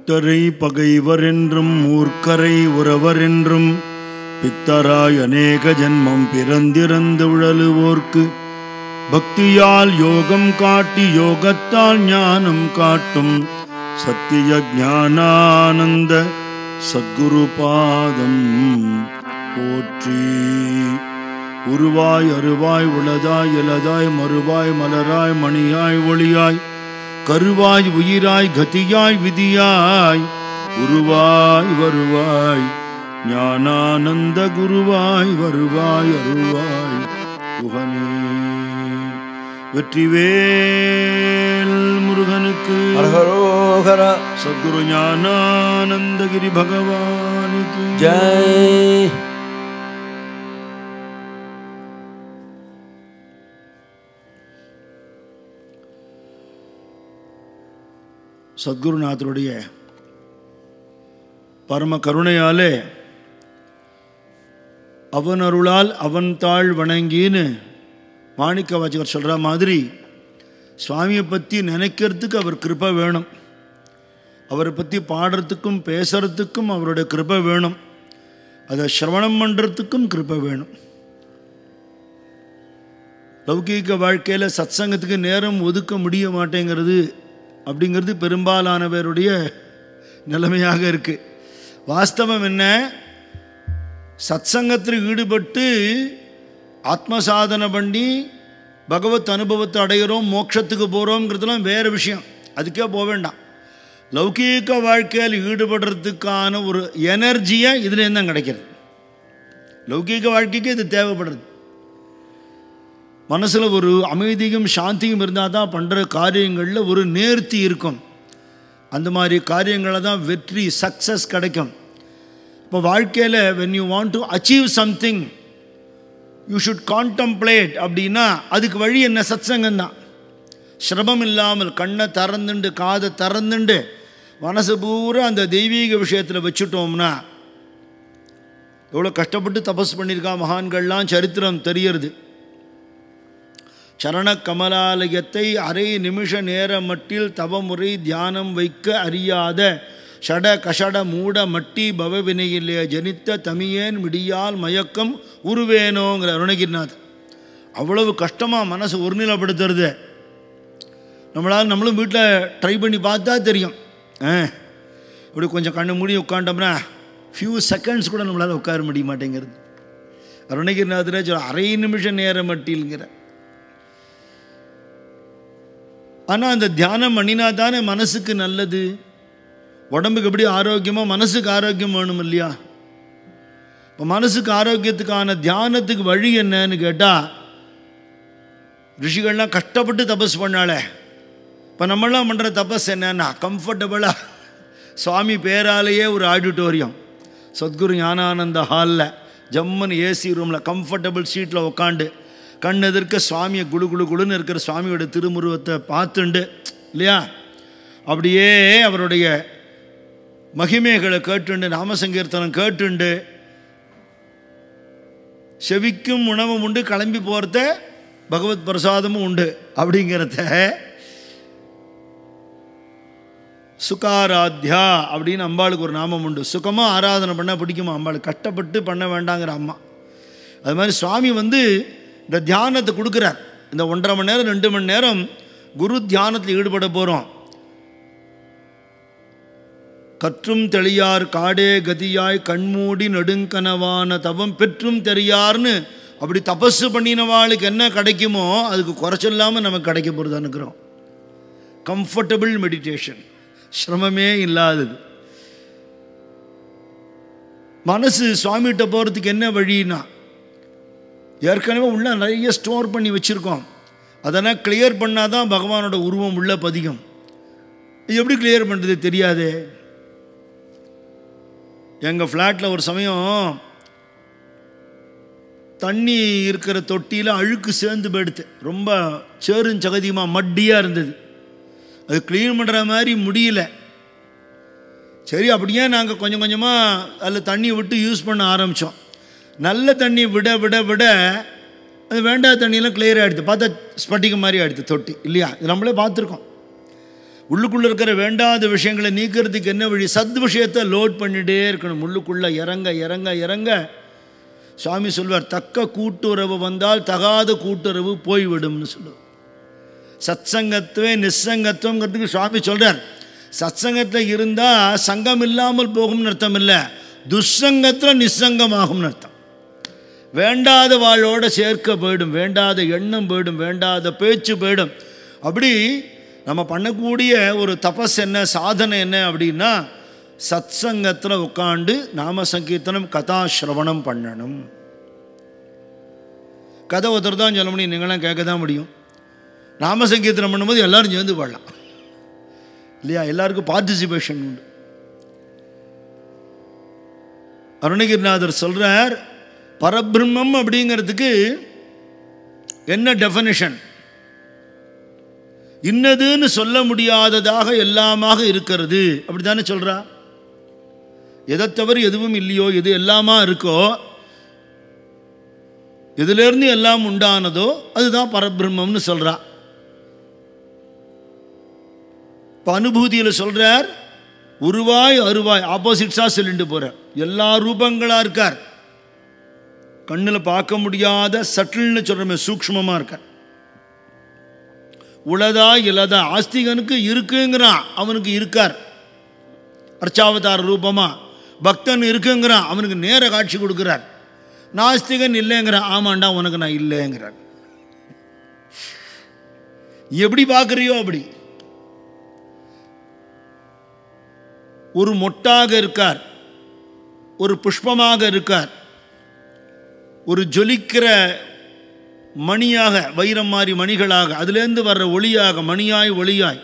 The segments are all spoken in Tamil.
பக்தரை பகைவர் என்றும் மூர்க்கரை உறவர் என்றும் பித்தராய் அநேக ஜென்மம் பிறந்திறந்து உழலுவோர்க்கு பக்தியால் யோகம் காட்டி யோகத்தால் ஞானம் காட்டும் சத்திய ஞானானந்த சத்குரு பாதம் போற்றி உருவாய் அருவாய் உளதாய் இலதாய் மறுவாய் மலராய் மணியாய் ஒளியாய் கருவாய் உயிராய் கதியாய் விதியாய் உருவாய் வருவாய் ஞானானந்த குருவாய் வருவாய் அருள்வாய் புகனே வெற்றிவேல் முருகனுக்கு ஹரஹரோகரா சத்குரு ஞானானந்தகிரி பகவானுக்கு ஜெய் சத்குருநாதருடைய பரம கருணையாலே அவன் அருளால் அவன் தாழ் வணங்கின்னு மாணிக்க வாச்சகர் சொல்கிற மாதிரி சுவாமியை பற்றி நினைக்கிறதுக்கு அவர் கிருபை வேணும் அவரை பற்றி பாடுறதுக்கும் பேசுறதுக்கும் அவருடைய கிருபை வேணும் அதை சிரவணம் பண்ணுறதுக்கும் கிருபை வேணும் லௌகீக வாழ்க்கையில் சத்சங்கத்துக்கு நேரம் ஒதுக்க முடிய மாட்டேங்கிறது அப்படிங்கிறது பெரும்பாலான பேருடைய நிலைமையாக இருக்குது வாஸ்தவம் என்ன சத்சங்கத்தில் ஈடுபட்டு ஆத்ம சாதனை பண்ணி பகவத் அனுபவத்தை அடைகிறோம் மோட்சத்துக்கு போகிறோங்கிறதுலாம் வேறு விஷயம் அதுக்கே போக வேண்டாம் லௌகீக வாழ்க்கையில் ஈடுபடுறதுக்கான ஒரு எனர்ஜியை இதுலேருந்து தான் கிடைக்கிறது லௌகீக வாழ்க்கைக்கு இது தேவைப்படுறது மனசில் ஒரு அமைதியும் சாந்தியும் இருந்தால் தான் பண்ணுற காரியங்களில் ஒரு நேர்த்தி இருக்கும் அந்த மாதிரி காரியங்களை தான் வெற்றி சக்ஸஸ் கிடைக்கும் இப்போ வாழ்க்கையில் when you want to achieve something you should contemplate அப்படின்னா அதுக்கு வழி என்ன சத்சங்கம் தான் சிரமம் இல்லாமல் கண்ணை திறந்துண்டு காதை திறந்துண்டு மனசு பூரா அந்த தெய்வீக விஷயத்தில் வச்சுட்டோம்னா எவ்வளோ கஷ்டப்பட்டு தபஸ் பண்ணியிருக்கா மகான்கள்லாம் சரித்திரம் தெரியறது சரண கமலாலயத்தை அரை நிமிஷ நேர மட்டில் தவமுறை தியானம் வைக்க அறியாத ஷட கஷட மூட மட்டி பவவினையிலே ஜனித்த தமியேன் விடியால் மயக்கம் உருவேனோங்கிற அருணகிரிநாத் அவ்வளவு கஷ்டமாக மனசு ஒருநிலைப்படுத்துறது நம்மளால் நம்மளும் வீட்டில் ட்ரை பண்ணி பார்த்தா தெரியும் ஆ இப்படி கொஞ்சம் கண்ணு மூடி உட்காண்டோம்னா ஃபியூ செகண்ட்ஸ் கூட நம்மளால் உட்கார முடிய மாட்டேங்கிறது அருணகிரிநாதரே சொல்ல அரை நிமிஷம் நேரம் மட்டில்ங்கிற ஆனால் அந்த தியானம் பண்ணினா தானே மனசுக்கு நல்லது உடம்புக்கு எப்படி ஆரோக்கியமாக மனசுக்கு ஆரோக்கியம் வேணும் இல்லையா இப்போ மனசுக்கு ஆரோக்கியத்துக்கான தியானத்துக்கு வழி என்னன்னு கேட்டால் ரிஷிகள்லாம் கஷ்டப்பட்டு தபஸ் பண்ணாலே இப்போ நம்மளாம் பண்ணுற தபஸ் என்னன்னா கம்ஃபர்டபுளாக சுவாமி பேராலேயே ஒரு ஆடிட்டோரியம் சத்குரு ஞானானந்த ஹாலில் ஜம்முன்னு ஏசி ரூமில் கம்ஃபர்டபுள் சீட்டில் உட்காண்டு கண் எதிர்க்க சுவாமியை குழு குழு குழுன்னு இருக்கிற சுவாமியோட திருமுருவத்தை பார்த்துண்டு இல்லையா அப்படியே அவருடைய மகிமைகளை கேட்டுண்டு நாமசங்கீர்த்தனம் கேட்டுண்டு செவிக்கும் உணவும் உண்டு கிளம்பி போகிறத பகவத் பிரசாதமும் உண்டு அப்படிங்கிறத சுகாராத்யா அப்படின்னு அம்பாளுக்கு ஒரு நாமம் உண்டு சுகமாக ஆராதனை பண்ண பிடிக்குமா அம்பாள் கஷ்டப்பட்டு பண்ண வேண்டாங்கிற அம்மா அது மாதிரி சுவாமி வந்து இந்த தியானத்தை கொடுக்குறார் இந்த ஒன்றரை மணி நேரம் ரெண்டு மணி நேரம் குரு தியானத்தில் ஈடுபட போகிறோம் கற்றும் தெளியார் காடே கதியாய் கண்மூடி நெடுங்கனவான தவம் பெற்றும் தெரியார்னு அப்படி தபஸு பண்ணினவாளுக்கு என்ன கிடைக்குமோ அதுக்கு குறைச்சில்லாமல் நமக்கு கிடைக்க போகிறதானுக்கிறோம் கம்ஃபர்டபுள் மெடிடேஷன் சிரமமே இல்லாதது மனசு சுவாமிகிட்ட போகிறதுக்கு என்ன வழின்னா ஏற்கனவே உள்ள நிறைய ஸ்டோர் பண்ணி வச்சுருக்கோம் அதெல்லாம் கிளியர் பண்ணால் தான் பகவானோட உருவம் உள்ள பதிகம் இது எப்படி கிளியர் பண்ணுறது தெரியாதே எங்கள் ஃப்ளாட்டில் ஒரு சமயம் தண்ணி இருக்கிற தொட்டியில் அழுக்கு சேர்ந்து போயிடுது ரொம்ப சேரும் சகதியமாக மட்டியாக இருந்தது அது க்ளீன் பண்ணுற மாதிரி முடியல சரி அப்படியே நாங்கள் கொஞ்சம் கொஞ்சமாக அதில் தண்ணி விட்டு யூஸ் பண்ண ஆரம்பித்தோம் நல்ல தண்ணி விட விட விட அது வேண்டாத தண்ணியெல்லாம் கிளியர் ஆகிடுது பார்த்தா ஸ்பட்டிக்கு மாதிரி ஆகிடுது தொட்டி இல்லையா இது நம்மளே பார்த்துருக்கோம் உள்ளுக்குள்ளே இருக்கிற வேண்டாத விஷயங்களை நீக்கிறதுக்கு என்ன வழி சத் விஷயத்தை லோட் பண்ணிகிட்டே இருக்கணும் உள்ளுக்குள்ளே இறங்க இறங்க இறங்க சுவாமி சொல்வார் தக்க கூட்டுறவு வந்தால் தகாத கூட்டுறவு போய்விடும்னு சொல்லுவார் சத்சங்கத்துவே நிஸ்ஸங்கத்துவங்கிறதுக்கு சுவாமி சொல்கிறார் சத்சங்கத்தில் இருந்தால் சங்கம் இல்லாமல் போகும்னு அர்த்தம் இல்லை துஷ்சங்கத்தில் நிஸ்ஸங்கமாகும்னு அர்த்தம் வேண்டாத வாழோட சேர்க்க போயிடும் வேண்டாத எண்ணம் போயிடும் வேண்டாத பேச்சு போயிடும் அப்படி நம்ம பண்ணக்கூடிய ஒரு தபஸ் என்ன சாதனை என்ன அப்படின்னா சத்சங்கத்தில் உட்காண்டு நாம சங்கீர்த்தனம் கதாசிரவணம் பண்ணணும் கதை ஒருத்தர் தான் சொல்ல முடியும் நீங்களாம் கேட்க தான் முடியும் நாம சங்கீர்த்தனம் பண்ணும்போது எல்லாரும் சேர்ந்து பாடலாம் இல்லையா எல்லாருக்கும் பார்ட்டிசிபேஷன் உண்டு அருணகிரிநாதர் சொல்கிறார் பரபிரம்மம் அப்படிங்கிறதுக்கு என்ன டெஃபனிஷன் இன்னதுன்னு சொல்ல முடியாததாக எல்லாமாக இருக்கிறது அப்படி தானே சொல்கிறா எதை தவிர எதுவும் இல்லையோ எது எல்லாமா இருக்கோ எதுலேருந்து எல்லாம் உண்டானதோ அதுதான் பரபிரம்மம்னு சொல்கிறா இப்போ அனுபூதியில் சொல்கிறார் உருவாய் அருவாய் ஆப்போசிட்ஸாக சொல்லிட்டு போகிறார் எல்லா ரூபங்களாக இருக்கார் கண்ணில் பார்க்க முடியாத சட்டில்னு சொல்கிறோமே சூக்ஷ்மமாக இருக்கார் உளதா இலதா ஆஸ்திகனுக்கு இருக்குங்கிறான் அவனுக்கு இருக்கார் அர்ச்சாவதார ரூபமாக பக்தன் இருக்குங்கிறான் அவனுக்கு நேர காட்சி கொடுக்குறார் நாஸ்திகன் இல்லைங்கிறான் ஆமாண்டா உனக்கு நான் இல்லைங்கிறார் எப்படி பார்க்குறியோ அப்படி ஒரு மொட்டாக இருக்கார் ஒரு புஷ்பமாக இருக்கார் ஒரு ஜொலிக்கிற மணியாக வைரம் மாறி மணிகளாக அதுலேருந்து வர்ற ஒளியாக மணியாய் ஒளியாய்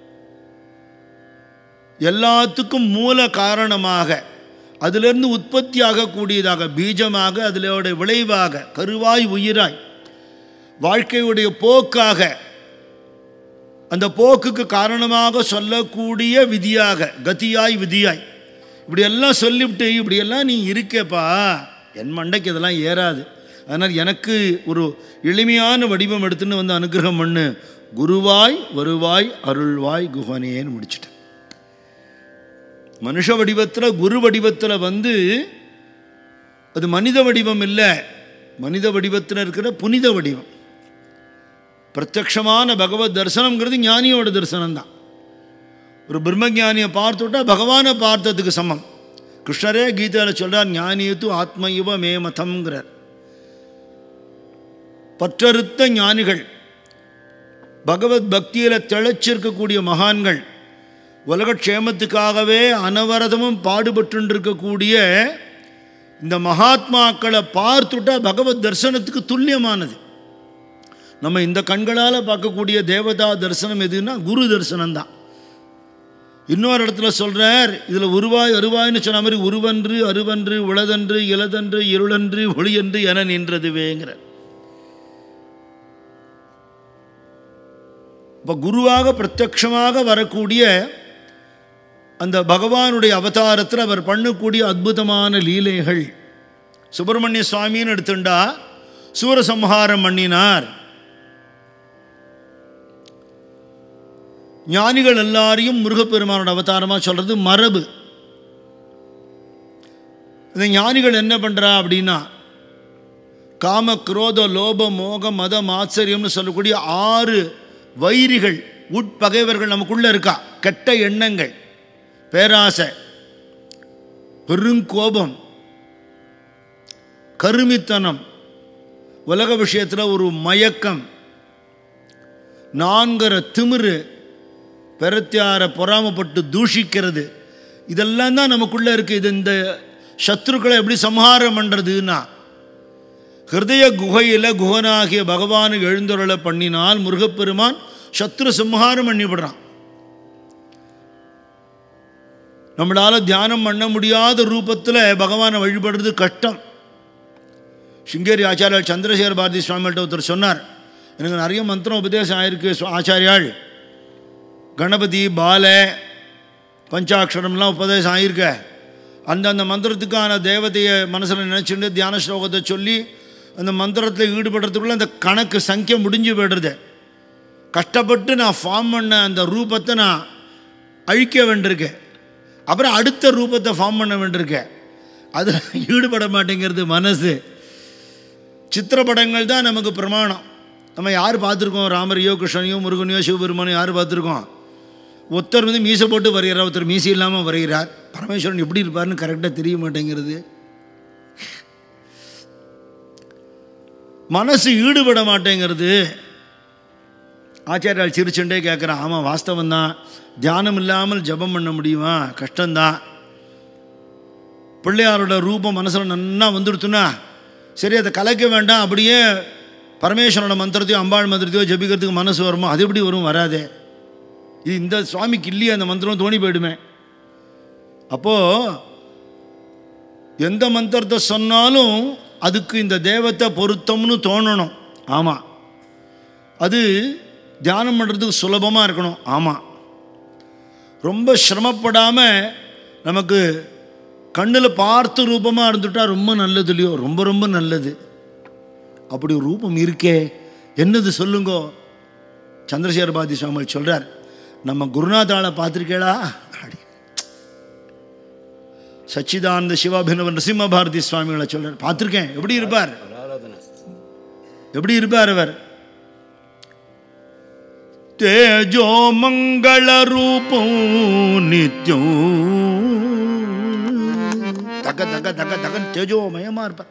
எல்லாத்துக்கும் மூல காரணமாக அதிலிருந்து உற்பத்தி ஆகக்கூடியதாக பீஜமாக அதிலோட விளைவாக கருவாய் உயிராய் வாழ்க்கையுடைய போக்காக அந்த போக்குக்கு காரணமாக சொல்லக்கூடிய விதியாக கதியாய் விதியாய் இப்படியெல்லாம் சொல்லிவிட்டு இப்படியெல்லாம் நீ இருக்கேப்பா என் மண்டைக்கு இதெல்லாம் ஏறாது அதனால் எனக்கு ஒரு எளிமையான வடிவம் எடுத்துன்னு வந்து அனுகிரகம் பண்ணு குருவாய் வருவாய் அருள்வாய் குஹனேன்னு முடிச்சிட்டேன் மனுஷ வடிவத்தில் குரு வடிவத்தில் வந்து அது மனித வடிவம் இல்லை மனித வடிவத்தில் இருக்கிற புனித வடிவம் பிரத்யக்ஷமான பகவத் தரிசனம்ங்கிறது ஞானியோட தரிசனம் தான் ஒரு பிரம்மஞானியை பார்த்துட்டா பகவானை பார்த்ததுக்கு சமம் கிருஷ்ணரே கீதையில் சொல்கிறார் ஞானியத்து ஆத்ம இவ மே மதம்ங்கிறார் பற்றறுத்த ஞானிகள் பகவத் பக்தியில் திளைச்சிருக்கக்கூடிய மகான்கள் உலகக்ஷேமத்துக்காகவே அனவரதமும் பாடுபட்டு இந்த மகாத்மாக்களை பார்த்துட்டா பகவத் தரிசனத்துக்கு துல்லியமானது நம்ம இந்த கண்களால் பார்க்கக்கூடிய தேவதா தரிசனம் எதுன்னா குரு தரிசனம் தான் இன்னொரு இடத்துல சொல்கிறார் இதில் உருவாய் அருவாய்னு சொன்ன மாதிரி உருவன்று அருவன்று உளதன்று இளதன்று இருளன்று ஒளியன்று என நின்றதுவேங்கிற இப்போ குருவாக பிரத்யக்ஷமாக வரக்கூடிய அந்த பகவானுடைய அவதாரத்தில் அவர் பண்ணக்கூடிய அற்புதமான லீலைகள் சுப்பிரமணிய சுவாமின்னு எடுத்துண்டா சூரசம்ஹாரம் பண்ணினார் ஞானிகள் எல்லாரையும் முருகப்பெருமானோட அவதாரமாக சொல்கிறது மரபு இந்த ஞானிகள் என்ன பண்ணுறா அப்படின்னா காம குரோத லோப மோக மதம் ஆச்சரியம்னு சொல்லக்கூடிய ஆறு வைரிகள் உட்பகைவர்கள் நமக்குள்ளே இருக்கா கெட்ட எண்ணங்கள் பேராசை பெருங்கோபம் கருமித்தனம் உலக விஷயத்தில் ஒரு மயக்கம் நான்கிற திமிரு பெறத்தியார பொறாமப்பட்டு தூஷிக்கிறது இதெல்லாம் தான் நமக்குள்ளே இருக்குது இது இந்த சத்ருக்களை எப்படி சம்ஹாரம் பண்ணுறதுன்னா ஹிருதய குகையில் குகனாகிய பகவானுக்கு எழுந்தருளை பண்ணினால் முருகப்பெருமான் சத்ரு சம்ஹாரம் பண்ணிவிடுறான் நம்மளால் தியானம் பண்ண முடியாத ரூபத்தில் பகவானை வழிபடுறது கஷ்டம் சிங்கேரி ஆச்சாரியால் சந்திரசேகர் பாரதி சுவாமிகிட்ட ஒருத்தர் சொன்னார் எனக்கு நிறைய மந்திரம் உபதேசம் ஆயிருக்கு சு- ஆச்சாரியாள் கணபதி பால பஞ்சாட்சரம்லாம் உபதேசம் ஆயிருக்க அந்தந்த மந்திரத்துக்கான தேவதையை மனசில் நினச்சிட்டு தியான ஸ்லோகத்தை சொல்லி அந்த மந்திரத்தில் ஈடுபடுறதுக்குள்ள அந்த கணக்கு சங்கியம் முடிஞ்சு போய்டுறது கஷ்டப்பட்டு நான் ஃபார்ம் பண்ண அந்த ரூபத்தை நான் அழிக்க வேண்டியிருக்கேன் அப்புறம் அடுத்த ரூபத்தை ஃபார்ம் பண்ண வேண்டியிருக்கேன் அது ஈடுபட மாட்டேங்கிறது மனசு சித்திரப்படங்கள் தான் நமக்கு பிரமாணம் நம்ம யார் பார்த்துருக்கோம் ராமரையோ கிருஷ்ணனையோ முருகனையோ சிவபெருமானையோ யார் பார்த்துருக்கோம் ஒருத்தர் வந்து மீசை போட்டு வரைகிறார் ஒருத்தர் மீசை இல்லாமல் வரைகிறார் பரமேஸ்வரன் எப்படி இருப்பார்னு கரெக்டாக தெரிய மாட்டேங்கிறது மனசு ஈடுபட மாட்டேங்கிறது ஆச்சாரியால் சிரிச்சுண்டே கேட்குறான் ஆமாம் வாஸ்தவம் தான் தியானம் இல்லாமல் ஜபம் பண்ண முடியுமா கஷ்டம்தான் பிள்ளையாரோட ரூபம் மனசில் நன்னா வந்துடுத்துனா சரி அதை கலைக்க வேண்டாம் அப்படியே பரமேஸ்வரனோட மந்திரத்தையோ அம்பாள் மந்திரத்தையோ ஜபிக்கிறதுக்கு மனசு வருமோ அது எப்படி வரும் வராதே இது இந்த சுவாமிக்கு இல்லையே அந்த மந்திரம் தோணி போயிடுமே அப்போது எந்த மந்திரத்தை சொன்னாலும் அதுக்கு இந்த தேவத்தை பொருத்தம்னு தோணணும் ஆமாம் அது தியானம் பண்ணுறதுக்கு சுலபமாக இருக்கணும் ஆமாம் ரொம்ப சிரமப்படாமல் நமக்கு கண்ணில் பார்த்து ரூபமாக இருந்துட்டா ரொம்ப நல்லது இல்லையோ ரொம்ப ரொம்ப நல்லது அப்படி ஒரு ரூபம் இருக்கே என்னது சொல்லுங்கோ சந்திரசேகர் பாதி சுவாமி சொல்கிறார் நம்ம குருநாதாளை பார்த்துருக்கேளா அப்படி சச்சிதானந்த சிவாபினவ நரசிம்ம பாரதி சுவாமிகளை சொல்கிறார் பார்த்துருக்கேன் எப்படி இருப்பார் எப்படி இருப்பார் அவர் தேஜோ மங்கள ரூபம் நித்யம் தக தக தக தகன் தேஜோமயமா இருப்பார்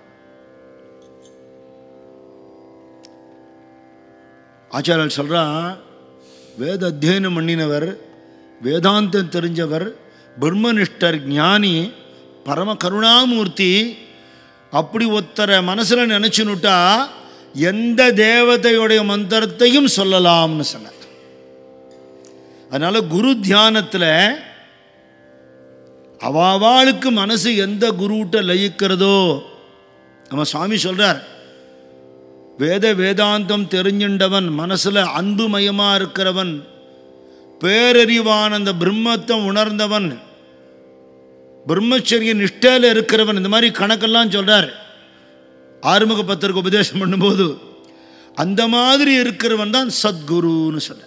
ஆச்சாரியர் சொல்றா வேத அத்தியனம் பண்ணினவர் வேதாந்தம் தெரிஞ்சவர் பிரம்மனிஷ்டர் ஞானி பரம கருணாமூர்த்தி அப்படி ஒருத்தரை மனசில் நினச்சுனுட்டா எந்த தேவதையுடைய மந்திரத்தையும் சொல்லலாம்னு சொன்னார் அதனால் குரு தியானத்தில் அவாவாளுக்கு மனசு எந்த குருவிட்ட லயிக்கிறதோ நம்ம சுவாமி சொல்கிறார் வேத வேதாந்தம் தெரிஞ்சின்றவன் மனசில் அன்புமயமாக இருக்கிறவன் பேரறிவான அந்த பிரம்மத்தை உணர்ந்தவன் பிரம்மச்சரிய நிஷ்டையில் இருக்கிறவன் இந்த மாதிரி கணக்கெல்லாம் சொல்கிறார் ஆறுமுக பத்திரிக்கை உபதேசம் பண்ணும்போது அந்த மாதிரி இருக்கிறவன் தான் சத்குருன்னு சொல்ல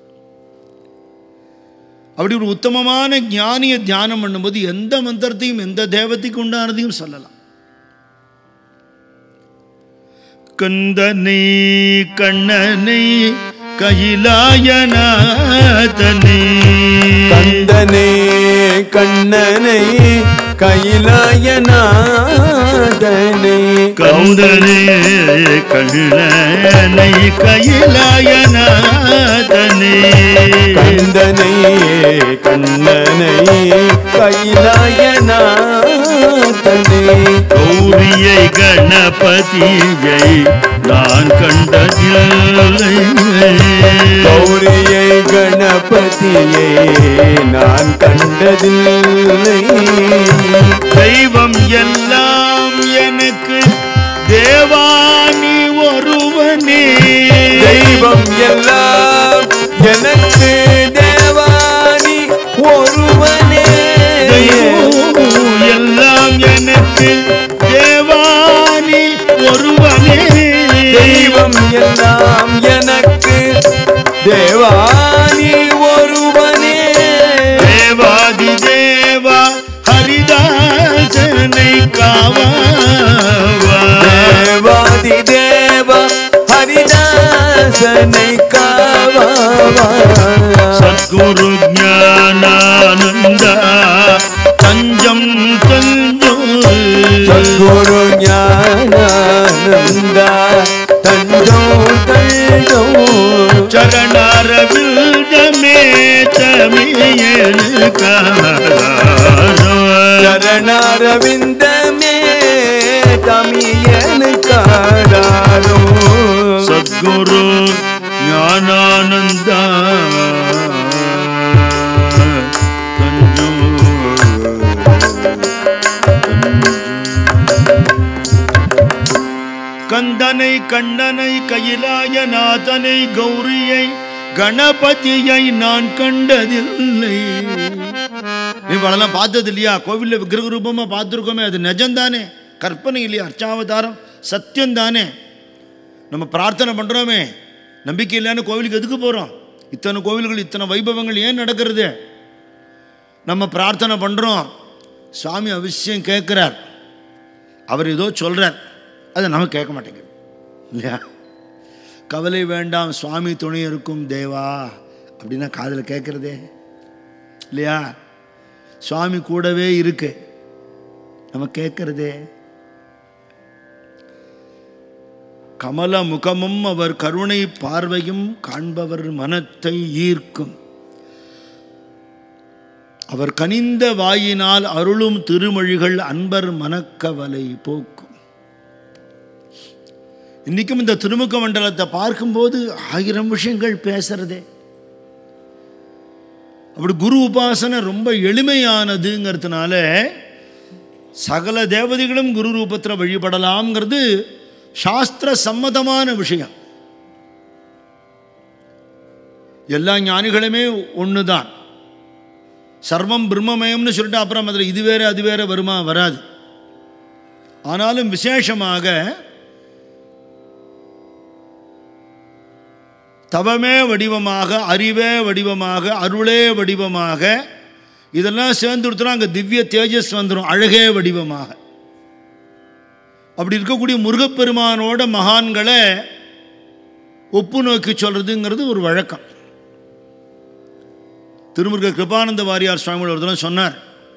அப்படி ஒரு உத்தமமான ஞானிய தியானம் பண்ணும்போது எந்த மந்திரத்தையும் எந்த தேவத்தைக்கு உண்டானதையும் சொல்லலாம் கந்தனை கண்ணனை கையிலாயநாதனே கந்தனே கண்ணனை கைலாயநாதனே கௌதனே கண்ணனை கையிலாயநாதனே கந்தனை கண்ணனை கைலாயநாதனே கௌரியை கணபதியை நான் கண்டதில்லை கௌரியை கணபதியை நான் கண்டதில்லை தெய்வம் எல்லாம் எனக்கு தேவானி ஒருவனே தெய்வம் எல்லாம் எனக்கு தேவானி ஒருவனே தெய்வம் எல்லாம் எனக்கு தேவானி ஒருவனே தெய்வம் எல்லாம் எனக்கு தேவானி ஒருவனே தேவாதி தேவா ஹரிதாசனை காவா தேவாதி தேவ ஹரிதாசனை காவா சத்குரு ஞானானந்த தஞ்சம் தஞ்சம் சத்குரு ஞானந்த தஞ்சோ தஞ்சோ சரணாரவிந்தமே தமியனு காரோ சரணாரவிந்தமே தமியனு காடாரோ சத்குரு ஞானானந்த கந்தனை கண்ணனை கையிலாயநாதனை கௌரியை கணபதியை நான் கண்டதில்லை நீ இவளெல்லாம் பார்த்தது இல்லையா கோவிலில் விக்கிரக ரூபமாக பார்த்துருக்கோமே அது நிஜம்தானே கற்பனை இல்லையா அர்ச்சாவதாரம் சத்தியம்தானே நம்ம பிரார்த்தனை பண்ணுறோமே நம்பிக்கை இல்லைன்னு கோவிலுக்கு எதுக்கு போகிறோம் இத்தனை கோவில்கள் இத்தனை வைபவங்கள் ஏன் நடக்கிறது நம்ம பிரார்த்தனை பண்ணுறோம் சுவாமி அவசியம் கேட்குறார் அவர் ஏதோ சொல்கிறார் அதை நம்ம கேட்க மாட்டேங்குது இல்லையா கவலை வேண்டாம் சுவாமி துணை இருக்கும் தேவா அப்படின்னா காதில் கேட்குறதே இல்லையா சுவாமி கூடவே இருக்கு நம்ம கேட்குறதே கமல முகமும் அவர் கருணை பார்வையும் காண்பவர் மனத்தை ஈர்க்கும் அவர் கனிந்த வாயினால் அருளும் திருமொழிகள் அன்பர் மனக்கவலை போக்கும் இன்னைக்கும் இந்த திருமுக மண்டலத்தை பார்க்கும்போது ஆயிரம் விஷயங்கள் பேசுறதே அப்படி குரு உபாசனை ரொம்ப எளிமையானதுங்கிறதுனால சகல தேவதைகளும் குரு ரூபத்தில் வழிபடலாம்ங்கிறது சாஸ்திர சம்மதமான விஷயம் எல்லா ஞானிகளுமே ஒன்று தான் சர்வம் பிரம்மமயம்னு சொல்லிட்டு அப்புறம் அதில் இது வேற அது வேற வருமா வராது ஆனாலும் விசேஷமாக தவமே வடிவமாக அறிவே வடிவமாக அருளே வடிவமாக இதெல்லாம் சேர்ந்து கொடுத்தோன்னா அங்கே திவ்ய தேஜஸ் வந்துடும் அழகே வடிவமாக அப்படி இருக்கக்கூடிய முருகப்பெருமானோட மகான்களை ஒப்பு நோக்கி சொல்கிறதுங்கிறது ஒரு வழக்கம் திருமுருக கிருபானந்த வாரியார் சுவாமிகள் ஒரு தடவை சொன்னார்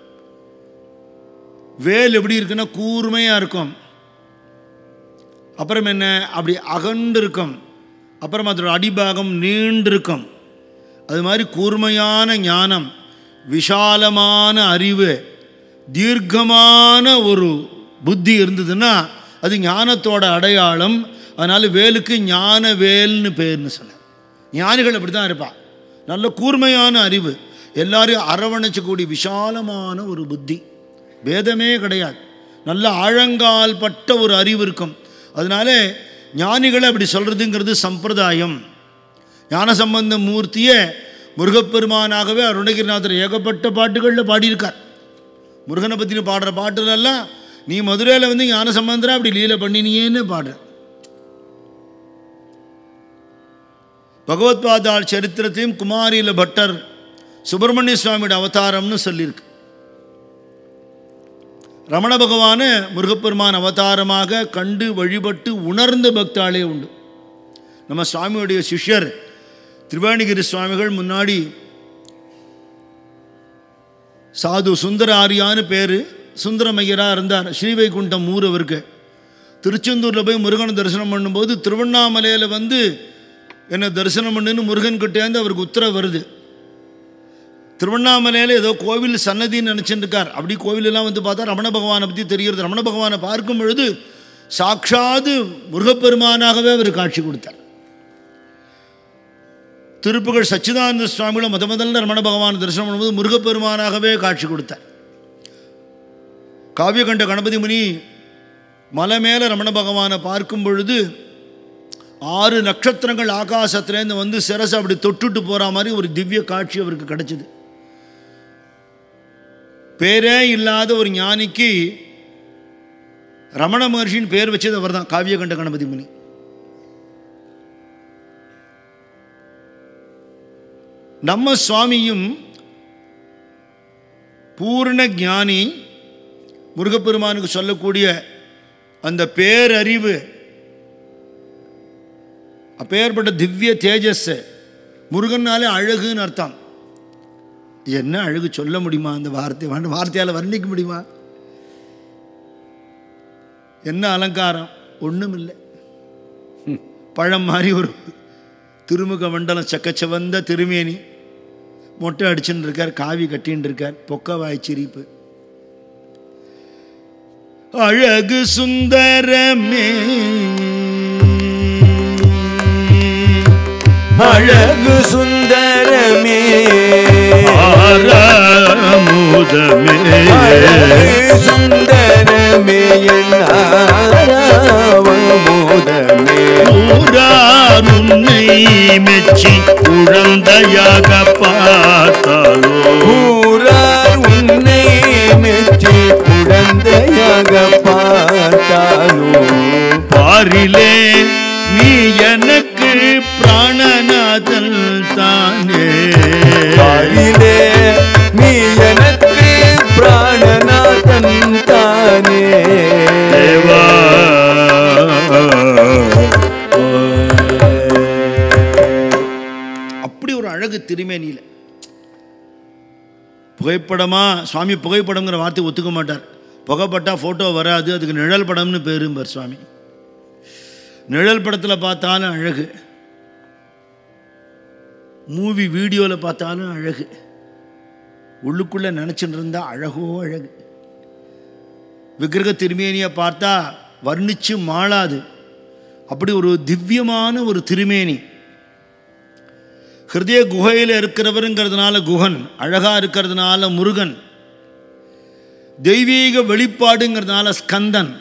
வேல் எப்படி இருக்குன்னா கூர்மையாக இருக்கும் அப்புறம் என்ன அப்படி அகண்டு இருக்கும் அப்புறம் அதோட அடிபாகம் நீண்டிருக்கும் அது மாதிரி கூர்மையான ஞானம் விஷாலமான அறிவு தீர்க்கமான ஒரு புத்தி இருந்ததுன்னா அது ஞானத்தோட அடையாளம் அதனால் வேலுக்கு ஞான வேல்னு பேர்னு சொன்னேன் ஞானிகள் அப்படி தான் இருப்பா நல்ல கூர்மையான அறிவு எல்லாரையும் அரவணைச்சக்கூடிய விஷாலமான ஒரு புத்தி பேதமே கிடையாது நல்ல ஆழங்கால் பட்ட ஒரு அறிவு இருக்கும் அதனால ஞானிகளை அப்படி சொல்கிறதுங்கிறது சம்பிரதாயம் ஞானசம்பந்த மூர்த்தியை முருகப்பெருமானாகவே அருணகிரிநாதர் ஏகப்பட்ட பாட்டுகளில் பாடியிருக்கார் முருகனை பற்றி பாடுற பாட்டுலெல்லாம் நீ மதுரையில் வந்து ஞானசம்பந்தரா அப்படி லீலை பண்ணினியேன்னு பாடுற பகவத்பாதாள் சரித்திரத்தையும் குமாரில பட்டர் சுப்பிரமணிய சுவாமியோட அவதாரம்னு சொல்லியிருக்கு ரமண பகவான முருகப்பெருமான் அவதாரமாக கண்டு வழிபட்டு உணர்ந்த பக்தாளே உண்டு நம்ம சுவாமியுடைய சிஷ்யர் திரிவேணிகிரி சுவாமிகள் முன்னாடி சாது சுந்தர ஆரியான்னு பேர் சுந்தரமையராக இருந்தார் ஸ்ரீவைகுண்டம் ஊர் அவருக்கு திருச்செந்தூரில் போய் முருகனை தரிசனம் பண்ணும்போது திருவண்ணாமலையில் வந்து என்னை தரிசனம் பண்ணுன்னு முருகன் கிட்டேருந்து அவருக்கு உத்தரவு வருது திருவண்ணாமலையில் ஏதோ கோவில் சன்னதின்னு நினச்சிட்டு இருக்கார் அப்படி கோவிலெல்லாம் வந்து பார்த்தா ரமண பகவானை பற்றி தெரிகிறது ரமண பகவானை பார்க்கும் பொழுது சாட்சாது முருகப்பெருமானாகவே அவர் காட்சி கொடுத்தார் திருப்புகழ் சச்சிதானந்த சுவாமிகளும் முத முதல்ல ரமண பகவான் தரிசனம் பண்ணும்போது முருகப்பெருமானாகவே காட்சி கொடுத்தார் காவியகண்ட கணபதி முனி மலை மேலே ரமண பகவானை பார்க்கும் பொழுது ஆறு நட்சத்திரங்கள் ஆகாசத்துலேருந்து வந்து சிரசை அப்படி தொட்டுட்டு போகிற மாதிரி ஒரு திவ்ய காட்சி அவருக்கு கிடைச்சிது பேரே இல்லாத ஒரு ஞானிக்கு ரமண மகர்ஷின்னு பேர் வச்சது அவர் தான் காவியகண்ட கணபதி முனி நம்ம சுவாமியும் பூர்ண ஞானி முருகப்பெருமானுக்கு சொல்லக்கூடிய அந்த பேரறிவு அப்பேற்பட்ட திவ்ய தேஜஸ் முருகன்னாலே அழகுன்னு அர்த்தம் என்ன அழகு சொல்ல முடியுமா அந்த வார்த்தை வார்த்தை- வார்த்தையால் வர்ணிக்க முடியுமா என்ன அலங்காரம் ஒன்றும் இல்லை ம், பழம் மாதிரி ஒரு திருமுக மண்டலம் சக்கச்சவந்த திருமேனி மொட்டை அடிச்சுன்னு இருக்கார் காவி கட்டின்னு இருக்கார் பொக்கவாய் சிரிப்பு அழகு சுந்தரமே அழகு சுந்தரமே ஆரமுதமே அழகு சுந்தரமே என்னாரமுதமே ஊரார் உன்னை மெச்சி குழந்தையாக பார்த்தாலோ ஊரார் உன்னை மெச்சி குழந்தையாக பார்த்தாலோ பாரிலே நீ எனக்கு பிராணநாதன் தானே தாயிலே நீ எனக்கு பிராணநாதன் தானே தேவா அப்படி ஒரு அழகு திருமேனியில் புகைப்படமா சுவாமி புகைப்படம்ங்கிற வார்த்தை ஒத்துக்க மாட்டார் புகைப்பட்டா ஃபோட்டோ வராது அதுக்கு நிழல் படம்னு பேரும்பார் சுவாமி நிழல் படத்தில் பார்த்தாலும் அழகு மூவி வீடியோவில் பார்த்தாலும் அழகு உள்ளுக்குள்ளே நினச்சிட்டு இருந்தா அழகோ அழகு விக்கிரக திருமேனியை பார்த்தா வர்ணிச்சு மாளாது அப்படி ஒரு திவ்யமான ஒரு திருமேனி ஹிருதய குகையில் இருக்கிறவருங்கிறதுனால குகன் அழகா இருக்கிறதுனால முருகன் தெய்வீக வெளிப்பாடுங்கிறதுனால ஸ்கந்தன்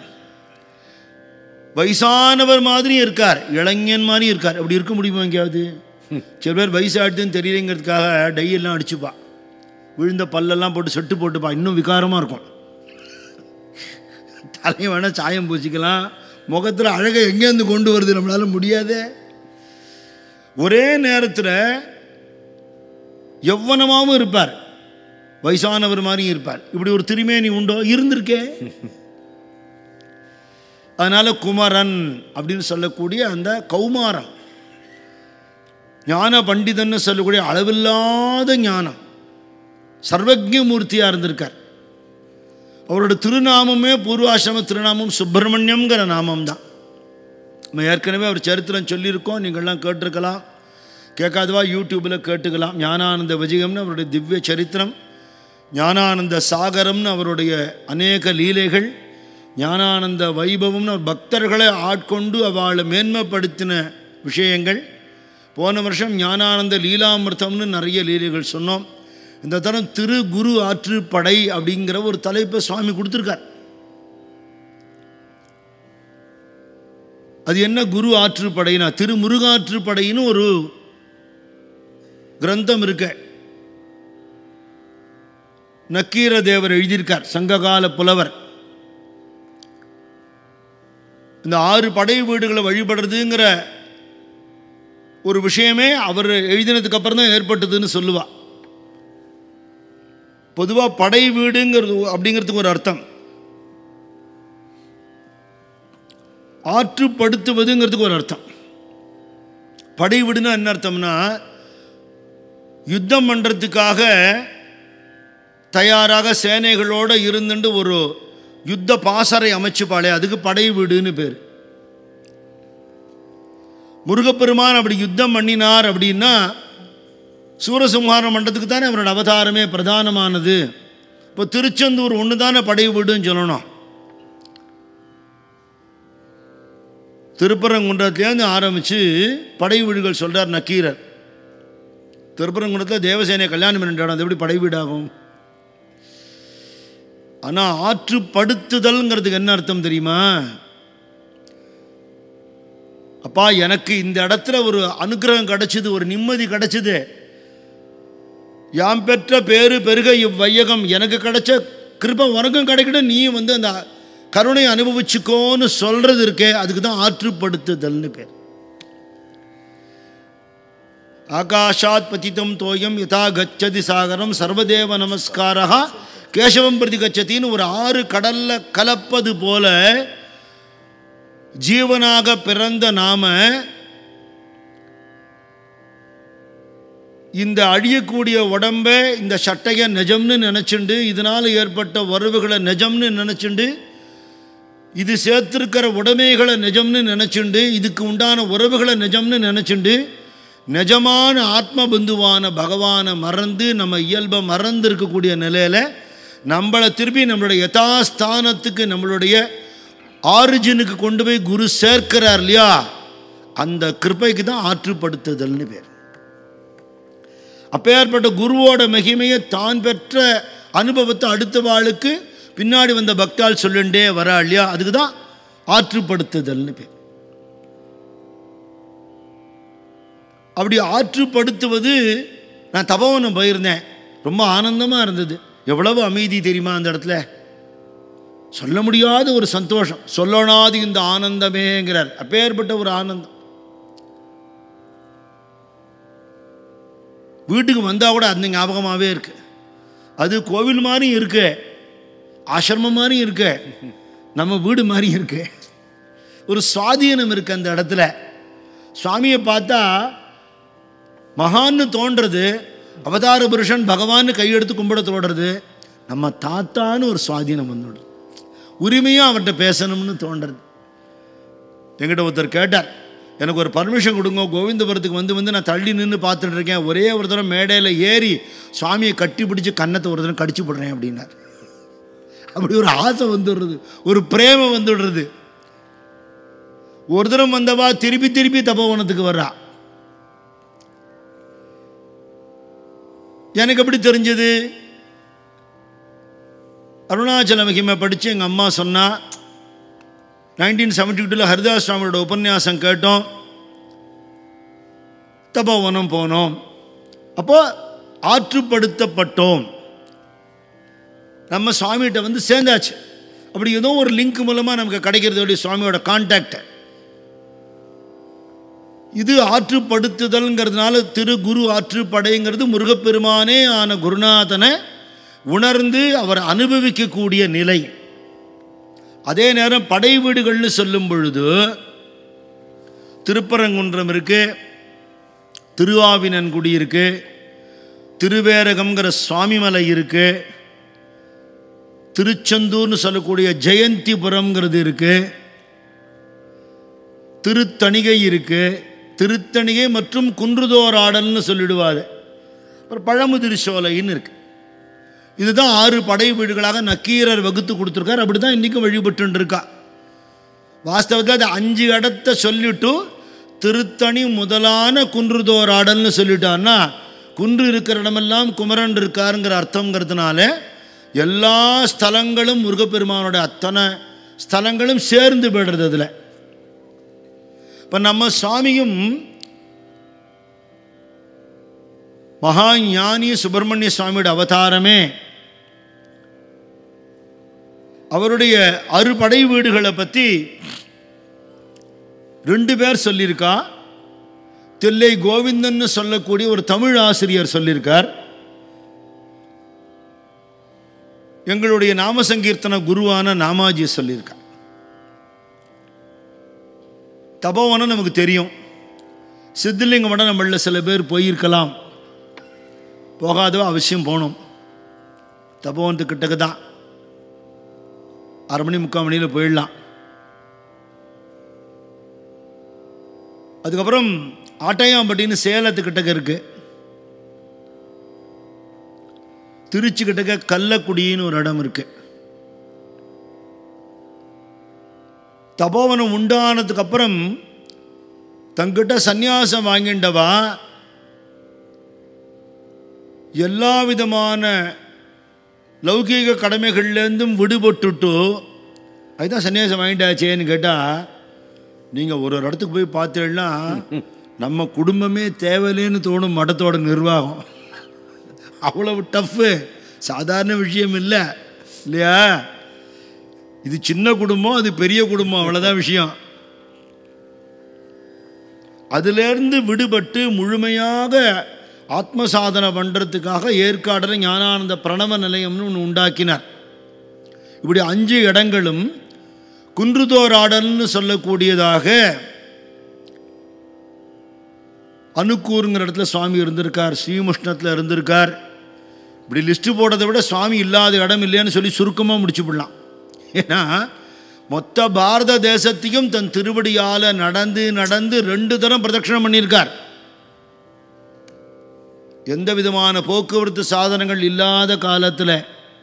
வயசானவர் மாதிரி இருக்கார் இளைஞன் மாதிரி இருக்கார் அப்படி இருக்க முடியுமா எங்கேயாவது சில பேர் வயசாடுதுன்னு தெரியலைங்கிறதுக்காக டையெல்லாம் அடிச்சுப்பா விழுந்த பல்லெல்லாம் போட்டு செட்டு போட்டுப்பா இன்னும் விகாரமாக இருக்கும் தலையை வேணால் சாயம் பூசிக்கலாம் முகத்தில் அழகை எங்கேருந்து கொண்டு வருது நம்மளால முடியாதே ஒரே நேரத்தில் எவ்வனமாகவும் இருப்பார் வயசானவர் மாதிரியும் இருப்பார் இப்படி ஒரு திருமேனி உண்டோ இருந்திருக்கே அதனால குமரன் அப்படின்னு சொல்லக்கூடிய அந்த கௌமாரம் ஞான பண்டிதன்னு சொல்லக்கூடிய அளவில்லாத ஞானம் சர்வஜ மூர்த்தியாக இருந்திருக்கார் அவரோட திருநாமமே பூர்வாசிரம திருநாமம் சுப்பிரமணியம்ங்கிற நாமம் தான் நம்ம ஏற்கனவே அவர் சரித்திரம் சொல்லியிருக்கோம் நீங்கள்லாம் கேட்டிருக்கலாம் கேட்காதவா யூடியூப்பில் கேட்டுக்கலாம் ஞானானந்த விஜயம்னு அவருடைய திவ்ய சரித்திரம் ஞானானந்த சாகரம்னு அவருடைய அநேக லீலைகள் ஞானானந்த வைபவம்னு அவர் பக்தர்களை ஆட்கொண்டு அவளை மேன்மைப்படுத்தின விஷயங்கள் போன வருஷம் ஞானானந்த லீலாமிர்தம்னு நிறைய லீலைகள் சொன்னோம் இந்த தரம் திரு குரு ஆற்று படை அப்படிங்கிற ஒரு தலைப்பை சுவாமி கொடுத்துருக்கார் அது என்ன குரு ஆற்று படைனா திருமுருகாற்று படைன்னு ஒரு கிரந்தம் இருக்க நக்கீர தேவர் எழுதியிருக்கார் சங்ககால புலவர் இந்த ஆறு படை வீடுகளை வழிபடுறதுங்கிற ஒரு விஷயமே அவர் எழுதினதுக்கு அப்புறம் தான் ஏற்பட்டதுன்னு சொல்லுவா பொதுவாக படை வீடுங்கிறது அப்படிங்கிறதுக்கு ஒரு அர்த்தம் ஆற்றுப்படுத்துவதுங்கிறதுக்கு ஒரு அர்த்தம் படை வீடுன்னா என்ன அர்த்தம்னா யுத்தம் பண்ணுறதுக்காக தயாராக சேனைகளோடு இருந்துட்டு ஒரு யுத்த பாசறை அமைச்சுப்பாளே அதுக்கு படை வீடுன்னு பேர் முருகப்பெருமான் அப்படி யுத்தம் பண்ணினார் அப்படின்னா சூரசம்ஹாரம் பண்ணுறதுக்கு தானே அவரோட அவதாரமே பிரதானமானது இப்போ திருச்செந்தூர் ஒன்று தானே படை வீடுன்னு சொல்லணும் திருப்பரங்குன்றத்துலேருந்து ஆரம்பித்து படை வீடுகள் சொல்கிறார் நக்கீரர் திருப்பரங்குன்றத்தில் தேவசேனை கல்யாணம் பண்ணிட்டான் அது எப்படி படை வீடாகும் ஆனால் ஆற்றுப்படுத்துதல்ங்கிறதுக்கு என்ன அர்த்தம் தெரியுமா அப்பா எனக்கு இந்த இடத்துல ஒரு அனுகிரகம் கிடைச்சிது ஒரு நிம்மதி கிடைச்சிது யாம் பெற்ற பேரு பெருக இவ்வையகம் எனக்கு கிடைச்ச கிருபம் உனக்கும் கிடைக்கட்டும் நீ வந்து அந்த கருணை அனுபவிச்சுக்கோன்னு சொல்றது இருக்கே அதுக்கு தான் ஆற்றுப்படுத்துதல்னு பேர் ஆகாஷாத் பதித்தம் தோயம் யதா கச்சதி சாகரம் சர்வதேவ நமஸ்காரா கேசவம் பிரதி கச்சத்தின்னு ஒரு ஆறு கடல்ல கலப்பது போல ஜீவனாக பிறந்த நாம இந்த அழியக்கூடிய உடம்ப இந்த சட்டையை நிஜம்னு நினச்சிண்டு இதனால் ஏற்பட்ட உறவுகளை நிஜம்னு நினச்சிண்டு இது சேர்த்திருக்கிற உடைமைகளை நிஜம்னு நினச்சிண்டு இதுக்கு உண்டான உறவுகளை நிஜம்னு நினச்சிண்டு நிஜமான ஆத்ம பந்துவான பகவானை மறந்து நம்ம இயல்பை மறந்து இருக்கக்கூடிய நிலையில் நம்மளை திருப்பி நம்மளுடைய யதாஸ்தானத்துக்கு நம்மளுடைய ஆரிஜினுக்கு கொண்டு போய் குரு சேர்க்கிறார் இல்லையா அந்த கிருப்பைக்கு தான் ஆற்றுப்படுத்துதல்னு பேர் அப்பேற்பட்ட குருவோட மகிமையை தான் பெற்ற அனுபவத்தை அடுத்த வாளுக்கு பின்னாடி வந்த பக்தால் சொல்லுண்டே வரா இல்லையா அதுக்கு தான் ஆற்றுப்படுத்துதல்னு பேர் அப்படி ஆற்றுப்படுத்துவது நான் தபவனம் போயிருந்தேன் ரொம்ப ஆனந்தமாக இருந்தது எவ்வளவு அமைதி தெரியுமா அந்த இடத்துல சொல்ல முடியாத ஒரு சந்தோஷம் சொல்லனாது இந்த ஆனந்தமேங்கிறார் அப்பேற்பட்ட ஒரு ஆனந்தம் வீட்டுக்கு வந்தால் கூட அந்த ஞாபகமாகவே இருக்கு அது கோவில் மாதிரியும் இருக்கு ஆசிரமம் மாதிரியும் இருக்கு நம்ம வீடு மாதிரியும் இருக்கு ஒரு சுவாதீனம் இருக்கு அந்த இடத்துல சுவாமியை பார்த்தா மகான்னு தோன்றது அவதார புருஷன் பகவான்னு கையெடுத்து கும்பிட தோடுறது நம்ம தாத்தான்னு ஒரு சுவாதீனம் வந்துடுது உரிமையாக அவர்கிட்ட பேசணும்னு தோன்றது என்கிட்ட ஒருத்தர் கேட்டார் எனக்கு ஒரு பர்மிஷன் கொடுங்க கோவிந்தபுரத்துக்கு வந்து வந்து நான் தள்ளி நின்று பார்த்துட்டு இருக்கேன் ஒரே ஒரு தடவை மேடையில் ஏறி சுவாமியை கட்டி பிடிச்சி கன்னத்தை ஒரு தடவை கடிச்சு போடுறேன் அப்படின்னார் அப்படி ஒரு ஆசை வந்துடுறது ஒரு பிரேமம் வந்துடுறது ஒரு தரம் வந்தவா திருப்பி திருப்பி தபோவனத்துக்கு வர்றா எனக்கு எப்படி தெரிஞ்சது அருணாச்சல மகிமை படித்து எங்கள் அம்மா சொன்னா நைன்டீன் செவன்டி டூவில் ஹரிதாஸ் சுவாமியோட உபன்யாசம் கேட்டோம் தபோவனம் போனோம் அப்போ ஆற்றுப்படுத்தப்பட்டோம் நம்ம சுவாமிகிட்ட வந்து சேர்ந்தாச்சு அப்படி ஏதோ ஒரு லிங்க் மூலமாக நமக்கு கிடைக்கிறது வேண்டிய சுவாமியோட கான்டாக்ட் இது ஆற்றுப்படுத்துதல்ங்கிறதுனால திரு குரு ஆற்றுப்படைங்கிறது முருகப்பெருமானே ஆன குருநாதனை உணர்ந்து அவர் அனுபவிக்கக்கூடிய நிலை அதே நேரம் படை வீடுகள்னு சொல்லும் பொழுது திருப்பரங்குன்றம் இருக்கு திருவாவினன்குடி இருக்கு திருவேரகம்ங்கிற சுவாமிமலை இருக்கு திருச்செந்தூர்னு சொல்லக்கூடிய ஜெயந்திபுரம்ங்கிறது இருக்கு திருத்தணிகை இருக்கு திருத்தணிகை மற்றும் குன்றுதோராடல்னு சொல்லிடுவாரு அப்புறம் பழமுதிர் சோலைன்னு இருக்கு இதுதான் ஆறு படை வீடுகளாக நக்கீரர் வகுத்து கொடுத்துருக்கார் அப்படி தான் இன்றைக்கும் வழிபட்டு இருக்கா வாஸ்தவத்தில் அது அஞ்சு இடத்த சொல்லிட்டு திருத்தணி முதலான குன்றுதோராடல்னு சொல்லிட்டான்னா குன்று இருக்கிற இடமெல்லாம் குமரன் இருக்காருங்கிற அர்த்தங்கிறதுனால எல்லா ஸ்தலங்களும் முருகப்பெருமானோட அத்தனை ஸ்தலங்களும் சேர்ந்து போயிடுறது அதில் இப்போ நம்ம சுவாமியும் மகா ஞானி சுப்பிரமணிய சுவாமியோட அவதாரமே அவருடைய அறுபடை வீடுகளை பற்றி ரெண்டு பேர் சொல்லியிருக்கா தில்லை கோவிந்தன்னு சொல்லக்கூடிய ஒரு தமிழ் ஆசிரியர் சொல்லியிருக்கார் எங்களுடைய நாம சங்கீர்த்தன குருவான நாமாஜி சொல்லியிருக்கார் தபோவனம் நமக்கு தெரியும் சித்திலிங்க மடம் நம்மளில் சில பேர் போயிருக்கலாம் போகாதவ அவசியம் போகணும் தபோவனத்துக்கிட்டக்கு தான் அரை மணி முக்கால் மணியில் போயிடலாம் அதுக்கப்புறம் ஆட்டையாம்பட்டின்னு சேலத்துக்கிட்டக்க இருக்கு திருச்சி கிட்டக்க கள்ளக்குடின்னு ஒரு இடம் இருக்கு தபோவனம் உண்டானதுக்கு அப்புறம் தங்கிட்ட சந்நியாசம் வாங்கிண்டவா எல்லா விதமான லௌகீக கடமைகள்லேருந்தும் விடுபட்டுட்டு அதுதான் சன்னியாசம் வாங்கிட்டாச்சேன்னு கேட்டால் நீங்கள் ஒரு ஒரு இடத்துக்கு போய் பார்த்தீங்கன்னா நம்ம குடும்பமே தேவையில்லைன்னு தோணும் மடத்தோட நிர்வாகம் அவ்வளவு டஃப்பு சாதாரண விஷயம் இல்லை இல்லையா இது சின்ன குடும்பம் அது பெரிய குடும்பம் அவ்வளோதான் விஷயம் அதிலேருந்து விடுபட்டு முழுமையாக ஆத்ம சாதனை பண்ணுறதுக்காக ஏற்காடில் ஞானானந்த பிரணவ நிலையம்னு ஒன்று உண்டாக்கினார் இப்படி அஞ்சு இடங்களும் குன்றுதோராடல்னு சொல்லக்கூடியதாக அணுக்கூருங்கிற இடத்துல சுவாமி இருந்திருக்கார் ஸ்ரீமுஷ்ணத்தில் இருந்திருக்கார் இப்படி லிஸ்ட்டு போடுறதை விட சுவாமி இல்லாத இடம் இல்லைன்னு சொல்லி சுருக்கமாக முடிச்சு விடலாம் ஏன்னா மொத்த பாரத தேசத்தையும் தன் திருவடியால் நடந்து நடந்து ரெண்டு தரம் பிரதட்சணம் பண்ணியிருக்கார் எந்த விதமான போக்குவரத்து சாதனங்கள் இல்லாத காலத்தில்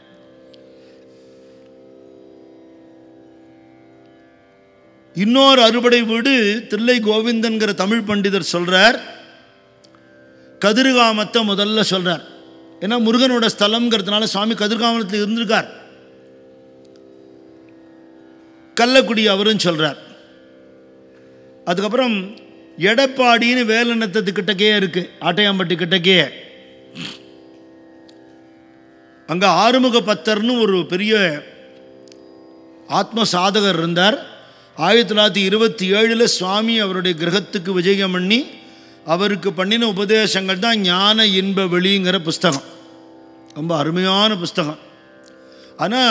இன்னொரு அறுபடை வீடு தில்லை கோவிந்தன்கிற தமிழ் பண்டிதர் சொல்றார் கதிர்காமத்தை முதல்ல சொல்றார் ஏன்னா முருகனோட ஸ்தலம்ங்கிறதுனால சுவாமி கதிர்காமத்தில் இருந்திருக்கார் கள்ளக்குடி அவரும் சொல்றார் அதுக்கப்புறம் எடப்பாடின்னு வேலநத்தத்து கிட்டக்கே இருக்கு ஆட்டையாம்பட்டி கிட்டக்கே அங்க ஆறுமுக பத்தர்னு ஒரு பெரிய ஆத்ம சாதகர் இருந்தார் ஆயிரத்தி தொள்ளாயிரத்தி இருபத்தி ஏழில் சுவாமி அவருடைய கிரகத்துக்கு விஜயம் பண்ணி அவருக்கு பண்ணின உபதேசங்கள் தான் ஞான இன்ப வெளிங்கிற புஸ்தகம் ரொம்ப அருமையான புஸ்தகம் ஆனால்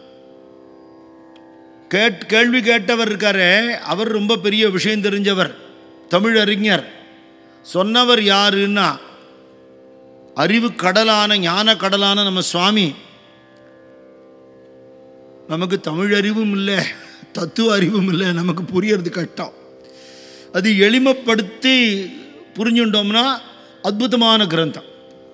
கேட் கேள்வி கேட்டவர் இருக்காரே அவர் ரொம்ப பெரிய விஷயம் தெரிஞ்சவர் தமிழ் அறிஞர் சொன்னவர் யாருன்னா அறிவு கடலான ஞான கடலான நம்ம சுவாமி நமக்கு தமிழ் அறிவும் இல்லை தத்துவ அறிவும் இல்லை நமக்கு புரியறது கஷ்டம் அது எளிமைப்படுத்தி புரிஞ்சுட்டோம்னா அற்புதமான கிரந்தம்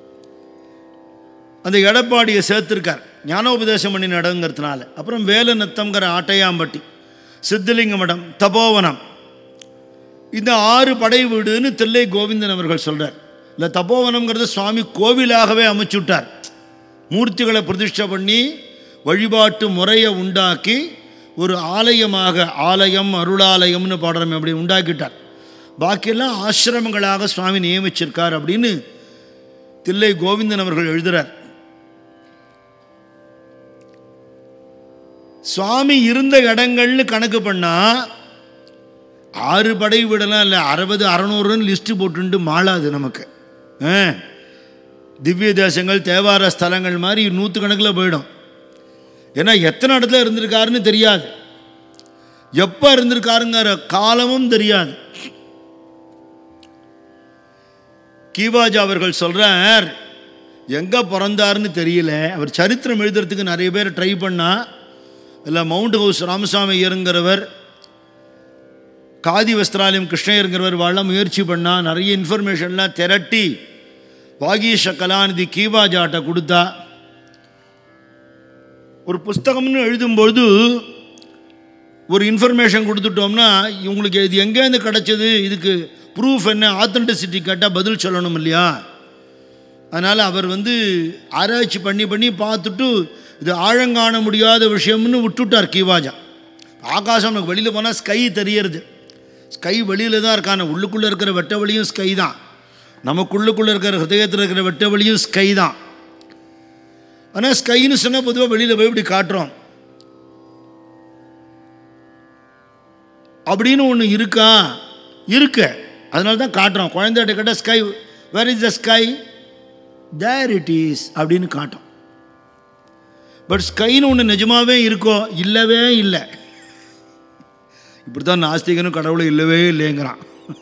அந்த எடப்பாடியை சேர்த்திருக்கார் ஞானோபதேசம் பண்ணி நடங்கிறதுனால அப்புறம் வேலநத்தம்ங்கிற ஆட்டையாம்பட்டி சித்தலிங்க மடம் தபோவனம் இந்த ஆறு படை வீடுன்னு தில்லை கோவிந்தன் அவர்கள் சொல்கிறார் இல்லை தபோவனம்ங்கிறது சுவாமி கோவிலாகவே அமைச்சு விட்டார் மூர்த்திகளை பிரதிஷ்டை பண்ணி வழிபாட்டு முறையை உண்டாக்கி ஒரு ஆலயமாக ஆலயம் அருளாலயம்னு பாடுறோம் அப்படி உண்டாக்கிட்டார் பாக்கியெல்லாம் ஆசிரமங்களாக சுவாமி நியமிச்சிருக்கார் அப்படின்னு தில்லை கோவிந்தன் அவர்கள் எழுதுறார் சுவாமி இருந்த இடங்கள்னு கணக்கு பண்ணால் ஆறு படை வீடெல்லாம் இல்லை அறுபது அறநூறுன்னு லிஸ்ட்டு போட்டுட்டு மாளாது நமக்கு ஆ திவ்ய தேசங்கள் தேவார ஸ்தலங்கள் மாதிரி நூற்றுக்கணக்கில் போயிடும் ஏன்னா எத்தனை இடத்துல இருந்திருக்காருன்னு தெரியாது எப்போ இருந்திருக்காருங்கிற காலமும் தெரியாது கீவாஜா அவர்கள் சொல்கிறார் எங்கே பிறந்தாருன்னு தெரியல அவர் சரித்திரம் எழுதுறதுக்கு நிறைய பேர் ட்ரை பண்ணா இல்லை மவுண்ட் ஹவுஸ் ராமசாமி ஐயருங்கிறவர் காதி வஸ்திராலயம் கிருஷ்ணயருங்கிறவர் வாழ முயற்சி பண்ணால் நிறைய இன்ஃபர்மேஷன்லாம் திரட்டி வாகீஷ கலாநிதி கீவாஜாட்ட கொடுத்தா ஒரு புஸ்தகம்னு எழுதும்பொழுது ஒரு இன்ஃபர்மேஷன் கொடுத்துட்டோம்னா இவங்களுக்கு இது எங்கேருந்து கிடச்சது இதுக்கு ப்ரூஃப் என்ன ஆத்தென்டிசிட்டி கேட்டால் பதில் சொல்லணும் இல்லையா அதனால் அவர் வந்து ஆராய்ச்சி பண்ணி பண்ணி பார்த்துட்டு இது ஆழங்காண முடியாத விஷயம்னு விட்டுட்டார் கீவாஜா ஆகாசம் நமக்கு வெளியில் போனால் ஸ்கை தெரியறது ஸ்கை வெளியில் தான் இருக்கான உள்ளுக்குள்ளே இருக்கிற வெட்ட வழியும் ஸ்கை தான் நமக்குள்ளுக்குள்ளே இருக்கிற ஹிருதயத்தில் இருக்கிற வெட்ட வழியும் ஸ்கை தான் ஆனால் ஸ்கைன்னு சொன்னால் பொதுவாக வெளியில் போய் இப்படி காட்டுறோம் அப்படின்னு ஒன்று இருக்கா இருக்க அதனால தான் காட்டுறோம் குழந்தைகிட்ட கேட்டால் sky where is the sky there it is அப்படின்னு காட்டும் பட் ஸ்கைன்னு ஒன்று நிஜமாவே இருக்கோ இல்லவே இல்லை இப்படி தான் நாஸ்திகனும் கடவுளும் இல்லவே இல்லைங்கிறான்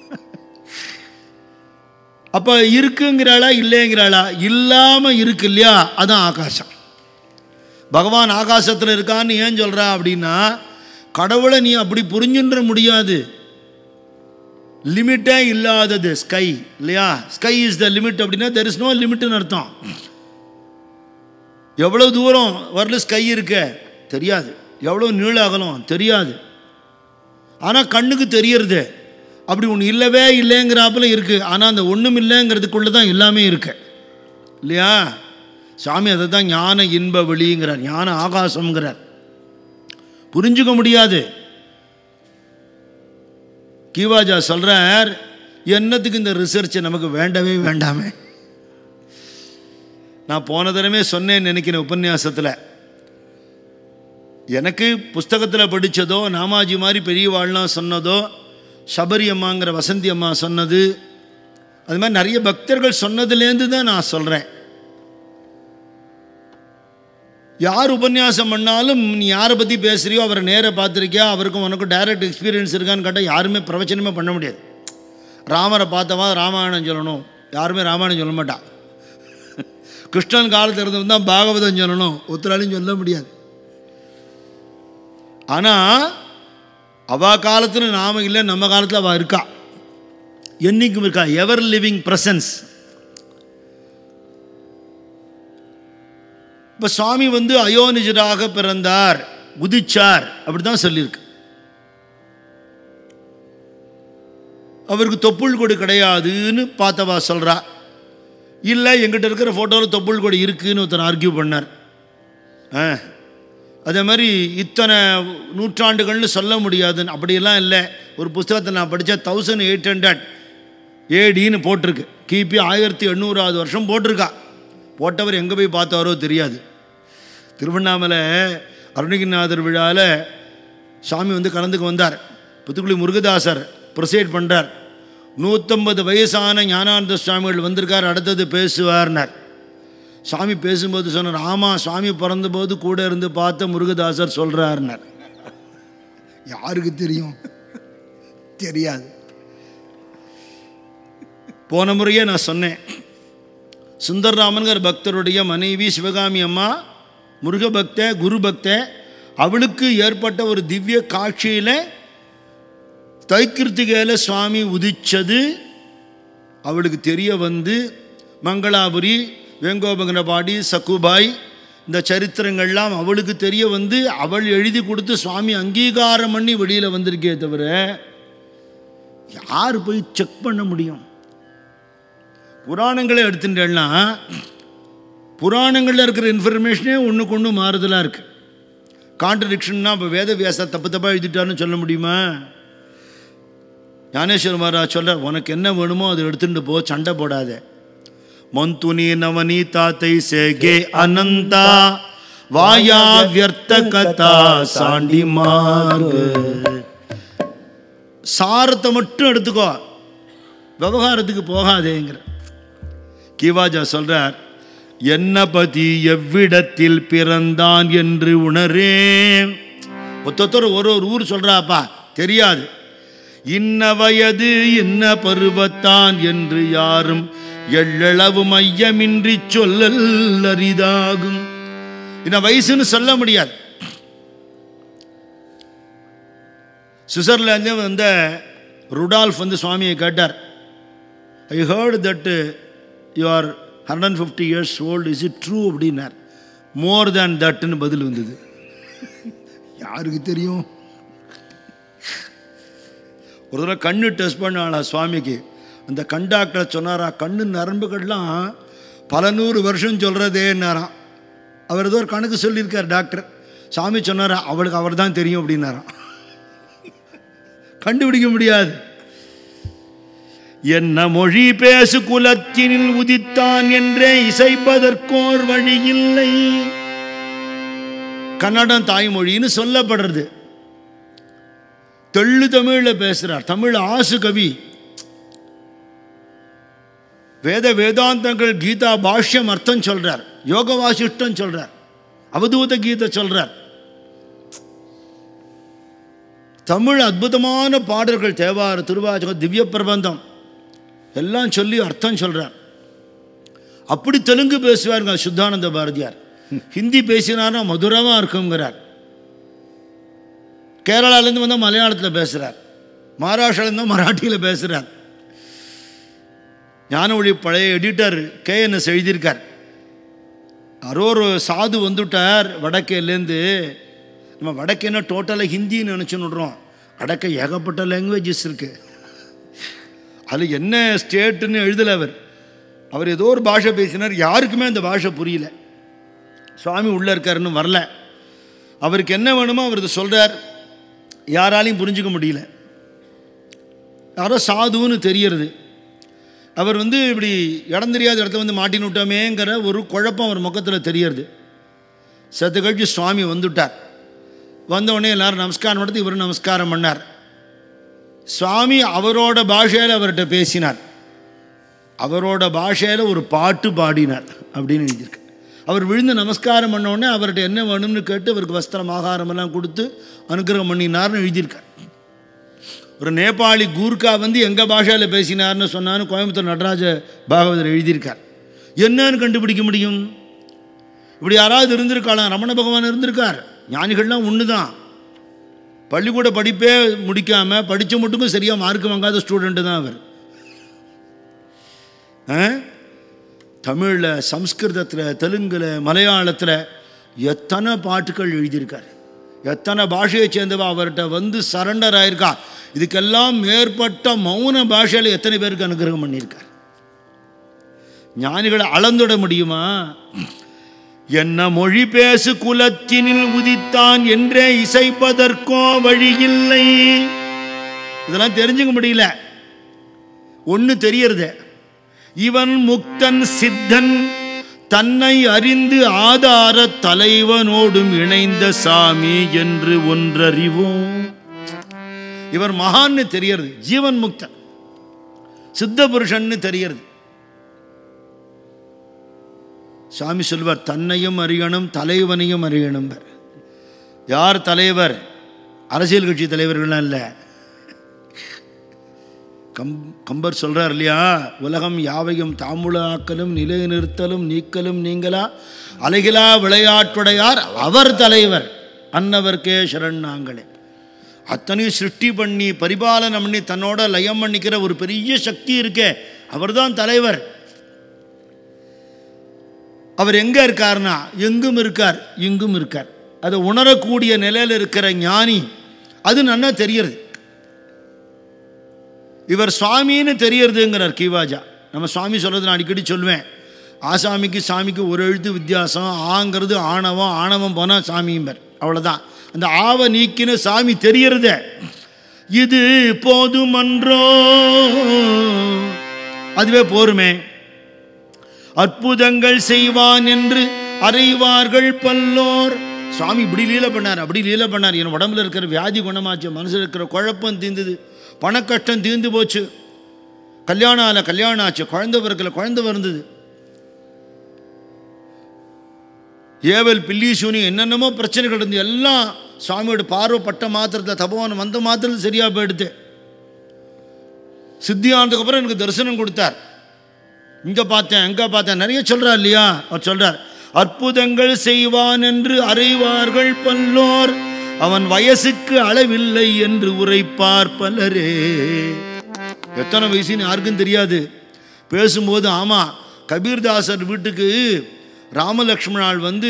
அப்போ இருக்குங்கிறாளா இல்லைங்கிறாளா இல்லாமல் இருக்கு இல்லையா அதான் ஆகாசம் பகவான் ஆகாசத்தில் இருக்கான்னு ஏன் சொல்கிறா அப்படின்னா கடவுளை நீ அப்படி புரிஞ்சுன்ற முடியாது லிமிட்டே இல்லாதது ஸ்கை இல்லையா ஸ்கை இஸ் த லிமிட் அப்படின்னா தெர் இஸ் நோ லிமிட்னு அர்த்தம் எவ்வளோ தூரம் வரல ஸ்கை இருக்க தெரியாது எவ்வளோ நீள அகலம் தெரியாது ஆனால் கண்ணுக்கு தெரியறது அப்படி ஒன்று இல்லவே இல்லைங்கிறாப்புல இருக்குது ஆனால் அந்த ஒன்றும் இல்லைங்கிறதுக்குள்ளே தான் எல்லாமே இருக்கு இல்லையா சாமி அதை தான் ஞான இன்ப வெளிங்கிறார் ஞான ஆகாசம்ங்கிறார் புரிஞ்சுக்க முடியாது கீவாஜா சொல்கிறார் என்னத்துக்கு இந்த ரிசர்ச் நமக்கு வேண்டவே வேண்டாமே நான் போன தடவை சொன்னேன் நினைக்கிறேன் உபன்யாசத்தில் எனக்கு புஸ்தகத்தில் படித்ததோ நாமாஜி மாதிரி பெரியவாள்லாம் சொன்னதோ சபரி அம்மாங்கிற வசந்தி அம்மா சொன்னது அது மாதிரி நிறைய பக்தர்கள் சொன்னதுலேருந்து தான் நான் சொல்கிறேன் யார் உபன்யாசம் பண்ணாலும் நீ யாரை பற்றி பேசுகிறியோ அவரை நேராக பார்த்துருக்கியா அவருக்கும் உனக்கும் டைரக்ட் எக்ஸ்பீரியன்ஸ் இருக்கான்னு கேட்டால் யாருமே பிரவச்சனமே பண்ண முடியாது ராமரை பார்த்தவா ராமாயணம் சொல்லணும் யாருமே ராமாயணம் சொல்ல மாட்டா கிருஷ்ணன் காலத்தில் இருந்தவன் தான் பாகவதம் சொல்லணும் ஒத்துராலையும் சொல்ல முடியாது ஆனால் அவ காலத்தில் நாம இல்லை நம்ம காலத்தில் அவள் இருக்கா என்றைக்கும் இருக்கா எவர் லிவிங் ப்ரெசன்ஸ் இப்போ சுவாமி வந்து அயோனிஜராக பிறந்தார் உதிச்சார் அப்படி தான் சொல்லியிருக்கு அவருக்கு தொப்புள் கொடி கிடையாதுன்னு பார்த்தவா சொல்கிறா இல்லை எங்கிட்ட இருக்கிற ஃபோட்டோவில் தொப்புள் கொடி இருக்குன்னு ஒருத்தர் ஆர்கியூ பண்ணார் ஆ அதே மாதிரி இத்தனை நூற்றாண்டுகள்னு சொல்ல முடியாதுன்னு அப்படியெல்லாம் இல்லை ஒரு புஸ்தகத்தை நான் படித்தேன் தௌசண்ட் எயிட் ஹண்ட்ரட் ஏடின்னு போட்டிருக்கு கிபி ஆயிரத்தி எண்ணூறாவது வருஷம் போட்டிருக்கா போட்டவர் எங்கே போய் பார்த்தாரோ தெரியாது திருவண்ணாமலை அருணகிரிநாதர் விழாவில் சாமி வந்து கலந்துக்கு வந்தார் புத்துக்குளி முருகதாசர் ப்ரொசைட் பண்ணுறார் நூற்றம்பது வயசான ஞானானந்த சுவாமிகள் வந்திருக்கார் அடுத்தது பேசுவார்னார் சாமி பேசும்போது சொன்னார் ஆமாம் சுவாமி பிறந்தபோது கூட இருந்து பார்த்த முருகதாசர் சொல்கிறாருனார் யாருக்கு தெரியும் தெரியாது போன முறையே நான் சொன்னேன் சுந்தர்ராமன்கிற பக்தருடைய மனைவி சிவகாமி அம்மா முருக பக்த குரு பக்த அவளுக்கு ஏற்பட்ட ஒரு திவ்ய காட்சியில் தைக்கிருத்திகையில் சுவாமி உதிச்சது அவளுக்கு தெரிய வந்து மங்களாபுரி வேங்கோபங்கனபாடி சக்குபாய் இந்த சரித்திரங்கள்லாம் அவளுக்கு தெரிய வந்து அவள் எழுதி கொடுத்து சுவாமி அங்கீகாரம் பண்ணி வெளியில் வந்திருக்கே தவிர யார் போய் செக் பண்ண முடியும் புராணங்களை எடுத்துட்டேன்னா புராணங்களில் இருக்கிற இன்ஃபர்மேஷனே ஒன்றுக்கு ஒன்று மாறுதலாக இருக்குது கான்ட்ரடிக்ஷன்னா இப்போ வேதவியாச தப்பு தப்பாக எழுதிட்டாருன்னு சொல்ல முடியுமா ஞானேஸ்வர மகாராஜ் சொல்ற உனக்கு என்ன வேணுமோ அதை எடுத்துட்டு போ சண்டை போடாத மந்துனி நவனி தாத்தை சேகே அனந்தா வாயா வியர்த்த கதா சாண்டி மார்கு சாரத்தை மட்டும் எடுத்துக்கோ விவகாரத்துக்கு போகாதேங்கிற கீவாஜா சொல்றார் என்ன பதி எவ்விடத்தில் பிறந்தான் என்று உணரே ஒத்தொத்தர் ஒரு ஒரு ஊர் சொல்றாப்பா தெரியாது இன்ன வயது இன்ன பருவத்தான் என்று யாரும் எள்ளளவு மையமின்றி சொல்லல் அரிதாகும் இந்த வயசுன்னு சொல்ல முடியாது சுவிட்சர்லாந்து வந்த ருடால்ஃப் வந்து சுவாமியை கேட்டார் I heard that you are hundred and fifty years old is it true அப்படின்னார் மோர் தேன் தட்னு பதில் வந்தது யாருக்கு தெரியும் ஒரு தடவை கண்ணு டெஸ்ட் பண்ணாளா சுவாமிக்கு அந்த கண் டாக்டர் சொன்னாரா கண்ணு நரம்புகள்லாம் பல நூறு வருஷம் சொல்கிறதேன்னாராம் அவர் ஏதோ ஒரு கணக்கு சொல்லியிருக்கார் டாக்டர் சாமி சொன்னாரா அவளுக்கு அவர் தான் தெரியும் அப்படின்னாராம் கண்டுபிடிக்க முடியாது என்ன மொழி பேசு குலத்தினில் உதித்தான் என்றே இசைப்பதற்கோர் வழி இல்லை கன்னடம் தாய்மொழின்னு சொல்லப்படுறது தெள்ளு தமிழில் பேசுகிறார் தமிழ் ஆசு கவி வேத வேதாந்தங்கள் கீதா பாஷ்யம் அர்த்தம் சொல்றார் யோக வாசிஷ்டம் சொல்றார் அவதூத கீதை சொல்றார் தமிழ் அற்புதமான பாடல்கள் தேவார திருவாச்சகம் திவ்ய பிரபந்தம் எல்லாம் சொல்லி அர்த்தம் சொல்றார் அப்படி தெலுங்கு பேசுவாருங்க சுத்தானந்த பாரதியார் ஹிந்தி பேசினார்னா மதுரமாக இருக்குங்கிறார் கேரளாலேருந்து வந்தால் மலையாளத்தில் பேசுகிறார் மகாராஷ்டிராலேருந்து மராட்டியில் பேசுகிறார் ஞான ஒளி பழைய எடிட்டர் கேஎன்எஸ் எழுதியிருக்கார் யாரோ ஒரு சாது வந்துட்டார் வடக்கேலேருந்து நம்ம வடக்கேன்னா டோட்டலாக ஹிந்தின்னு நினச்சுன்னு விட்றோம் வடக்க ஏகப்பட்ட லாங்குவேஜஸ் இருக்குது அதில் என்ன ஸ்டேட்டுன்னு எழுதலை அவர் அவர் ஏதோ ஒரு பாஷை பேசினார் யாருக்குமே அந்த பாஷை புரியல சுவாமி உள்ளே இருக்காருன்னு வரல அவருக்கு என்ன வேணுமோ அவர் இதை சொல்கிறார் யாராலையும் புரிஞ்சுக்க முடியல யாரோ சாதுன்னு தெரியறது அவர் வந்து இப்படி இடம் தெரியாத இடத்துல வந்து மாட்டின்னு விட்டோமேங்கிற ஒரு குழப்பம் அவர் முகத்தில் தெரியறது சத்து கழிச்சு சுவாமி வந்துட்டார் வந்த உடனே எல்லாரும் நமஸ்காரம் நடத்தி இவர் நமஸ்காரம் பண்ணார் சுவாமி அவரோட பாஷையில் அவர்கிட்ட பேசினார் அவரோட பாஷையில் ஒரு பாட்டு பாடினார் அப்படின்னு எழுதியிருக்கு அவர் விழுந்து நமஸ்காரம் பண்ண உடனே அவர்கிட்ட என்ன வேணும்னு கேட்டு அவருக்கு வஸ்திரம் ஆகாரம் எல்லாம் கொடுத்து அனுகிரகம் பண்ணினார்னு எழுதியிருக்கார் ஒரு நேபாளி கூர்க்கா வந்து எங்கள் பாஷையில் பேசினார்னு சொன்னான்னு கோயம்புத்தூர் நடராஜ பாகவதர் எழுதியிருக்கார் என்னன்னு கண்டுபிடிக்க முடியும் இப்படி யாராவது இருந்திருக்காளாம் ரமண பகவான் இருந்திருக்கார் ஞானிகள்லாம் ஒன்று தான் பள்ளிக்கூட படிப்பே முடிக்காமல் படித்த மட்டுக்கும் சரியாக மார்க் வாங்காத ஸ்டூடெண்ட்டு தான் அவர் தமிழில் சம்ஸ்கிருதத்தில் தெலுங்கில் மலையாளத்தில் எத்தனை பாட்டுகள் எழுதியிருக்கார் எத்தனை பாஷையை சேர்ந்தவா அவர்கிட்ட வந்து சரண்டர் ஆயிருக்கா இதுக்கெல்லாம் மேற்பட்ட மௌன பாஷையில் எத்தனை பேருக்கு அனுகிரகம் பண்ணியிருக்கார் ஞானிகளை அளந்துட முடியுமா என்ன மொழி பேசு குலத்தினில் உதித்தான் என்றே இசைப்பதற்கோ வழியில்லை இதெல்லாம் தெரிஞ்சுக்க முடியல ஒன்று தெரியறது இவன் முக்தன் சித்தன் தன்னை அறிந்து ஆதார தலைவனோடும் இணைந்த சாமி என்று ஒன்றறிவோம் இவர் மகான்னு தெரியறது ஜீவன் முக்தன் சித்த புருஷன்னு தெரியறது சாமி சொல்வார் தன்னையும் அறியணும் தலைவனையும் அறியணும் யார் தலைவர் அரசியல் கட்சி தலைவர்கள்லாம் இல்லை கம் கம்பர் சொல்றார் இல்லையா உலகம் யாவையும் தாமுல ஆக்கலும் நிலை நிறுத்தலும் நீக்கலும் நீங்களா அலைகிலா விளையாட்டுடையார் அவர் தலைவர் அன்னவர்க்கே சரண் நாங்களே அத்தனையும் சிருஷ்டி பண்ணி பரிபாலனம் பண்ணி தன்னோட லயம் பண்ணிக்கிற ஒரு பெரிய சக்தி இருக்கே அவர்தான் தலைவர் அவர் எங்க இருக்கார்னா எங்கும் இருக்கார் இங்கும் இருக்கார் அதை உணரக்கூடிய நிலையில் இருக்கிற ஞானி அது நன்னா தெரியுது இவர் சுவாமின்னு தெரியறதுங்கிறார் கீவாஜா நம்ம சுவாமி சொல்கிறது நான் அடிக்கடி சொல்லுவேன் ஆசாமிக்கு சாமிக்கு ஒரு எழுத்து வித்தியாசம் ஆங்கிறது ஆணவம் ஆணவம் போனால் சாமியும்பர் அவ்வளோதான் அந்த ஆவ நீக்கின சாமி தெரியறத இது போதுமன்றோ அதுவே போருமே அற்புதங்கள் செய்வான் என்று அறைவார்கள் பல்லோர் சுவாமி இப்படி லீல பண்ணார் அப்படி லீல பண்ணார் என் உடம்புல இருக்கிற வியாதி குணமாச்சு மனசில் இருக்கிற குழப்பம் தீர்ந்தது பணக்கஷ்டம் தீர்ந்து போச்சு கல்யாணம் ஆல கல்யாணம் ஆச்சு குழந்தை பிறக்கல குழந்தை பிறந்தது ஏவல் பில்லி சூனி என்னென்னமோ பிரச்சனைகள் இருந்து எல்லாம் சுவாமியோட பார்வைப்பட்ட மாத்திரத்தில் தபோவனம் வந்த மாத்திரத்தில் சரியாக போயிடுது சித்தி ஆனதுக்கப்புறம் எனக்கு தரிசனம் கொடுத்தார் இங்கே பார்த்தேன் எங்கே பார்த்தேன் நிறைய சொல்கிறார் இல்லையா அவர் சொல்கிறார் அற்புதங்கள் செய்வான் என்று அறைவார்கள் பல்லோர் அவன் வயசுக்கு அளவில்லை என்று உரைப்பார் பலரே எத்தனை வயசுன்னு யாருக்கும் தெரியாது பேசும்போது ஆமாம் கபீர்தாசர் வீட்டுக்கு ராமலக்ஷ்மணால் வந்து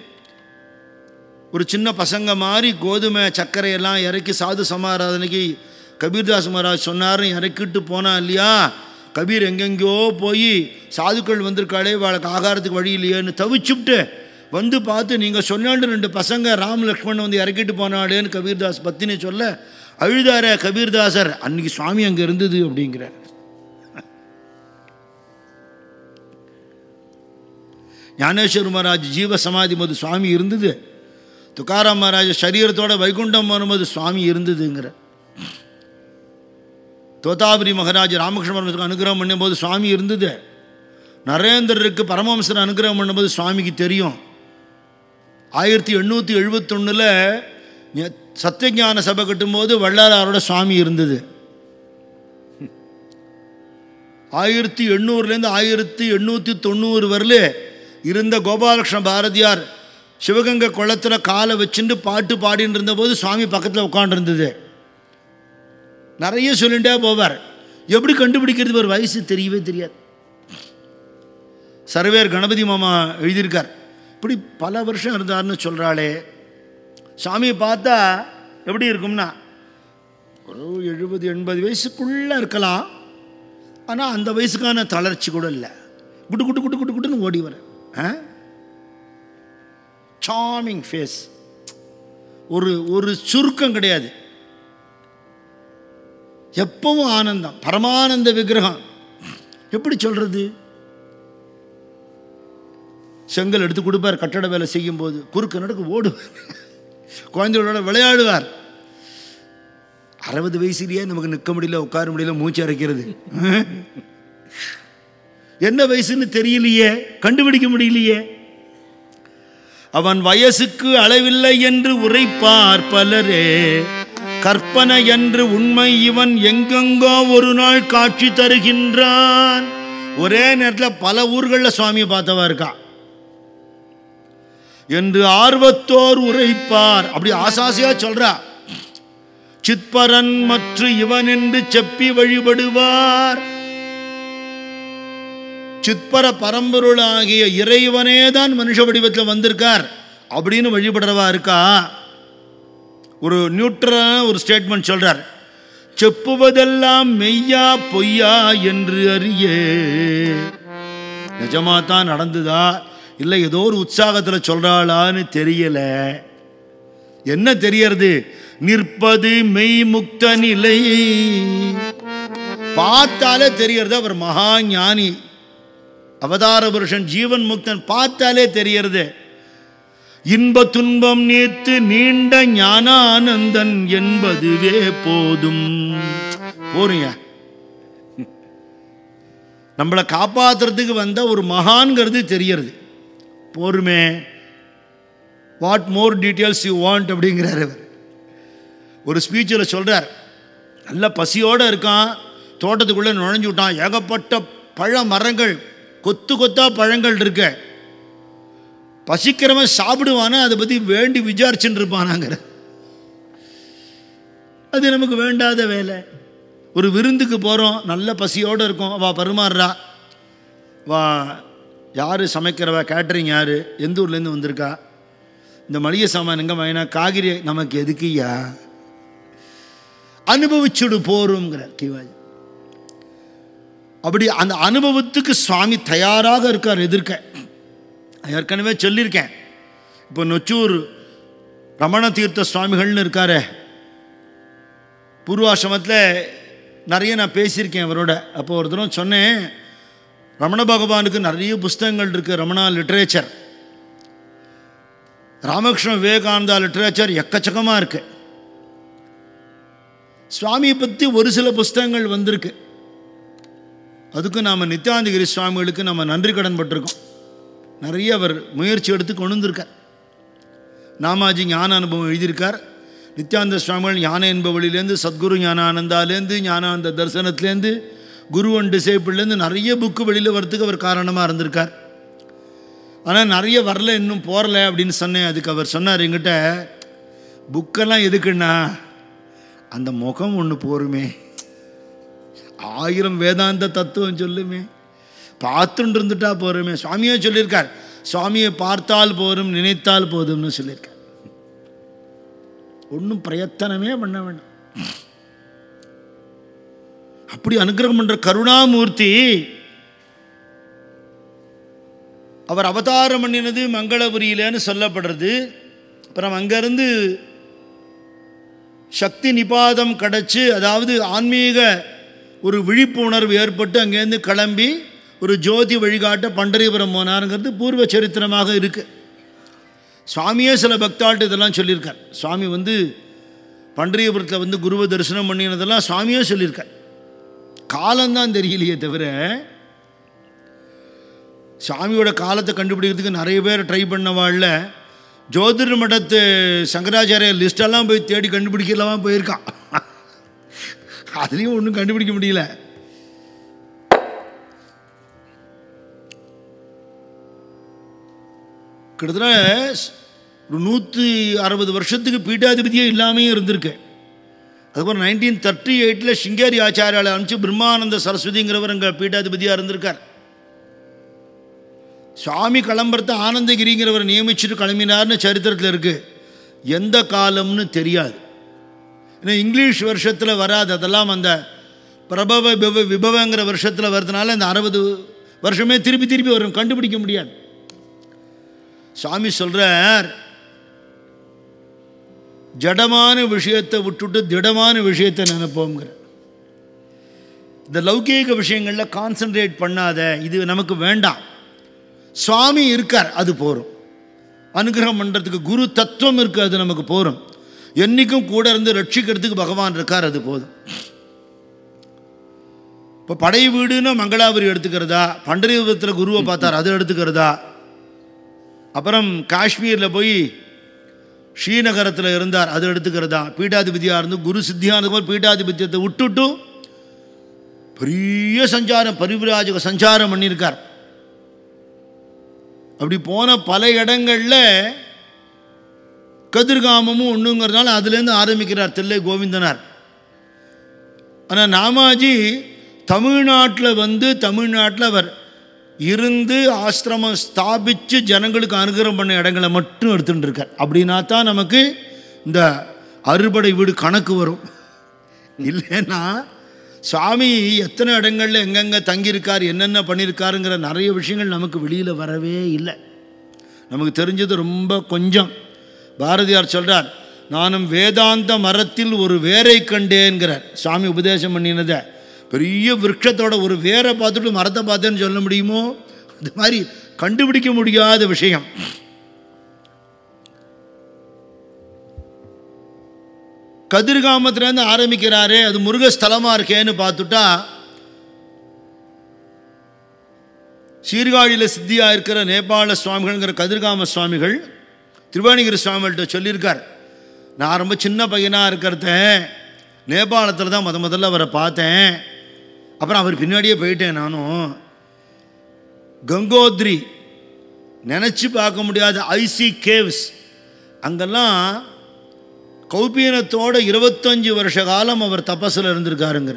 ஒரு சின்ன பசங்க மாதிரி கோதுமை சர்க்கரையெல்லாம் இறக்கி சாது சமாராதனைக்கு கபீர்தாஸ் மகாராஜ் சொன்னார் இறக்கிட்டு போனா இல்லையா கபீர் எங்கெங்கேயோ போய் சாதுக்கள் வந்திருக்காளே அவளுக்கு ஆகாரத்துக்கு வழி இல்லையேன்னு தவிச்சுப்ட்டு வந்து பார்த்து நீங்கள் சொன்னாலும் ரெண்டு பசங்க ராம் லக்ஷ்மணன் வந்து இறக்கிட்டு போனாளேன்னு கபீர்தாஸ் பத்தினி சொல்ல அழுதார கபீர்தாசர் அன்னைக்கு சுவாமி அங்கே இருந்தது அப்படிங்கிறார் ஞானேஸ்வர் மகாராஜ் ஜீவ சமாதி போது சுவாமி இருந்தது துக்காராம் மகாராஜ் சரீரத்தோட வைகுண்டம் வரும்போது சுவாமி இருந்ததுங்கிற தோதாபுரி மகாராஜ் ராமகிருஷ்ண பரமத்துக்கு அனுகிரகம் பண்ணும்போது சுவாமி இருந்தது நரேந்திரருக்கு பரமஹம்சர் அனுகிரகம் பண்ணும்போது சுவாமிக்கு தெரியும் ஆயிரத்தி எண்ணூற்றி எழுபத்தொன்னில் சத்தியஞான சபை கட்டும்போது வள்ளலாரோட சுவாமி இருந்தது ஆயிரத்தி எண்ணூறுலேருந்து ஆயிரத்தி எண்ணூற்றி தொண்ணூறு வரல இருந்த கோபாலகிருஷ்ண பாரதியார் சிவகங்கை குளத்தில் காலை வச்சுட்டு பாட்டு பாடின்னு இருந்தபோது சுவாமி பக்கத்தில் உட்காண்டிருந்தது நிறைய சொல்லிட்டே போவார் எப்படி கண்டுபிடிக்கிறது ஒரு வயசு தெரியவே தெரியாது சர்வேர் கணபதி மாமா எழுதியிருக்கார் இப்படி பல வருஷம் இருந்தார்னு சொல்கிறாளே சாமியை பார்த்தா எப்படி இருக்கும்னா ஒரு எழுபது எண்பது வயசுக்குள்ளே இருக்கலாம் ஆனால் அந்த வயசுக்கான தளர்ச்சி கூட இல்லை குட்டு குட்டு குட்டு குட்டு குட்டுன்னு ஓடி வர சாமிங் ஃபேஸ் ஒரு ஒரு சுருக்கம் கிடையாது எப்பவும் ஆனந்தம் பரமானந்த விக்கிரகம் எப்படி சொல்றது செங்கல் எடுத்து கொடுப்பார் கட்டட வேலை செய்யும்போது குறுக்கு நடக்கு ஓடுவார் குழந்தைகளோட விளையாடுவார் அறுபது வயசுலயே நமக்கு நிற்க முடியல உட்கார முடியல மூச்சு அரைக்கிறது என்ன வயசுன்னு தெரியலையே கண்டுபிடிக்க முடியலையே அவன் வயசுக்கு அளவில்லை என்று உரைப்பார் பலரே கற்பனை என்று உண்மை இவன் எங்கெங்கோ ஒரு நாள் காட்சி தருகின்றான் ஒரே நேரத்தில் பல ஊர்களில் சுவாமியை பார்த்தவா இருக்கா என்று ஆர்வத்தோர் உரைப்பார் அப்படி ஆசாசியா சொல்றா சித்பரன் மற்ற இவன் என்று செப்பி வழிபடுவார் சித்பர பரம்பொருளாகிய இறைவனே தான் மனுஷ வடிவத்தில் வந்திருக்கார் அப்படின்னு வழிபடுறவா இருக்கா ஒரு நியூட்ரலான ஒரு ஸ்டேட்மெண்ட் சொல்றார் செப்புவதெல்லாம் மெய்யா பொய்யா என்று அறிய நிஜமா தான் நடந்துதா இல்லை ஏதோ ஒரு உற்சாகத்தில் சொல்றாளான்னு தெரியல என்ன தெரியறது நிற்பது மெய் முக்த நிலை பார்த்தாலே தெரியறது அவர் மகா ஞானி அவதார புருஷன் ஜீவன் முக்தன் பார்த்தாலே தெரியறது இன்ப துன்பம் நீத்து நீண்ட ஞானானந்தன் என்பதுவே போதும் போறீங்க நம்மளை காப்பாற்றுறதுக்கு வந்த ஒரு மகான்கிறது தெரியறது போருமே what more details you want அப்படிங்கிறார் அவர் ஒரு ஸ்பீச்சில் சொல்கிறார் நல்ல பசியோடு இருக்கான் தோட்டத்துக்குள்ளே நுழைஞ்சு விட்டான் ஏகப்பட்ட பழ மரங்கள் கொத்து கொத்தா பழங்கள் இருக்க பசிக்கிறவன் சாப்பிடுவானா அதை பற்றி வேண்டி விசாரிச்சுட்டு இருப்பானாங்கிற அது நமக்கு வேண்டாத வேலை ஒரு விருந்துக்கு போகிறோம் நல்ல பசியோடு இருக்கும் வா பரிமாறுறா வா யார் சமைக்கிறவா கேட்டரிங் யார் எந்த ஊர்லேருந்து வந்திருக்கா இந்த மளிகை சாமான் எங்கே வாங்கினா காய்கறி நமக்கு எதுக்குய்யா அனுபவிச்சுடு போருங்கிறார் கிவாஜி அப்படி அந்த அனுபவத்துக்கு சுவாமி தயாராக இருக்கார் எதிர்க்க ஏற்கனவே சொல்லியிருக்கேன் இப்போ நொச்சூர் ரமண தீர்த்த சுவாமிகள்னு இருக்காரே பூர்வாசிரமத்தில் நிறைய நான் பேசியிருக்கேன் அவரோட அப்போ ஒரு தடவை சொன்னேன் ரமண பகவானுக்கு நிறைய புஸ்தகங்கள் இருக்குது ரமணா லிட்ரேச்சர் ராமகிருஷ்ண விவேகானந்தா லிட்ரேச்சர் எக்கச்சக்கமாக இருக்கு சுவாமியை பற்றி ஒரு சில புஸ்தகங்கள் வந்திருக்கு அதுக்கு நாம் நித்யானந்தகிரி சுவாமிகளுக்கு நம்ம நன்றி கடன் பட்டிருக்கோம் நிறைய அவர் முயற்சி எடுத்து கொண்டு வந்திருக்கார் நாமாஜி ஞான அனுபவம் எழுதியிருக்கார் நித்யானந்த சுவாமிகள் ஞான என்பவழிலேருந்து சத்குரு ஞானானந்தாலேருந்து ஞானானந்த தரிசனத்துலேருந்து குரு அண்ட் டிசைபிள்லேருந்து நிறைய புக்கு வெளியில் வரத்துக்கு அவர் காரணமாக இருந்திருக்கார் ஆனால் நிறைய வரல இன்னும் போகல அப்படின்னு சொன்னேன் அதுக்கு அவர் சொன்னார் என்கிட்ட புக்கெல்லாம் எதுக்குன்னா அந்த முகம் ஒன்று போருமே ஆயிரம் வேதாந்த தத்துவம் சொல்லுமே பார்த்துட்டு இருந்துட்டா போருமே சுவாமியே சொல்லியிருக்கார் சுவாமியை பார்த்தால் போரும் நினைத்தால் போதும்னு சொல்லியிருக்கார் ஒன்றும் பிரயத்தனமே பண்ண வேண்டாம் அப்படி அனுகிரகம் பண்ற கருணாமூர்த்தி அவர் அவதாரம் பண்ணினது மங்களபுரியிலன்னு சொல்லப்படுறது அப்புறம் அங்கேருந்து சக்தி நிபாதம் கிடச்சி அதாவது ஆன்மீக ஒரு விழிப்புணர்வு ஏற்பட்டு அங்கேருந்து கிளம்பி ஒரு ஜோதி வழிகாட்ட பண்டரிபுரம் போனாருங்கிறது பூர்வ சரித்திரமாக இருக்குது சுவாமியே சில பக்தாள்கிட்ட இதெல்லாம் சொல்லியிருக்கார் சுவாமி வந்து பண்டரியபுரத்தில் வந்து குருவை தரிசனம் பண்ணினதெல்லாம் சுவாமியே சொல்லியிருக்கார் காலம்தான் தெரியலையே தவிர சாமியோட காலத்தை கண்டுபிடிக்கிறதுக்கு நிறைய பேர் ட்ரை பண்ணவாழ்ல ஜோதிட மடத்து சங்கராச்சாரிய லிஸ்டெல்லாம் போய் தேடி கண்டுபிடிக்கலாமா போயிருக்கான் அதுலேயும் ஒன்றும் கண்டுபிடிக்க முடியல கிட்டத்தட்ட ஒரு நூற்றி அறுபது வருஷத்துக்கு பீட்டாதிபதியே இல்லாமே இருந்திருக்கு அதுக்கப்புறம் நைன்டீன் தேர்ட்டி எயிட்டில் சிங்கேரி ஆச்சாரியால் அனுப்பிச்சு பிரம்மானந்த சரஸ்வதிங்கிறவர் அங்கே பீட்டாதிபதியாக இருந்திருக்கார் சுவாமி கிளம்புறத ஆனந்தகிரிங்கிறவர் நியமிச்சுட்டு கிளம்பினார்னு சரித்திரத்தில் இருக்குது எந்த காலம்னு தெரியாது ஏன்னா இங்கிலீஷ் வருஷத்தில் வராது அதெல்லாம் அந்த பிரபவ விப விபவங்கிற வருஷத்தில் வர்றதுனால இந்த அறுபது வருஷமே திருப்பி திருப்பி வரும் கண்டுபிடிக்க முடியாது சுவாமி சொல்கிறார் ஜடமான விஷயத்தை விட்டுட்டு திடமான விஷயத்தை நினைப்போங்கிற இந்த லௌகீக விஷயங்களில் கான்சென்ட்ரேட் பண்ணாத இது நமக்கு வேண்டாம் சுவாமி இருக்கார் அது போகிறோம் அனுகிரகம் பண்ணுறதுக்கு குரு தத்துவம் இருக்குது அது நமக்கு போகிறோம் என்றைக்கும் கூட இருந்து ரட்சிக்கிறதுக்கு பகவான் இருக்கார் அது போதும் இப்போ படை வீடுன்னா மங்களாபுரி எடுத்துக்கிறதா பண்டரிபுரத்தில் குருவை பார்த்தார் அதை எடுத்துக்கிறதா அப்புறம் காஷ்மீரில் போய் ஸ்ரீநகரத்தில் இருந்தார் அதை எடுத்துக்கிறதா பீட்டாதிபதியாக இருந்து குரு சித்தியானது போல் பீட்டாதிபத்தியத்தை விட்டுட்டு பெரிய சஞ்சாரம் பரிவிராஜக சஞ்சாரம் பண்ணியிருக்கார் அப்படி போன பல இடங்களில் கதிர்காமமும் ஒன்றுங்கிறதுனால அதுலேருந்து ஆரம்பிக்கிறார் தில்லை கோவிந்தனார் ஆனால் நாமாஜி தமிழ்நாட்டில் வந்து தமிழ்நாட்டில் அவர் இருந்து ஆசிரமம் ஸ்தாபித்து ஜனங்களுக்கு அனுகிரகம் பண்ண இடங்களை மட்டும் எடுத்துகிட்டு இருக்கார் அப்படின்னா தான் நமக்கு இந்த அறுபடை வீடு கணக்கு வரும் இல்லைன்னா சுவாமி எத்தனை இடங்களில் எங்கெங்கே தங்கியிருக்கார் என்னென்ன பண்ணியிருக்காருங்கிற நிறைய விஷயங்கள் நமக்கு வெளியில் வரவே இல்லை நமக்கு தெரிஞ்சது ரொம்ப கொஞ்சம் பாரதியார் சொல்கிறார் நானும் வேதாந்த மரத்தில் ஒரு வேரை கண்டேன்கிறார் சுவாமி உபதேசம் பண்ணினதை பெரிய விருட்சத்தோட ஒரு வேரை பார்த்துட்டு மரத்தை பார்த்தேன்னு சொல்ல முடியுமோ அது மாதிரி கண்டுபிடிக்க முடியாத விஷயம் கதிர்காமத்துலேருந்து ஆரம்பிக்கிறாரே அது முருகஸ்தலமாக இருக்கேன்னு பார்த்துட்டா சீர்காழியில் சித்தியாக இருக்கிற நேபாள சுவாமிகள்ங்கிற கதிர்காம சுவாமிகள் திருவாணிகிரி சுவாமிகள்கிட்ட சொல்லியிருக்கார் நான் ரொம்ப சின்ன பையனாக இருக்கிறத நேபாளத்தில் தான் முத முதல்ல அவரை பார்த்தேன் அப்புறம் அவர் பின்னாடியே போயிட்டேன் நானும் கங்கோத்ரி நினச்சி பார்க்க முடியாத ஐசி கேவ்ஸ் அங்கெல்லாம் கௌபீனத்தோட இருபத்தஞ்சு வருஷ காலம் அவர் தபஸில் இருந்திருக்காருங்கிற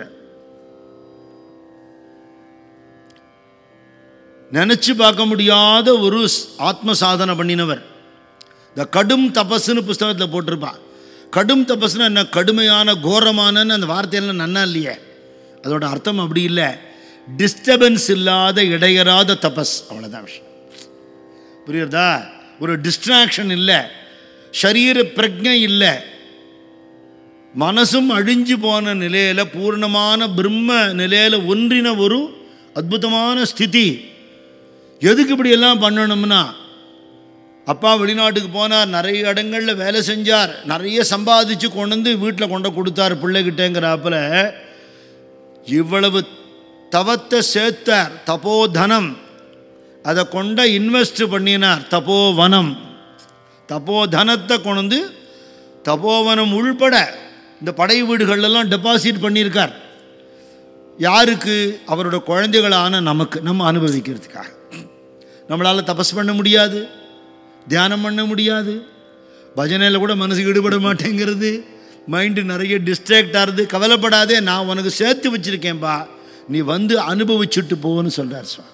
நினச்சி பார்க்க முடியாத ஒரு ஸ்- ஆத்ம சாதனை பண்ணினவர் இந்த கடும் தபஸ்ன்னு புஸ்தகத்தில் போட்டிருப்பான் கடும் தபஸ்னா என்ன கடுமையான கோரமானன்னு அந்த வார்த்தையெல்லாம் நன்னா இல்லையே அதோட அர்த்தம் அப்படி இல்லை டிஸ்டர்பன்ஸ் இல்லாத இடையறாத தபஸ் அவ்வளோதான் விஷயம் புரியுறதா ஒரு டிஸ்ட்ராக்ஷன் இல்லை சரீர பிரஜை இல்லை மனசும் அழிஞ்சு போன நிலையில் பூர்ணமான பிரம்ம நிலையில் ஒன்றின ஒரு அற்புதமான ஸ்திதி எதுக்கு இப்படி எல்லாம் பண்ணணும்னா அப்பா வெளிநாட்டுக்கு போனார் நிறைய இடங்களில் வேலை செஞ்சார் நிறைய சம்பாதிச்சு கொண்டு வந்து வீட்டில் கொண்டு கொடுத்தார் பிள்ளைகிட்டேங்கிறாப்புல இவ்வளவு தவத்தை சேர்த்தார் தபோதனம் அதை கொண்ட இன்வெஸ்ட் பண்ணினார் தபோவனம் தபோதனத்தை கொண்டு தபோவனம் உள்பட இந்த படை வீடுகள்லாம் டெபாசிட் பண்ணியிருக்கார் யாருக்கு அவரோட குழந்தைகளான நமக்கு நம்ம அனுபவிக்கிறதுக்காக நம்மளால் தபஸ் பண்ண முடியாது தியானம் பண்ண முடியாது பஜனையில் கூட மனசு ஈடுபட மாட்டேங்கிறது மைண்டு நிறைய டிஸ்ட்ராக்ட் ஆகுது கவலைப்படாதே நான் உனக்கு சேர்த்து வச்சிருக்கேன்பா நீ வந்து அனுபவிச்சுட்டு போன்னு சொல்கிறார் சுவாமி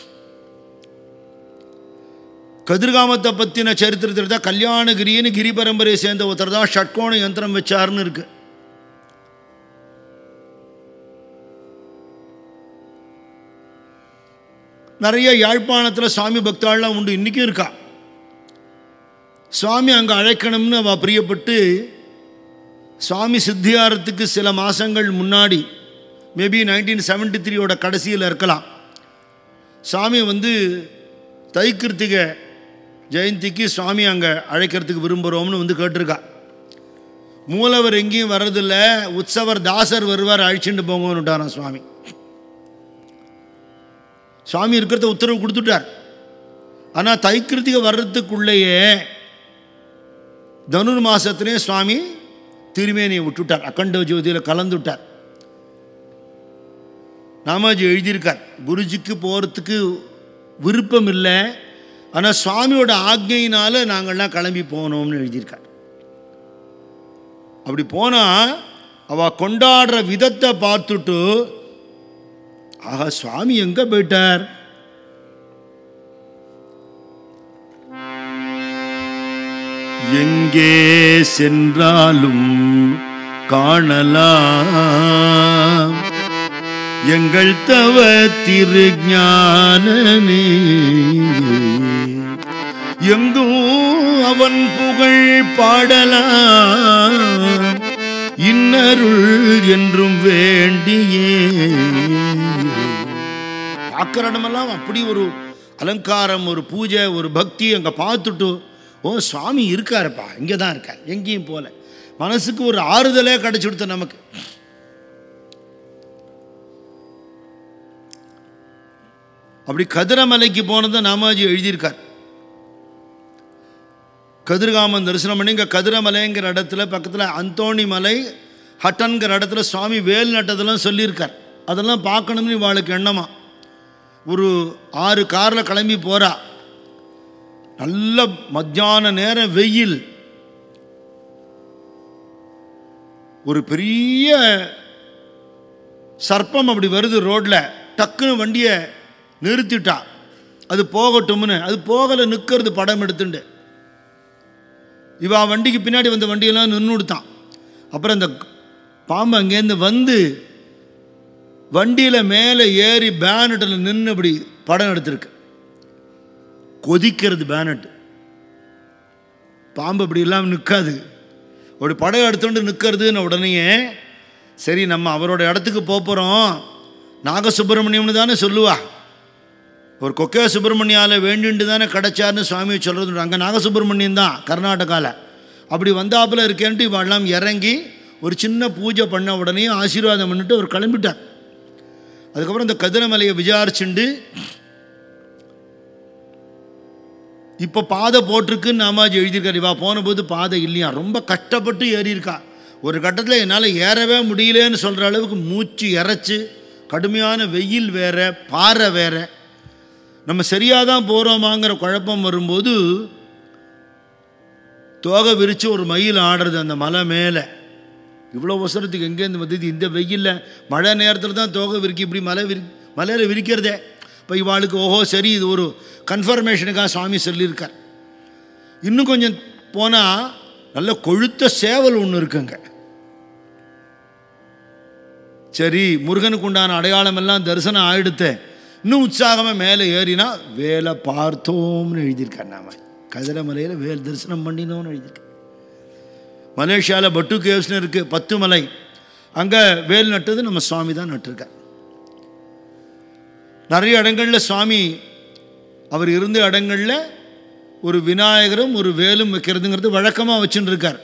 கதிர்காமத்தை பற்றின சரித்திரத்தில் தான் கல்யாணகிரின்னு கிரி பரம்பரையை சேர்ந்த ஒருத்தர் தான் ஷட்கோண யந்திரம் வச்சாருன்னு இருக்கு நிறைய யாழ்ப்பாணத்தில் சுவாமி பக்தாள்லாம் உண்டு இன்றைக்கும் இருக்கா சுவாமி அங்கே அழைக்கணும்னு அவள் பிரியப்பட்டு சுவாமி சித்தியாரத்துக்கு சில மாதங்கள் முன்னாடி மேபி நைன்டீன் செவன்டி த்ரீயோட கடைசியில் இருக்கலாம் சாமி வந்து தைக்கிருத்திகை ஜெயந்திக்கு சுவாமி அங்கே அழைக்கிறதுக்கு விரும்புகிறோம்னு வந்து கேட்டிருக்கா மூலவர் எங்கேயும் வர்றதில்ல உற்சவர் தாசர் வருவார் அழிச்சுட்டு போங்கன்னு விட்டாராம் சுவாமி சுவாமி இருக்கிறத உத்தரவு கொடுத்துட்டார் ஆனால் தைக்கிருத்திகை வர்றதுக்குள்ளேயே தனுர் மாசத்திலே சுவாமி திருமேனியை விட்டுட்டார் அக்கண்ட ஜோதியில் கலந்துட்டார் நாமாஜி எழுதியிருக்கார் குருஜிக்கு போகிறதுக்கு விருப்பம் இல்லை ஆனால் சுவாமியோட ஆக்ஞையினால நாங்கள்லாம் கிளம்பி போனோம்னு எழுதியிருக்கார் அப்படி போனால் அவள் கொண்டாடுற விதத்தை பார்த்துட்டு ஆஹா சுவாமி எங்கே போயிட்டார் எங்கே சென்றாலும் காணலாம் எங்கள் தவ திருஞானனே எங்கும் அவன் புகழ் பாடலாம் இன்னருள் என்றும் வேண்டியே பார்க்குற இடமெல்லாம் அப்படி ஒரு அலங்காரம் ஒரு பூஜை ஒரு பக்தி அங்கே பார்த்துட்டு ஓ சுவாமி இருக்காருப்பா இங்கே தான் இருக்கார் எங்கேயும் போல மனசுக்கு ஒரு ஆறுதலே கிடைச்சி கொடுத்த நமக்கு அப்படி கதிரமலைக்கு போனதை நாமாஜி எழுதியிருக்கார் கதிர்காமன் தரிசனம் பண்ணி இங்கே கதிரமலைங்கிற இடத்துல பக்கத்தில் அந்தோணி மலை ஹட்டன்கிற இடத்துல சுவாமி வேல் நட்டதெல்லாம் சொல்லியிருக்கார் அதெல்லாம் பார்க்கணும்னு இவாளுக்கு எண்ணமா ஒரு ஆறு காரில் கிளம்பி போகிறா நல்ல மத்தியான நேரம் வெயில் ஒரு பெரிய சர்ப்பம் அப்படி வருது ரோட்டில் டக்குன்னு வண்டியை நிறுத்திட்டா அது போகட்டும்னு அது போகலை நிற்கிறது படம் எடுத்துண்டு இவா வண்டிக்கு பின்னாடி வந்த வண்டியெல்லாம் நின்று கொடுத்தான் அப்புறம் இந்த பாம்பு அங்கேருந்து வந்து வண்டியில் மேலே ஏறி பேனட்டில் நின்று அப்படி படம் எடுத்திருக்கு கொதிக்கிறது பேனட் பாம்பு அப்படி இல்லாமல் நிற்காது ஒரு படம் எடுத்துட்டு நிற்கிறதுன்னு உடனேயே சரி நம்ம அவரோட இடத்துக்கு போக போகிறோம் நாகசுப்பிரமணியம்னு தானே சொல்லுவா ஒரு கொக்கே சுப்பிரமணியாவில் வேண்டிட்டு தானே கிடைச்சார்னு சுவாமி சொல்கிறது அங்கே நாகசுப்பிரமணியம் தான் கர்நாடகாவில் அப்படி வந்தாப்புல இருக்கேன்ட்டு இவெல்லாம் இறங்கி ஒரு சின்ன பூஜை பண்ண உடனே ஆசீர்வாதம் பண்ணிட்டு அவர் கிளம்பிட்டார் அதுக்கப்புறம் இந்த கதிரமலையை விசாரிச்சுண்டு இப்போ பாதை போட்டிருக்குன்னு நாமாஜி எழுதியிருக்காரு இவா போன போது பாதை இல்லையா ரொம்ப கஷ்டப்பட்டு ஏறியிருக்கா ஒரு கட்டத்தில் என்னால் ஏறவே முடியலன்னு சொல்கிற அளவுக்கு மூச்சு இறைச்சி கடுமையான வெயில் வேற பாறை வேற நம்ம சரியாக தான் போகிறோமாங்கிற குழப்பம் வரும்போது தோகை விரித்து ஒரு மயில் ஆடுறது அந்த மலை மேலே இவ்வளோ அவசரத்துக்கு எங்கேருந்து வந்தது இந்த வெயிலில் மழை நேரத்தில் தான் தோகை விரிக்கி இப்படி மலை விரி மலையில் விரிக்கிறதே இப்போ இவாளுக்கு ஓஹோ சரி இது ஒரு கன்ஃபர்மேஷனுக்காக சுவாமி சொல்லியிருக்கார் இன்னும் கொஞ்சம் போனால் நல்ல கொழுத்த சேவல் ஒன்று இருக்குங்க சரி முருகனுக்கு உண்டான அடையாளம் எல்லாம் தரிசனம் ஆயிடுத்து இன்னும் உற்சாகமாக மேலே ஏறினா வேலை பார்த்தோம்னு எழுதியிருக்கார் நாம கதிர மலையில் வேல் தரிசனம் பண்ணினோம்னு எழுதியிருக்கார் மலேசியாவில் பட்டு கேவ்ஸ்னு இருக்குது பத்து மலை அங்கே வேல் நட்டது நம்ம சுவாமி தான் நட்டிருக்கார் நிறைய இடங்களில் சுவாமி அவர் இருந்த இடங்களில் ஒரு விநாயகரும் ஒரு வேலும் வைக்கிறதுங்கிறது வழக்கமாக வச்சுன்னு இருக்கார்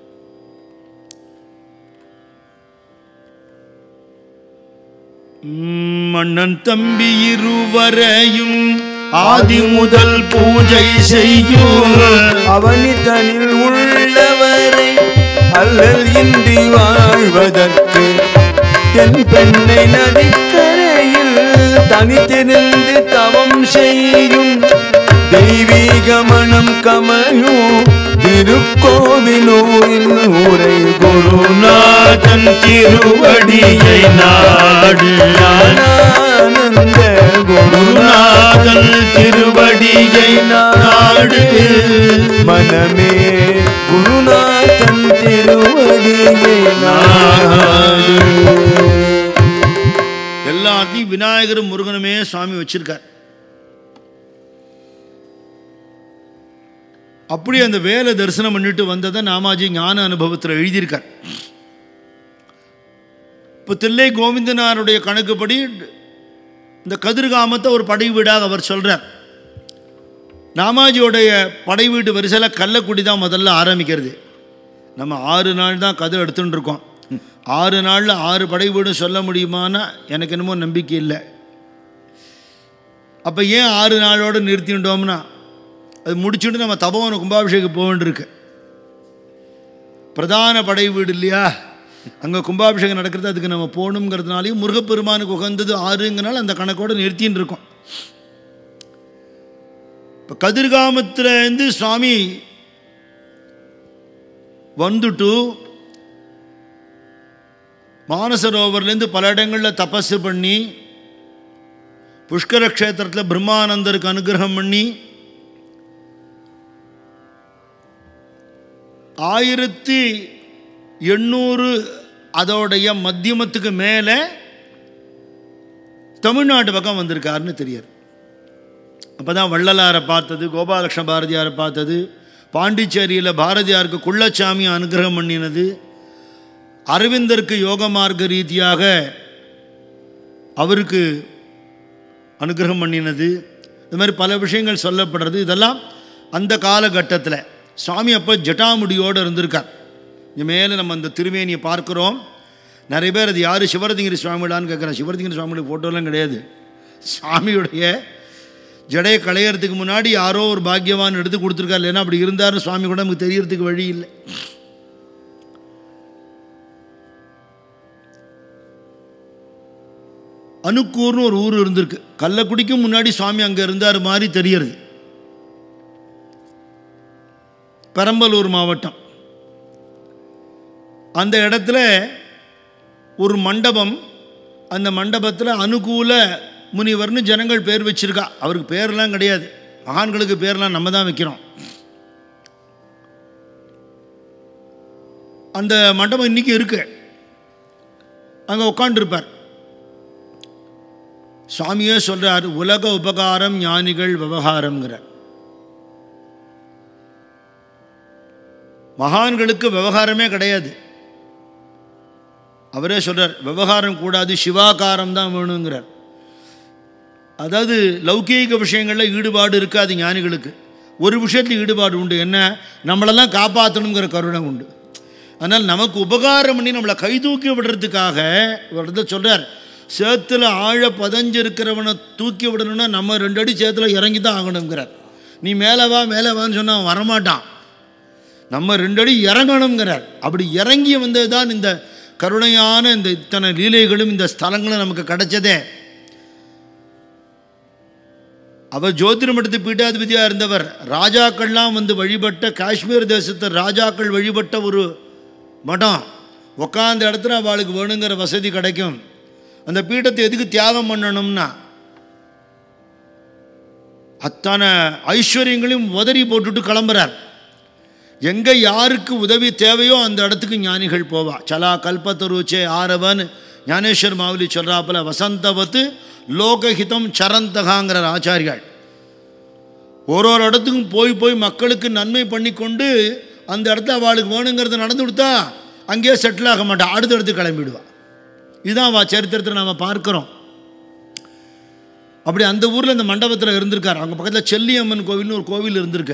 உம், மன்னன் தம்பி இருவரையும் ஆதி முதல் பூஜை செய்யும் அவனி தனில் உள்ளவரை அல்லல் இன்றி வாழ்வதற்கு தென் பெண்ணை நதிக்கரையில் தனித்திருந்து தவம் செய்யும் தெய்வீக மனம் கமழும் திருக்கோவிலூரின் உரை குருநாதன் திருவடியை நாடு ஞானானந்த குருநாதன் குருநாதன் திருவடியை நாடு மனமே குருநாதன் திருவடியை நாடு எல்லாத்தையும் விநாயகரும் முருகனுமே சுவாமி வச்சிருக்கார் அப்படி அந்த வேலை தரிசனம் பண்ணிட்டு வந்ததை நாமாஜி ஞான அனுபவத்தில் எழுதியிருக்கார் இப்போ தில்லை கோவிந்தனாருடைய கணக்குப்படி இந்த கதிர்காமத்தை ஒரு படை வீடாக அவர் சொல்றார் நாமாஜியோடைய படை வீட்டு வரிசையில் கள்ளக்குடி தான் முதல்ல ஆரம்பிக்கிறது நம்ம ஆறு நாள் தான் கதை எடுத்துட்டு இருக்கோம் ஆறு நாளில் ஆறு படை வீடும் சொல்ல முடியுமான்னா எனக்கு என்னமோ நம்பிக்கை இல்லை அப்போ ஏன் ஆறு நாளோடு நிறுத்திட்டோம்னா அது முடிச்சுட்டு நம்ம தபோவன கும்பாபிஷேகம் போக வேண்டியிருக்கு பிரதான படை வீடு இல்லையா அங்கே கும்பாபிஷேகம் நடக்கிறது அதுக்கு நம்ம போகணுங்கிறதுனாலையும் முருகப்பெருமானுக்கு உகந்தது ஆறுங்கனால அந்த கணக்கோடு நிறுத்தின்னு இருக்கோம் இப்போ கதிர்காமத்துலேருந்து சுவாமி வந்துட்டு மானசரோவர்லேருந்து பல இடங்களில் தபஸு பண்ணி புஷ்கர க்ஷேத்திரத்தில் பிரம்மானந்தருக்கு அனுகிரகம் பண்ணி ஆயிரத்தி எண்ணூறு அதோடைய மத்தியமத்துக்கு மேலே தமிழ்நாட்டு பக்கம் வந்திருக்காருன்னு தெரியாது அப்போ தான் வள்ளலாரை பார்த்தது கோபாலகிருஷ்ண பாரதியாரை பார்த்தது பாண்டிச்சேரியில் பாரதியாருக்கு குள்ளச்சாமி அனுகிரகம் பண்ணினது அரவிந்தருக்கு யோக மார்க்க ரீதியாக அவருக்கு அனுகிரகம் பண்ணினது இது மாதிரி பல விஷயங்கள் சொல்லப்படுறது இதெல்லாம் அந்த காலகட்டத்தில் சுவாமி அப்போ ஜட்டாமுடியோடு இருந்திருக்கார் இது மேலே நம்ம அந்த திருமேனியை பார்க்குறோம் நிறைய பேர் அது யார் சிவரதிங்கிரி சுவாமிடான்னு கேட்குறேன் சிவரதிங்கிரி சுவாமியோட ஃபோட்டோலாம் கிடையாது சுவாமியுடைய ஜடையை களையறதுக்கு முன்னாடி யாரோ ஒரு பாக்கியவான் எடுத்து கொடுத்துருக்காரு இல்லைன்னா அப்படி இருந்தாருன்னு சுவாமி கூட நமக்கு தெரியறதுக்கு வழி இல்லை அணுக்கூர்னு ஒரு ஊர் இருந்திருக்கு கள்ளக்குடிக்கும் முன்னாடி சுவாமி அங்கே இருந்தார் மாதிரி தெரியறது பெரம்பலூர் மாவட்டம் அந்த இடத்துல ஒரு மண்டபம் அந்த மண்டபத்தில் அனுகூல முனிவர்னு ஜனங்கள் பேர் வச்சிருக்கா அவருக்கு பேர்லாம் கிடையாது மகான்களுக்கு பேர்லாம் நம்ம தான் வைக்கிறோம் அந்த மண்டபம் இன்னைக்கு இருக்கு அங்கே உட்காண்டிருப்பார் சுவாமியே சொல்றார் உலக உபகாரம் ஞானிகள் விவகாரம்ங்கிறார் மகான்களுக்கு விவகாரமே கிடையாது அவரே சொல்றார் விவகாரம் கூடாது சிவாகாரம் தான் வேணுங்கிறார் அதாவது லௌகீக விஷயங்களில் ஈடுபாடு இருக்காது ஞானிகளுக்கு ஒரு விஷயத்தில் ஈடுபாடு உண்டு என்ன நம்மளெல்லாம் காப்பாற்றணுங்கிற கருணை உண்டு அதனால் நமக்கு உபகாரம் பண்ணி நம்மளை கை தூக்கி விடுறதுக்காக இவர் வந்து சொல்கிறார் சேத்துல ஆழ பதஞ்சு இருக்கிறவனை தூக்கி விடணும்னா நம்ம ரெண்டு அடி சேத்துல இறங்கி தான் ஆகணுங்கிறார் நீ மேலே வா மேலே வான்னு சொன்னா அவன் வரமாட்டான் நம்ம ரெண்டு அடி இறங்கணுங்கிறார் அப்படி இறங்கி வந்தது தான் இந்த கருணையான இந்த இத்தனை லீலைகளும் இந்த ஸ்தலங்களும் நமக்கு கிடைச்சதே அவர் ஜோதிடமடத்து பீட்டாதிபதியாக இருந்தவர் ராஜாக்கள்லாம் வந்து வழிபட்ட காஷ்மீர் தேசத்து ராஜாக்கள் வழிபட்ட ஒரு மடம் உக்காந்த இடத்துல அவளுக்கு வேணுங்கிற வசதி கிடைக்கும் அந்த பீഠத்தை எதுக்கு தியாகம் பண்ணணும்னா அத்தனை ஐஸ்வர்யங்களையும் உதறி போட்டுட்டு கிளம்புறார் எங்கே யாருக்கு உதவி தேவையோ அந்த இடத்துக்கு ஞானிகள் போவா சலா கல்பத்தருச்சே ஆரவன் ஞானேஸ்வர் மாவுலி சொல்கிறாப்புல வசந்தவத்து லோகஹிதம் சரந்தகாங்கிறார் ஆச்சாரியாள் ஒரு ஒரு இடத்துக்கும் போய் போய் மக்களுக்கு நன்மை பண்ணி கொண்டு அந்த இடத்துல அவளுக்கு வேணுங்கிறத நடந்து கொடுத்தா அங்கேயே செட்டில் ஆக மாட்டா அடுத்த இடத்துக்கு கிளம்பிடுவா இதுதான் அவள் சரித்திரத்தில் நம்ம பார்க்குறோம் அப்படி அந்த ஊரில் இந்த மண்டபத்தில் இருந்திருக்கார் அவங்க பக்கத்தில் செல்லியம்மன் கோவில்னு ஒரு கோவில் இருந்திருக்கு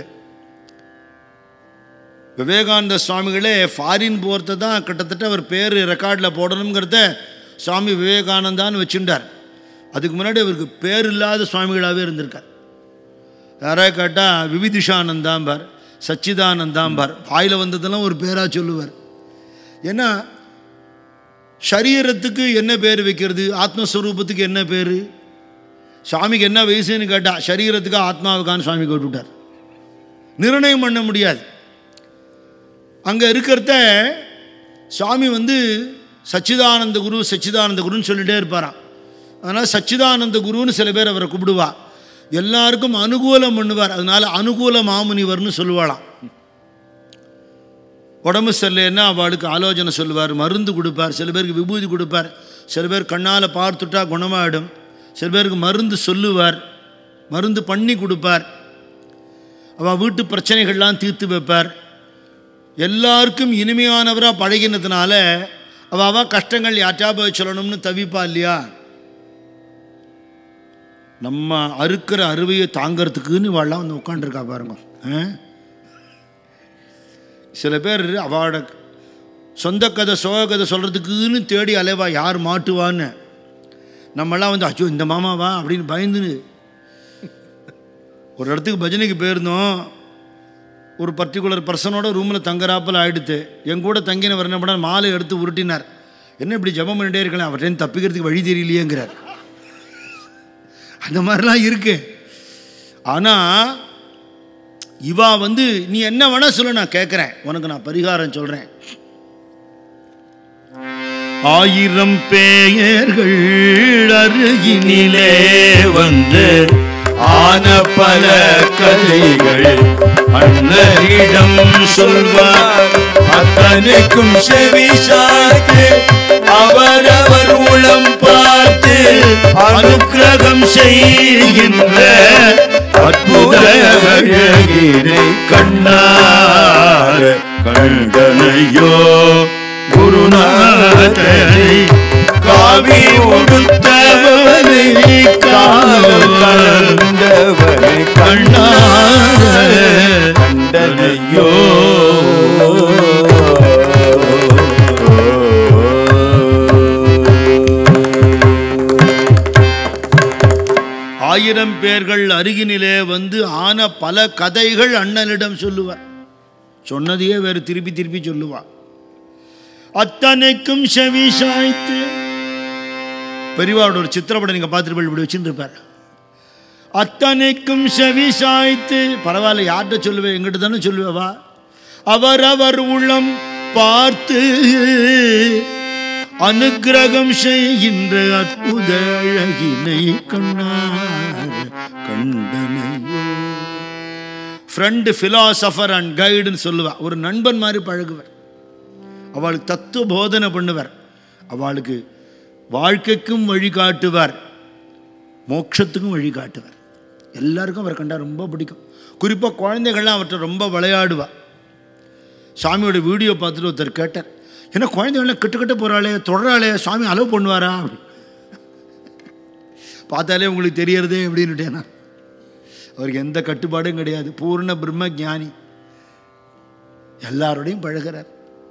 விவேகானந்த சுவாமிகளே ஃபாரின் போகிறத தான் கிட்டத்தட்ட அவர் பேர் ரெக்கார்டில் போடணுங்கிறத சுவாமி விவேகானந்தான்னு வச்சுட்டார் அதுக்கு முன்னாடி அவருக்கு பேர் இல்லாத சுவாமிகளாகவே இருந்திருக்கார் யாராவது கேட்டால் விவிதிஷானந்தாம்பார் சச்சிதானந்தாம்பார் வாயில் வந்ததெல்லாம் ஒரு பேராக சொல்லுவார் ஏன்னா சரீரத்துக்கு என்ன பேர் வைக்கிறது ஆத்மஸ்வரூபத்துக்கு என்ன பேர் சுவாமிக்கு என்ன வயசுன்னு கேட்டால் சரீரத்துக்கு ஆத்மாவுக்கான்னு சுவாமி கேட்டுவிட்டார் நிர்ணயம் பண்ண முடியாது அங்கே இருக்கிறத சுவாமி வந்து சச்சிதானந்த குரு சச்சிதானந்த குருன்னு சொல்லிட்டே இருப்பாராம் அதனால் சச்சிதானந்த குருன்னு சில பேர் அவரை கூப்பிடுவா எல்லாருக்கும் அனுகூலம் பண்ணுவார் அதனால் அனுகூல மாமுனிவர்னு சொல்லுவாளாம் உடம்பு சரியில்லைன்னா அவளுக்கு ஆலோசனை சொல்லுவார் மருந்து கொடுப்பார் சில பேருக்கு விபூதி கொடுப்பார் சில பேர் கண்ணால் பார்த்துட்டா குணமாயிடும் சில பேருக்கு மருந்து சொல்லுவார் மருந்து பண்ணி கொடுப்பார் அவள் வீட்டு பிரச்சனைகள்லாம் தீர்த்து வைப்பார் எல்லாருக்கும் இனிமையானவராக பழகினதுனால அவள் அவள் கஷ்டங்கள் யாற்றா போய் சொல்லணும்னு தவிப்பா இல்லையா நம்ம அறுக்கிற அறுவையை தாங்கிறதுக்குன்னு இவாள்லாம் வந்து உட்காண்டிருக்கா பாருங்க ஆ? சில பேர் அவளோட சொந்த கதை சோக கதை சொல்கிறதுக்குன்னு தேடி அலைவா யார் மாட்டுவான்னு நம்மெல்லாம் வந்து அச்சோ இந்த மாமாவா அப்படின்னு பயந்துன்னு ஒரு இடத்துக்கு பஜனைக்கு போயிருந்தோம் ஒரு பர்டிகுலர் பர்சனோட ரூமில் தங்குறாப்பில் ஆயிடுத்து என் கூட தங்கினவர் என்ன பண்ணார் மாலை எடுத்து உருட்டினார் என்ன இப்படி ஜெபம் பண்ணிட்டே இருக்கலாம் அவர்கிட்ட தப்பிக்கிறதுக்கு வழி தெரியலையேங்கிறார் அந்த மாதிரிலாம் இருக்கு ஆனால் இவா வந்து நீ என்ன வேணா சொல்ல நான் கேட்குறேன் உனக்கு நான் பரிகாரம் சொல்கிறேன் ஆயிரம் பேயர்கள் அருகினிலே வந்து ஆன பல கதைகள் அண்ணரிடம் சொல்வார் அத்தனைக்கும் செவி சாய்த்து அவரவர் உளம் பார்த்து அனுக்கிரகம் செய்கின்ற அற்புத அழகினை கண்ணார் கண்டனையோ குருநாதனை காவி உடுத்தவனை காண்டவனை கண்ணார கண்டனையோ ஆயிரம் பேர்கள் அருகினிலே வந்து ஆன பல கதைகள் அண்ணனிடம் சொல்லுவார் சொன்னதையே வேறு திருப்பி திருப்பி சொல்லுவா அத்தனைக்கும் செவி சாய்த்து பெரியவாவோட ஒரு சித்திரப்படம் நீங்கள் பார்த்துட்டு இப்படி வச்சுட்டு இருப்பார் அத்தனைக்கும் செவி சாய்த்து பரவாயில்ல யார்கிட்ட சொல்லுவேன் எங்கிட்ட தானே சொல்லுவேவா அவரவர் உள்ளம் பார்த்து அனுக்கிரகம் செய்கின்ற அற்புத அழகினை கண்ணார் கண்டனையோ ஃப்ரெண்டு ஃபிலாசபர் அண்ட் கைடுன்னு சொல்லுவா ஒரு நண்பன் மாதிரி பழகுவர் அவளுக்கு தத்துவ போதனை பண்ணுவார் அவளுக்கு வாழ்க்கைக்கும் வழிகாட்டுவார் மோட்சத்துக்கும் வழிகாட்டுவார் எல்லாருக்கும் அவர் கண்டா ரொம்ப பிடிக்கும் குறிப்பாக குழந்தைகள்லாம் அவர்கிட்ட ரொம்ப விளையாடுவா சாமியோட வீடியோ பார்த்துட்டு ஒருத்தர் கேட்டார் என்ன குழந்தைகள்லாம் கிட்ட கிட்ட போகிறாளே தொடராளே சாமி அலோவ் பண்ணுவாரா அப்படி பார்த்தாலே உங்களுக்கு தெரியறதே அப்படின்னுட்டேனா அவருக்கு எந்த கட்டுப்பாடும் கிடையாது பூர்ண பிரம்ம ஞானி எல்லாரோடையும் பழகிறார்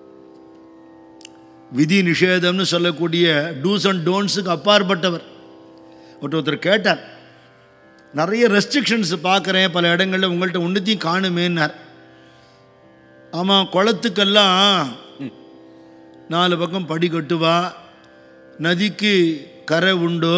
விதி நிஷேதம்னு சொல்லக்கூடிய டூஸ் அண்ட் டோன்ஸுக்கு அப்பாற்பட்டவர் ஒருத்தர் ஒருத்தர் கேட்டார் நிறைய ரெஸ்ட்ரிக்ஷன்ஸ் பார்க்குறேன் பல இடங்களில் உங்கள்கிட்ட ஒன்றுத்தையும் காணுமேன்னார் ஆமாம் குளத்துக்கெல்லாம் நாலு பக்கம் படி கட்டுவா நதிக்கு கரை உண்டு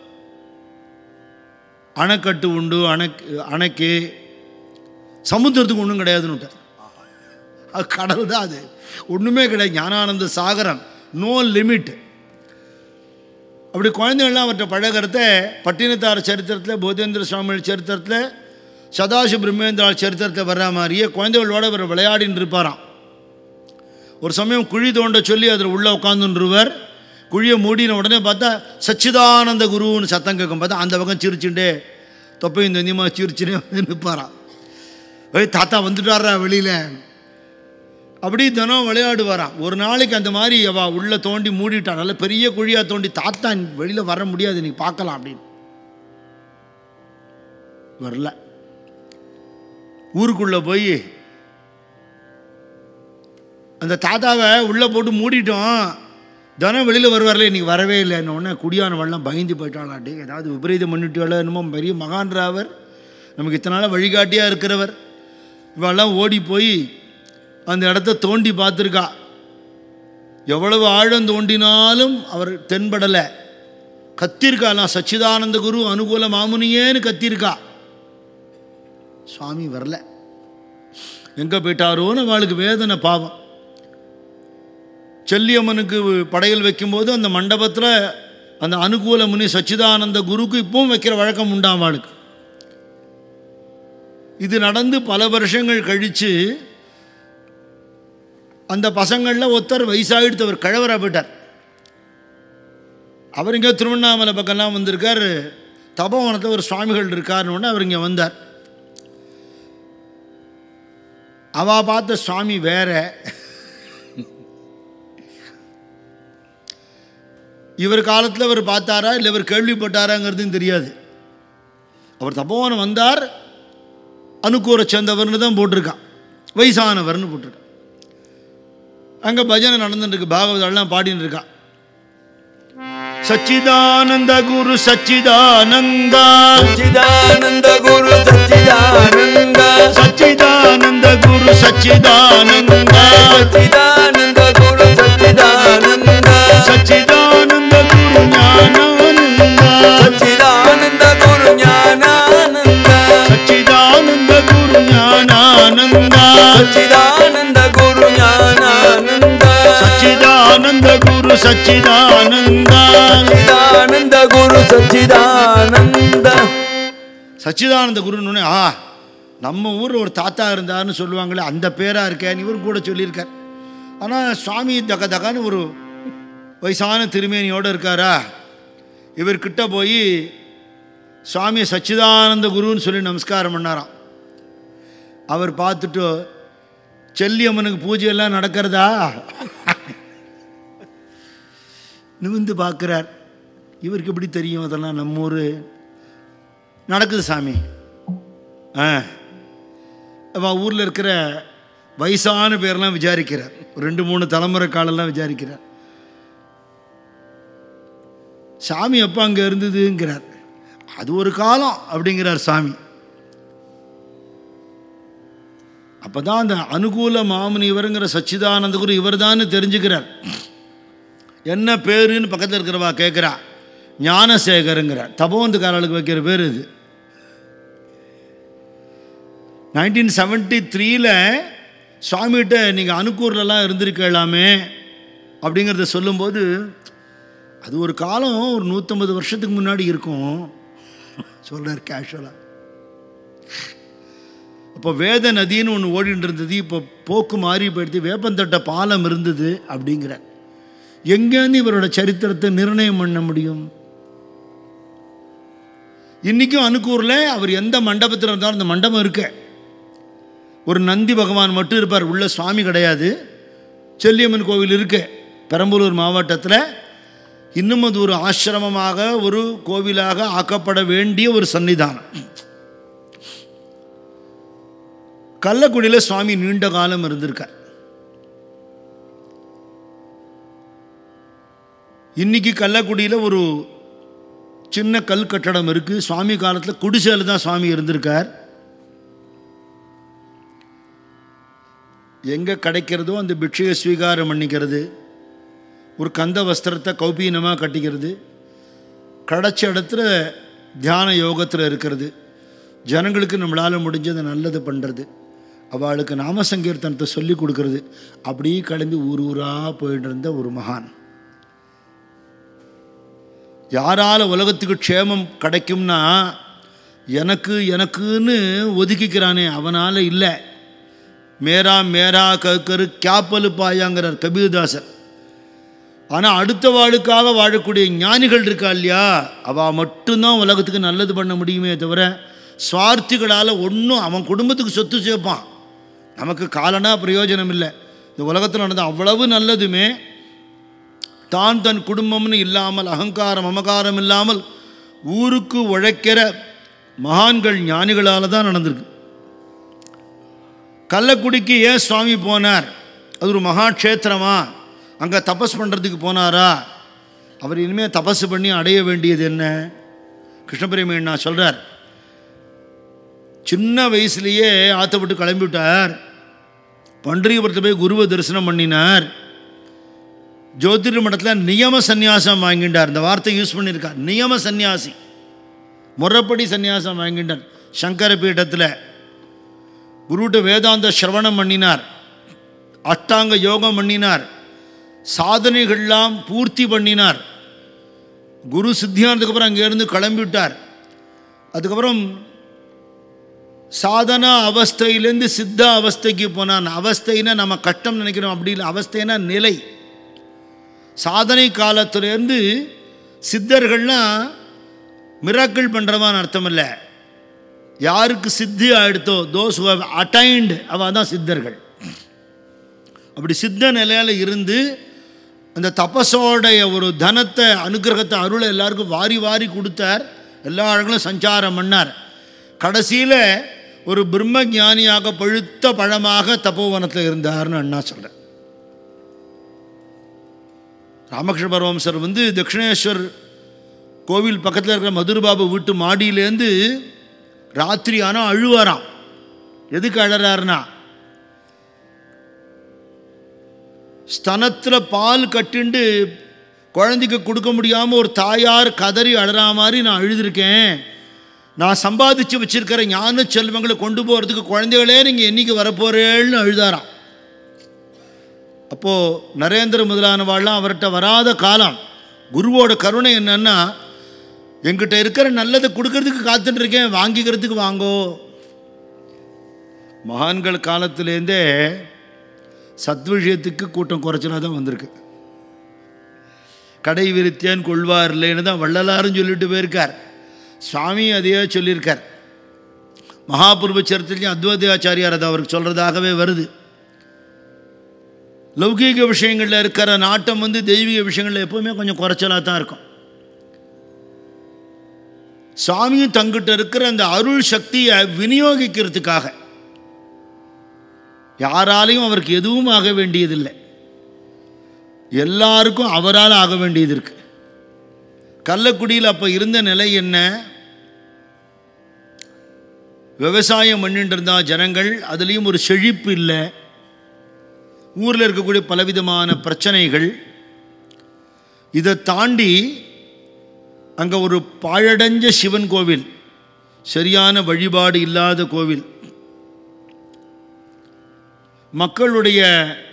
அணைக்கட்டு உண்டு அணைக்கு அணைக்கு சமுத்திரத்துக்கு ஒன்றும் கிடையாதுன்னு விட்டார். அது கடல் தான் அது ஒன்றுமே கிடையாது ஞானானந்த சாகரம் நோ லிமிட் அப்படி குழந்தைகள்லாம் அவர்கிட்ட பழகிறத பட்டினத்தார் சரித்திரத்தில் போதேந்திர சுவாமிகள் சரித்திரத்தில் சதாசிவ பிரம்மேந்திரால் சரித்திரத்தில் வர்ற மாதிரியே குழந்தைகளோட இவர் விளையாடின்னு இருப்பாராம் ஒரு சமயம் குழி தோண்ட சொல்லி அதில் உள்ளே உட்காந்துருவர் குழியை மூடின உடனே பார்த்தா சச்சிதானந்த குருன்னு சத்தம் கேட்கும் பார்த்தா அந்த பக்கம் சிரிச்சுண்டே தொப்பையும் தந்தியமா சிரிச்சுனே வந்து நிற்பாராம் ஏய் தாத்தா வந்துட்டாரா வெளியில் அப்படி தினம் விளையாடுவாராம் ஒரு நாளைக்கு அந்த மாதிரி அவ உள்ளே தோண்டி மூடிட்டா நல்ல பெரிய குழியாக தோண்டி தாத்தா வெளியில் வர முடியாது நீ பார்க்கலாம் அப்படின்னு வரல ஊருக்குள்ளே போய் அந்த தாத்தாவை உள்ளே போட்டு மூடிட்டோம் தினம் வெளியில் வருவார்ல இன்னைக்கு வரவே இல்லை உடனே குடியானவெல்லாம் பயந்து போயிட்டாளாட்டி ஏதாவது விபரீதம் பண்ணிட்டாளோ என்னமோ பெரிய மகான்றாவர் நமக்கு இத்தனை நாளாக வழிகாட்டியாக இருக்கிறவர் இவெல்லாம் ஓடி போய் அந்த இடத்த தோண்டி பார்த்துருக்கா எவ்வளவு ஆழம் தோண்டினாலும் அவர் தென்படலை கத்திருக்கா நான் சச்சிதானந்த குரு அனுகூல மாமுனியேன்னு கத்திருக்கா சுவாமி வரல எங்கே போயிட்டாரோன்னு அவளுக்கு வேதனை பாவம் செல்லியம்மனுக்கு படையல் வைக்கும்போது அந்த மண்டபத்தில் அந்த அனுகூல முனி சச்சிதானந்த குருக்கு இப்பவும் வைக்கிற வழக்கம் உண்டாம் அவளுக்கு இது நடந்து பல வருஷங்கள் கழித்து அந்த பசங்களில் ஒருத்தர் வயசாகிடுத்து அவர் கழவராக போயிட்டார் அவர் இங்கே திருவண்ணாமலை பக்கம்லாம் வந்திருக்கார் தபோவனத்தில் ஒரு சுவாமிகள் இருக்காருன்னு உடனே அவர் இங்கே வந்தார் அவ பார்த்த சுவாமி வேற இவர் காலத்தில் அவர் பார்த்தாரா இல்லை இவர் கேள்விப்பட்டாராங்கிறதும் தெரியாது அவர் தபோவனம் வந்தார் அனுக்கூரை சேர்ந்தவர்னு தான் போட்டிருக்கான் வயசானவர்னு போட்டிருக்கான் அங்கே பஜனை நடந்துட்டு இருக்கு பாகவதெல்லாம் பாடின்னு இருக்கா சச்சிதானந்த குரு சச்சிதானந்தா சச்சிதானந்த குரு சச்சிதானந்த சச்சிதானந்த குரு சச்சிதானந்தா சச்சிதானந்த குரு சச்சிதானந்த சச்சிதானந்த குரு ஞானானந்தா சச்சிதானந்த குரு ஞானானந்த சச்சிதானந்த குரு ஞானானந்தா சச்சிதானந்த குரு ஞானானந்த சச்சிதானந்த குரு சச்சிதானந்தா சச்சிதானந்த குரு சச்சிதானந்த சச்சிதானந்த குருன்னு ஆ நம்ம ஊரில் ஒரு தாத்தா இருந்தார்னு சொல்லுவாங்களே அந்த பேராக இருக்கேன் இவர் கூட சொல்லியிருக்கார் ஆனால் சுவாமி தக தகான்னு ஒரு வயசான திருமேனியோடு இருக்காரா இவர் கிட்ட போய் சுவாமி சச்சிதானந்த குருன்னு சொல்லி நமஸ்காரம் பண்ணாராம் அவர் பார்த்துட்டு செல்லியம்மனுக்கு பூஜையெல்லாம் நடக்கிறதா நிமிந்து பார்க்குறார் இவருக்கு எப்படி தெரியும் அதெல்லாம் நம்ம ஊர் நடக்குது சாமி ஆ அவன் ஊரில் இருக்கிற வயசான பேரெல்லாம் விசாரிக்கிறார் ஒரு ரெண்டு மூணு தலைமுறை காலெல்லாம் விசாரிக்கிறார் சாமி எப்போ அங்கே இருந்ததுங்கிறார் அது ஒரு காலம் அப்படிங்கிறார் சாமி அப்போ தான் அந்த அனுகூல மாமுனி இவருங்கிற சச்சிதானந்த குரு இவர் தெரிஞ்சுக்கிறார் என்ன பேருன்னு பக்கத்தில் இருக்கிறவா கேட்குறா ஞானசேகருங்கிறார் தபோந்துக்காரர்களுக்கு வைக்கிற பேர் இது நைன்டீன் செவன்ட்டி த்ரீல சுவாமிகிட்ட நீங்கள் அனுக்கூர்லலாம் இருந்திருக்கலாமே அப்படிங்கிறத சொல்லும்போது அது ஒரு காலம் ஒரு நூற்றம்பது வருஷத்துக்கு முன்னாடி இருக்கும் சொல்கிறார் கேஷுவலாக அப்போ வேத நதின்னு ஒன்று ஓடிட்டு இருந்தது இப்போ போக்கு மாறி போயிடுது வேப்பந்தட்ட பாலம் இருந்தது அப்படிங்கிறார் எங்கேருந்து இவரோட சரித்திரத்தை நிர்ணயம் பண்ண முடியும் இன்றைக்கும் அனுக்கூரில் அவர் எந்த மண்டபத்தில் இருந்தாலும் அந்த மண்டபம் இருக்க ஒரு நந்தி பகவான் மட்டும் இருப்பார் உள்ள சுவாமி கிடையாது செல்லியம்மன் கோவில் இருக்கு பெரம்பலூர் மாவட்டத்தில் இன்னும் அது ஒரு ஆசிரமமாக ஒரு கோவிலாக ஆக்கப்பட வேண்டிய ஒரு சன்னிதானம் கள்ளக்குடியில் சுவாமி நீண்ட காலம் இருந்திருக்கார் இன்னைக்கு கள்ளக்குடியில் ஒரு சின்ன கல் கட்டடம் இருக்குது சுவாமி காலத்தில் குடிசையில் தான் சுவாமி இருந்திருக்கார் எங்கே கிடைக்கிறதோ அந்த பிட்சையை ஸ்வீகாரம் பண்ணிக்கிறது ஒரு கந்த வஸ்திரத்தை கௌபீனமாக கட்டிக்கிறது கிடைச்ச இடத்துல தியான யோகத்தில் இருக்கிறது ஜனங்களுக்கு நம்மளால் முடிஞ்சதை நல்லது பண்ணுறது அவளுக்கு நாம சங்கீர்த்தனத்தை சொல்லி கொடுக்கறது அப்படியே கிளம்பி ஊர் ஊராக போயிட்டு இருந்த ஒரு மகான் யாரால் உலகத்துக்கு க்ஷேமம் கிடைக்கும்னா எனக்கு எனக்குன்னு ஒதுக்கிக்கிறானே அவனால் இல்லை மேரா மேரா கரு கேப்பலு பாயாங்கிறார் கபீர்தாசர் ஆனால் அடுத்த வாழுக்காக வாழக்கூடிய ஞானிகள் இருக்கா இல்லையா அவள் மட்டும்தான் உலகத்துக்கு நல்லது பண்ண முடியுமே தவிர சுவார்த்திகளால் ஒன்றும் அவன் குடும்பத்துக்கு சொத்து சேர்ப்பான் நமக்கு காலனா பிரயோஜனம் இல்லை இந்த உலகத்தில் நடந்த அவ்வளவு நல்லதுமே தான் தன் குடும்பம்னு இல்லாமல் அகங்காரம் மமகாரம் இல்லாமல் ஊருக்கு உழைக்கிற மகான்கள் ஞானிகளால் தான் நடந்திருக்கு கள்ளக்குடிக்கு ஏன் சுவாமி போனார் அது ஒரு மகாக்ஷேத்திரமா அங்கே தபஸ் பண்ணுறதுக்கு போனாரா அவர் இனிமேல் தபஸ் பண்ணி அடைய வேண்டியது என்ன கிருஷ்ணபிரமேண்ணா சொல்கிறார் சின்ன வயசுலேயே ஆற்ற விட்டு கிளம்பிவிட்டார் பண்டரிபுரத்தில் போய் குருவை தரிசனம் பண்ணினார் ஜோதிட மடத்தில் நியம சந்நியாசம் வாங்கிட்டார் இந்த வார்த்தை யூஸ் பண்ணியிருக்கார் நியம சந்நியாசி முறைப்படி சந்நியாசம் வாங்கிட்டார் சங்கர பீட்டத்தில் குருட்ட வேதாந்த சிரவணம் பண்ணினார் அஷ்டாங்க யோகம் பண்ணினார் சாதனைகள்லாம் பூர்த்தி பண்ணினார் குரு சித்தியானதுக்கப்புறம் அங்கேருந்து கிளம்பிவிட்டார் அதுக்கப்புறம் சாதனா அவஸ்தையிலேருந்து சித்த அவஸ்தைக்கு போனான் அவஸ்தைன்னா நம்ம கஷ்டம் நினைக்கிறோம் அப்படி இல்லை அவஸ்தைனா நிலை சாதனை காலத்துலேருந்து சித்தர்கள்லாம் மிராக்கிள் பண்ணுறவான்னு அர்த்தம் இல்லை யாருக்கு சித்தி ஆயிடுத்தோ தோஸ் அட்டைன்டு அவள் தான் சித்தர்கள் அப்படி சித்த நிலையில் இருந்து அந்த தபஸோடைய ஒரு தனத்தை அனுகிரகத்தை அருளை எல்லாருக்கும் வாரி வாரி கொடுத்தார் எல்லா அழகளும் சஞ்சாரம் பண்ணார் கடைசியில் ஒரு பிரம்ம ஞானியாக பழுத்த பழமாக தப்போவனத்தில் இருந்தார்னு அண்ணா சொல்கிறேன் ராமகிருஷ்ண பரவம்சர் வந்து தட்சிணேஸ்வர் கோவில் பக்கத்தில் இருக்கிற மதுரபாபு வீட்டு மாடியிலேருந்து ராத்திரி ஆனால் அழுவாராம் எதுக்கு அழறாருனா ஸ்தனத்தில் பால் கட்டிண்டு குழந்தைக்கு கொடுக்க முடியாமல் ஒரு தாயார் கதறி அழறா மாதிரி நான் அழுதுருக்கேன் நான் சம்பாதிச்சு வச்சிருக்கிற ஞான செல்வங்களை கொண்டு போகிறதுக்கு குழந்தைகளே நீங்கள் என்னைக்கு வரப்போறேன்னு அழுதாராம் அப்போது நரேந்திர முதலானவாள்லாம் அவர்கிட்ட வராத காலம் குருவோட கருணை என்னன்னா எங்கிட்ட இருக்கிற நல்லதை கொடுக்கறதுக்கு காத்துட்டு இருக்கேன் வாங்கிக்கிறதுக்கு வாங்கோ மகான்கள் காலத்திலேருந்தே சத்விஷயத்துக்கு கூட்டம் குறைச்சலாக தான் வந்திருக்கு கடை விருத்தியான் கொள்வார் இல்லைன்னு தான் வள்ளலாரும் சொல்லிட்டு போயிருக்கார் சுவாமி அதையே சொல்லியிருக்கார் மகாபூர்வ சரித்திலையும் அத்வைதாச்சாரியார் அதை அவருக்கு சொல்கிறதாகவே வருது லௌகீக விஷயங்களில் இருக்கிற நாட்டம் வந்து தெய்வீக விஷயங்களில் எப்போவுமே கொஞ்சம் குறைச்சலாக தான் இருக்கும் சுவாமியும் தங்கிட்ட இருக்கிற அந்த அருள் சக்தியை விநியோகிக்கிறதுக்காக யாராலையும் அவருக்கு எதுவும் ஆக வேண்டியதில்லை எல்லாருக்கும் அவரால் ஆக வேண்டியது இருக்கு கள்ளக்குடியில் அப்போ இருந்த நிலை என்ன விவசாயம் பண்ணிட்டு இருந்தா ஜனங்கள் அதுலேயும் ஒரு செழிப்பு இல்லை ஊரில் இருக்கக்கூடிய பலவிதமான பிரச்சனைகள் இதை தாண்டி அங்கே ஒரு பாழடைஞ்ச சிவன் கோவில் சரியான வழிபாடு இல்லாத கோவில் மக்களுடைய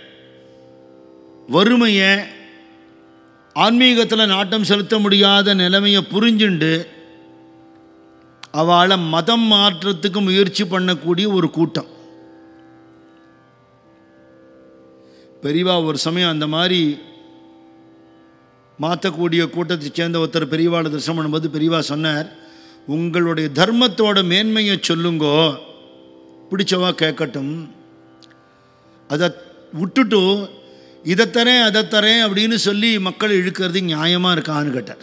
வறுமையை ஆன்மீகத்தில் நாட்டம் செலுத்த முடியாத நிலைமையை புரிஞ்சுண்டு அவளை மதம் மாற்றத்துக்கு முயற்சி பண்ணக்கூடிய ஒரு கூட்டம் பெரியவா ஒரு சமயம் அந்த மாதிரி மாற்றக்கூடிய கூட்டத்தை சேர்ந்த ஒருத்தர் பெரியவாளை தரிசனம் பண்ணும்போது பெரியவா சொன்னார் உங்களுடைய தர்மத்தோட மேன்மையை சொல்லுங்கோ பிடிச்சவா கேட்கட்டும் அதை விட்டுட்டு இதை தரேன் அதை தரேன் அப்படின்னு சொல்லி மக்கள் இழுக்கிறது நியாயமாக இருக்கான்னு கேட்டார்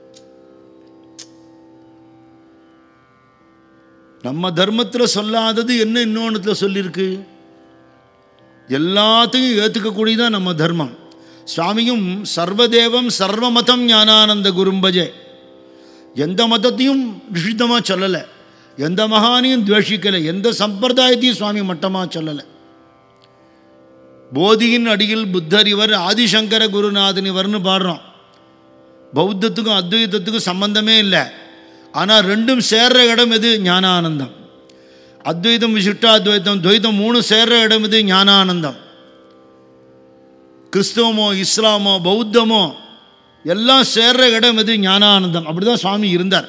நம்ம தர்மத்தில் சொல்லாதது என்ன இன்னொன்றுத்தில் சொல்லியிருக்கு எல்லாத்தையும் ஏற்றுக்கக்கூடியதான் நம்ம தர்மம் சுவாமியும் சர்வதேவம் சர்வமதம் ஞானானந்த குரும்பஜே எந்த மதத்தையும் நிஷித்தமாக சொல்லலை எந்த மகானையும் துவேஷிக்கலை எந்த சம்பிரதாயத்தையும் சுவாமி மட்டமாக சொல்லலை போதியின் அடியில் புத்தர் இவர் ஆதிசங்கர குருநாதன் இவர்னு பாடுறோம் பௌத்தத்துக்கும் அத்வைதத்துக்கும் சம்பந்தமே இல்லை ஆனால் ரெண்டும் சேர்ற இடம் எது ஞானானந்தம் அத்வைதம் விசிஷ்டாத்வைதம் துவைதம் மூணு சேர்ற இடம் எது ஞானானந்தம் கிறிஸ்தவமோ இஸ்லாமோ பௌத்தமோ எல்லாம் சேர்ற இடம் எது ஞானானந்தம் அப்படிதான் சுவாமி இருந்தார்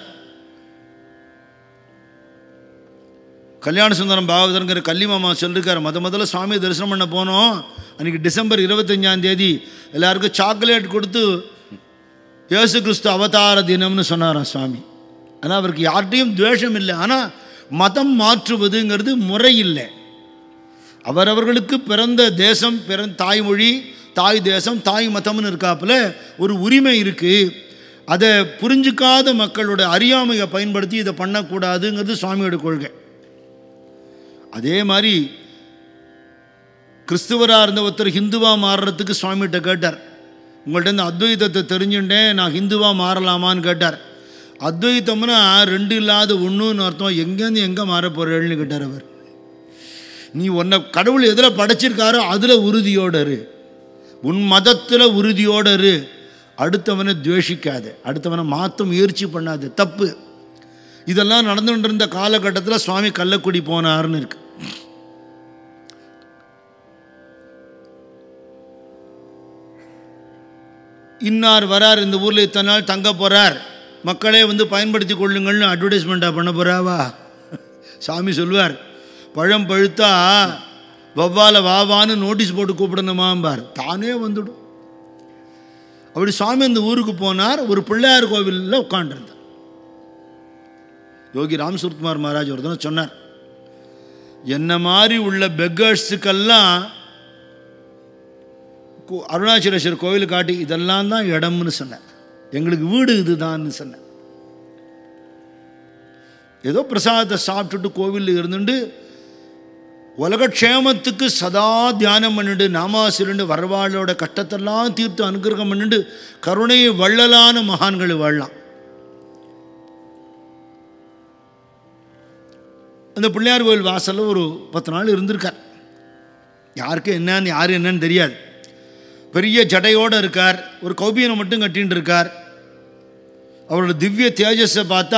கல்யாண சுந்தரம் பாகவதருங்கிற கள்ளிமாமா சொல்லிருக்காரு முத முதல்ல சுவாமி தரிசனம் பண்ண போனோம் அன்றைக்கி டிசம்பர் இருபத்தஞ்சாம் தேதி எல்லாருக்கும் சாக்லேட் கொடுத்து இயேசு கிறிஸ்து அவதார தினம்னு சொன்னாராம் சுவாமி ஆனால் அவருக்கு யார்கிட்டையும் துவேஷம் இல்லை ஆனால் மதம் மாற்றுவதுங்கிறது முறை இல்லை அவரவர்களுக்கு பிறந்த தேசம் பிறந்த தாய்மொழி தாய் தேசம் தாய் மதம்னு இருக்காப்புல ஒரு உரிமை இருக்குது அதை புரிஞ்சுக்காத மக்களோட அறியாமையை பயன்படுத்தி இதை பண்ணக்கூடாதுங்கிறது சுவாமியோட கொள்கை அதே மாதிரி கிறிஸ்துவராக இருந்த ஒருத்தர் ஹிந்துவாக மாறுறதுக்கு சுவாமிகிட்ட கேட்டார் உங்கள்ட்ட இந்த அத்வைதத்தை தெரிஞ்சுட்டேன் நான் ஹிந்துவாக மாறலாமான்னு கேட்டார் அத்வைத்தம்னா ரெண்டு இல்லாத ஒன்றுன்னு அர்த்தம் எங்கேருந்து எங்கே மாற போகிறேன்னு கேட்டார் அவர் நீ உன்னை கடவுள் எதில் படைச்சிருக்காரோ அதில் உறுதியோடு இரு உன் மதத்தில் உறுதியோடு இரு அடுத்தவனை துவேஷிக்காத அடுத்தவனை மாற்ற முயற்சி பண்ணாத தப்பு இதெல்லாம் நடந்துட்டு இருந்த காலகட்டத்தில் சுவாமி கள்ளக்குடி போனார்னு இருக்கு இன்னார் வரார் இந்த ஊரில் இத்தனை நாள் தங்க போகிறார் மக்களே வந்து பயன்படுத்தி கொள்ளுங்கள்னு அட்வர்டைஸ்மெண்ட்டாக பண்ண போகிறாவா சாமி சொல்வார் பழம் பழுத்தா வவ்வால வாவான்னு நோட்டீஸ் போட்டு கூப்பிடணுமாம்பார் தானே வந்துடும் அப்படி சுவாமி அந்த ஊருக்கு போனார் ஒரு பிள்ளையார் கோவிலில் உட்காண்டிருந்தார் யோகி ராம் சுரத்குமார் மகாராஜ் ஒரு தினம் சொன்னார் என்ன மாதிரி உள்ள பெக்கர்ஸுக்கெல்லாம் கு- அருணாச்சலேஸ்வரர் கோவில் காட்டி இதெல்லாம் தான் இடம்னு சொன்னேன் எங்களுக்கு வீடு இதுதான்னு சொன்னேன் ஏதோ பிரசாதத்தை சாப்பிட்டுட்டு கோவிலில் இருந்துட்டு உலகக்ஷேமத்துக்கு சதா தியானம் பண்ணிட்டு நாமாசிரண்டு வரவாளோட கஷ்டத்தெல்லாம் தீர்த்து அனுகிரகம் பண்ணிட்டு கருணை வள்ளலான மகான்கள் வாழலாம் அந்த பிள்ளையார் கோயில் வாசலில் ஒரு பத்து நாள் இருந்திருக்கார் யாருக்கு என்னன்னு யார் என்னன்னு தெரியாது பெரிய ஜடையோடு இருக்கார் ஒரு கௌபியனை மட்டும் கட்டின்னு இருக்கார் அவரோட திவ்ய தேஜஸை பார்த்தா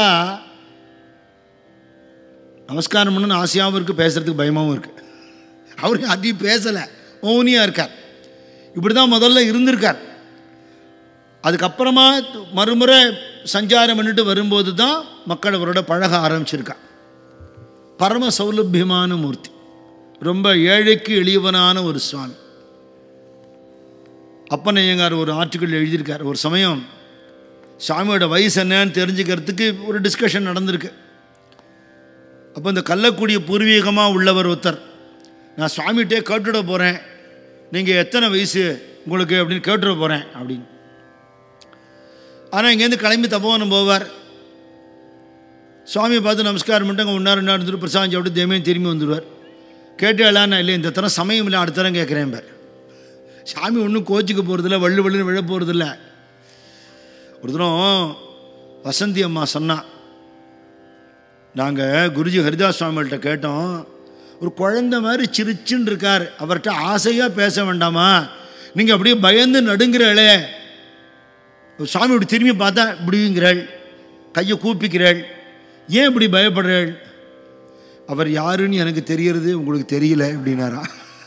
நமஸ்காரம் பண்ணணும்னு ஆசையாகவும் இருக்குது பேசுகிறதுக்கு பயமாகவும் இருக்குது அவர் அதிகம் பேசலை மௌனியாக இருக்கார் இப்படி தான் முதல்ல இருந்திருக்கார் அதுக்கப்புறமா மறுமுறை சஞ்சாரம் பண்ணிட்டு வரும்போது தான் மக்கள் அவரோட பழக ஆரம்பிச்சிருக்கா பரம சௌலபியமான மூர்த்தி ரொம்ப ஏழைக்கு எளியவனான ஒரு சுவாமி அப்பனையங்கார் ஒரு ஆர்டிக்கிள் எழுதியிருக்கார் ஒரு சமயம் சுவாமியோட வயசு என்னன்னு தெரிஞ்சுக்கிறதுக்கு ஒரு டிஸ்கஷன் நடந்திருக்கு அப்போ இந்த கள்ளக்குடிய பூர்வீகமாக உள்ளவர் ஒருத்தர் நான் சுவாமிகிட்டே கேட்டுட போகிறேன் நீங்கள் எத்தனை வயசு உங்களுக்கு அப்படின்னு கேட்டுட போகிறேன் அப்படின்னு ஆனால் இங்கேருந்து கிளம்பி தப்போவனம் போவார் சுவாமியை பார்த்து நமஸ்காரம் பண்ணிட்டு அங்கே ஒன்றா ரெண்டு நாள் இருந்துட்டு பிரசாதம் சாப்பிட்டு தேமையும் திரும்பி வந்துடுவார் கேட்டாலாம் நான் இல்லை இந்த தரம் சமயம் இல்லை அடுத்த தரம் கேட்குறேன் பார் சாமி ஒன்றும் கோச்சிக்க போகிறதில்ல வள்ளு வள்ளுன்னு விழ போகிறதில்ல ஒரு தினம் வசந்தி அம்மா சொன்னா நாங்கள் குருஜி ஹரிதாஸ் சுவாமிகள்கிட்ட கேட்டோம் ஒரு குழந்தை மாதிரி சிரிச்சுன்னு இருக்கார் அவர்கிட்ட ஆசையாக பேச வேண்டாமா நீங்கள் அப்படியே பயந்து நடுங்கிறாளே சுவாமி இப்படி திரும்பி பார்த்தா இப்படிங்கிறாள் கையை கூப்பிக்கிறாள் ஏன் இப்படி பயப்படுறாள் அவர் யாருன்னு எனக்கு தெரியறது உங்களுக்கு தெரியல அப்படின்னாரா